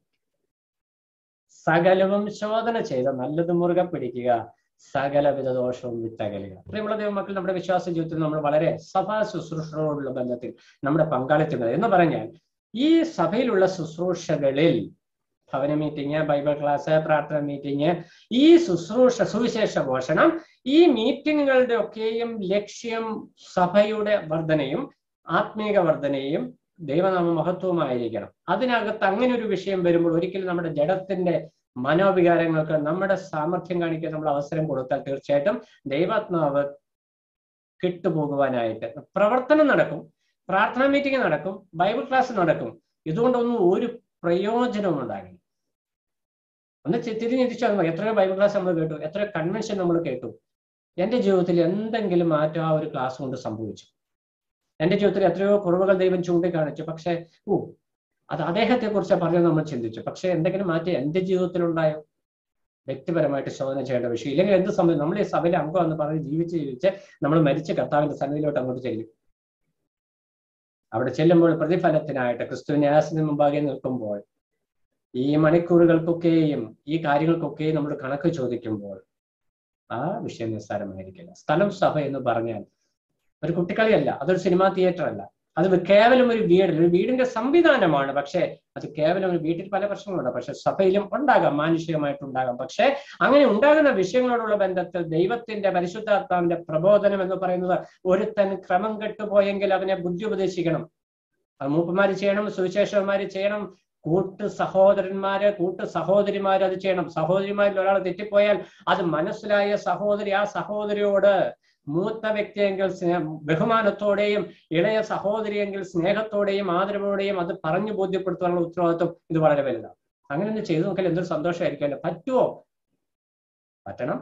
[SPEAKER 1] സകലവും ശോധന ചെയ്ത് നല്ലത് മുറുകെ പിടിക്കുക സകലവിധ ദോഷവും വിട്ടകലുക പ്രിയമുള്ള ദൈവമക്കൾ നമ്മുടെ വിശ്വാസ ജീവിതത്തിൽ നമ്മൾ വളരെ സഭാ ശുശ്രൂഷകളോടുള്ള ബന്ധത്തിൽ നമ്മുടെ പങ്കാളിത്തം എന്ന് പറഞ്ഞാൽ ഈ സഭയിലുള്ള ശുശ്രൂഷകളിൽ ഭവന മീറ്റിംഗ് ബൈബിൾ ക്ലാസ് പ്രാർത്ഥന മീറ്റിംഗ് ഈ ശുശ്രൂഷ സുവിശേഷ പോഷണം ഈ മീറ്റിങ്ങുകളുടെ ഒക്കെയും ലക്ഷ്യം സഭയുടെ വർധനയും ആത്മീക വർധനയും ദൈവനാമ മഹത്വമായിരിക്കണം അതിനകത്ത് അങ്ങനെ ഒരു വിഷയം വരുമ്പോൾ ഒരിക്കലും നമ്മുടെ ജഡത്തിന്റെ മനോവികാരങ്ങൾക്ക് നമ്മുടെ സാമർഥ്യം കാണിക്കാൻ നമ്മൾ അവസരം കൊടുത്താൽ തീർച്ചയായിട്ടും ദൈവാത്മാവ് കിട്ടുപോകുവാനായിട്ട് പ്രവർത്തനം നടക്കും പ്രാർത്ഥനാ മീറ്റിംഗ് നടക്കും ബൈബിൾ ക്ലാസ് നടക്കും ഇതുകൊണ്ടൊന്നും ഒരു പ്രയോജനവും ഉണ്ടാകില്ല ഒന്ന് തിരിഞ്ഞിരിച്ചാൽ മതി എത്രയോ ബൈബിൾ ക്ലാസ് നമ്മൾ കേട്ടു എത്രയോ കൺവെൻഷൻ നമ്മൾ കേട്ടു എന്റെ ജീവിതത്തിൽ എന്തെങ്കിലും മാറ്റം ആ ഒരു ക്ലാസ് കൊണ്ട് സംഭവിച്ചു എന്റെ ജീവിതത്തിൽ എത്രയോ കുറവുകൾ ദൈവം ചൂണ്ടിക്കാണിച്ചു പക്ഷെ ഓ അത് അദ്ദേഹത്തെ കുറിച്ച് പറഞ്ഞ് നമ്മൾ ചിന്തിച്ചു പക്ഷെ എന്തെങ്കിലും മാറ്റം എന്റെ ജീവിതത്തിൽ ഉണ്ടായോ വ്യക്തിപരമായിട്ട് ശോധന ചെയ്യേണ്ട വിഷയം ഇല്ലെങ്കിൽ എന്ത് സമയം നമ്മൾ ഈ സഭയിലെ അംഗം എന്ന് പറഞ്ഞ് ജീവിച്ച് ജീവിച്ച് നമ്മൾ മരിച്ച കർത്താവിന്റെ സന്നിധിയിലോട്ട് അങ്ങോട്ട് ചെല്ലും അവിടെ ചെല്ലുമ്പോൾ പ്രതിഫലത്തിനായിട്ട് ക്രിസ്തു ന്യാസത്തിന് മുമ്പാകെ നിൽക്കുമ്പോൾ ഈ മണിക്കൂറുകൾക്കൊക്കെയും ഈ കാര്യങ്ങൾക്കൊക്കെയും നമ്മൾ കണക്ക് ചോദിക്കുമ്പോൾ ആ വിഷയം നിസ്സാരമായിരിക്കില്ല സ്ഥലം സഭ എന്ന് പറഞ്ഞാൽ ഒരു കുട്ടിക്കളിയല്ല അതൊരു സിനിമാ തിയേറ്റർ അല്ല അത് കേവലം ഒരു വീട് ഒരു വീടിന്റെ സംവിധാനമാണ് പക്ഷേ അത് കേവലം ഒരു വീട്ടിൽ പല പ്രശ്നങ്ങളുണ്ട് പക്ഷെ സഭയിലും ഉണ്ടാകാം മാനുഷികമായിട്ടുണ്ടാകാം പക്ഷെ അങ്ങനെ ഉണ്ടാകുന്ന വിഷയങ്ങളോടുള്ള ബന്ധത്തിൽ ദൈവത്തിന്റെ പരിശുദ്ധാത്മാവിന്റെ പ്രബോധനം എന്ന് പറയുന്നത് ഒരുത്തൻ ക്രമം കെട്ടുപോയെങ്കിൽ അവനെ ബുദ്ധി ഉപദേശിക്കണം അത് മൂപ്പന്മാര് ചെയ്യണം സുവിശേഷന്മാര് ചെയ്യണം കൂട്ട് സഹോദരന്മാര് കൂട്ട് സഹോദരിമാര് അത് ചെയ്യണം സഹോദരിമാരിൽ ഒരാൾ തെറ്റിപ്പോയാൽ അത് മനസ്സിലായ സഹോദരി ആ സഹോദരിയോട് മൂത്ത വ്യക്തിയെങ്കിൽ സ്നേഹ ബഹുമാനത്തോടെയും ഇളയ സഹോദരിയെങ്കിൽ സ്നേഹത്തോടെയും ആദരവോടെയും അത് പറഞ്ഞു ബോധ്യപ്പെടുത്താനുള്ള ഉത്തരവാദിത്വം ഇത് വളരെ വലുതാണ് അങ്ങനെ ഒന്ന് ചെയ്തു നോക്കിയാൽ എന്തൊരു സന്തോഷമായിരിക്കുമല്ലോ പറ്റുമോ പറ്റണം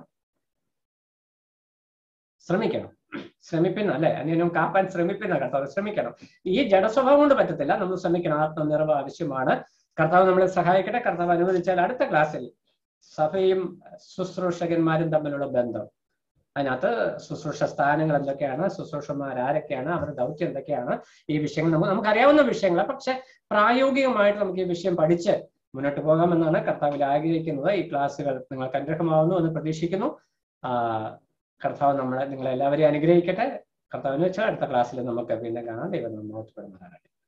[SPEAKER 1] ശ്രമിക്കണം ശ്രമിപ്പിന്ന അല്ലെ അന്യനും കാപ്പാൻ ശ്രമിപ്പിന്ന കർത്താവ് ശ്രമിക്കണം ഈ ജഡസ്വഭാവം കൊണ്ട് പറ്റത്തില്ല നമ്മൾ ശ്രമിക്കണം ആത്മനിർഭ ആവശ്യമാണ് കർത്താവ് നമ്മളെ സഹായിക്കട്ടെ കർത്താവ് അനുവദിച്ചാൽ അടുത്ത ക്ലാസ്സിൽ സഭയും ശുശ്രൂഷകന്മാരും തമ്മിലുള്ള ബന്ധം അതിനകത്ത് ശുശ്രൂഷ സ്ഥാനങ്ങൾ എന്തൊക്കെയാണ് ശുശ്രൂഷന്മാർ ആരൊക്കെയാണ് അവരുടെ ദൗത്യം എന്തൊക്കെയാണ് ഈ വിഷയങ്ങൾ നമുക്ക് നമുക്കറിയാവുന്ന വിഷയങ്ങളാണ് പക്ഷെ പ്രായോഗികമായിട്ട് നമുക്ക് ഈ വിഷയം പഠിച്ച് മുന്നോട്ട് പോകാമെന്നാണ് കർത്താവിൽ ആഗ്രഹിക്കുന്നത് ഈ ക്ലാസ്സുകൾ നിങ്ങൾക്ക് അനുഗ്രഹമാവുന്നു എന്ന് പ്രതീക്ഷിക്കുന്നു ആ കർത്താവ് നമ്മളെ നിങ്ങളെല്ലാവരെയും അനുഗ്രഹിക്കട്ടെ കർത്താവിന് വെച്ചാൽ അടുത്ത ക്ലാസ്സിൽ നമുക്ക് വീണ്ടും കാണാം ദൈവം നമ്മോട്ട് പെടുന്നതാണ്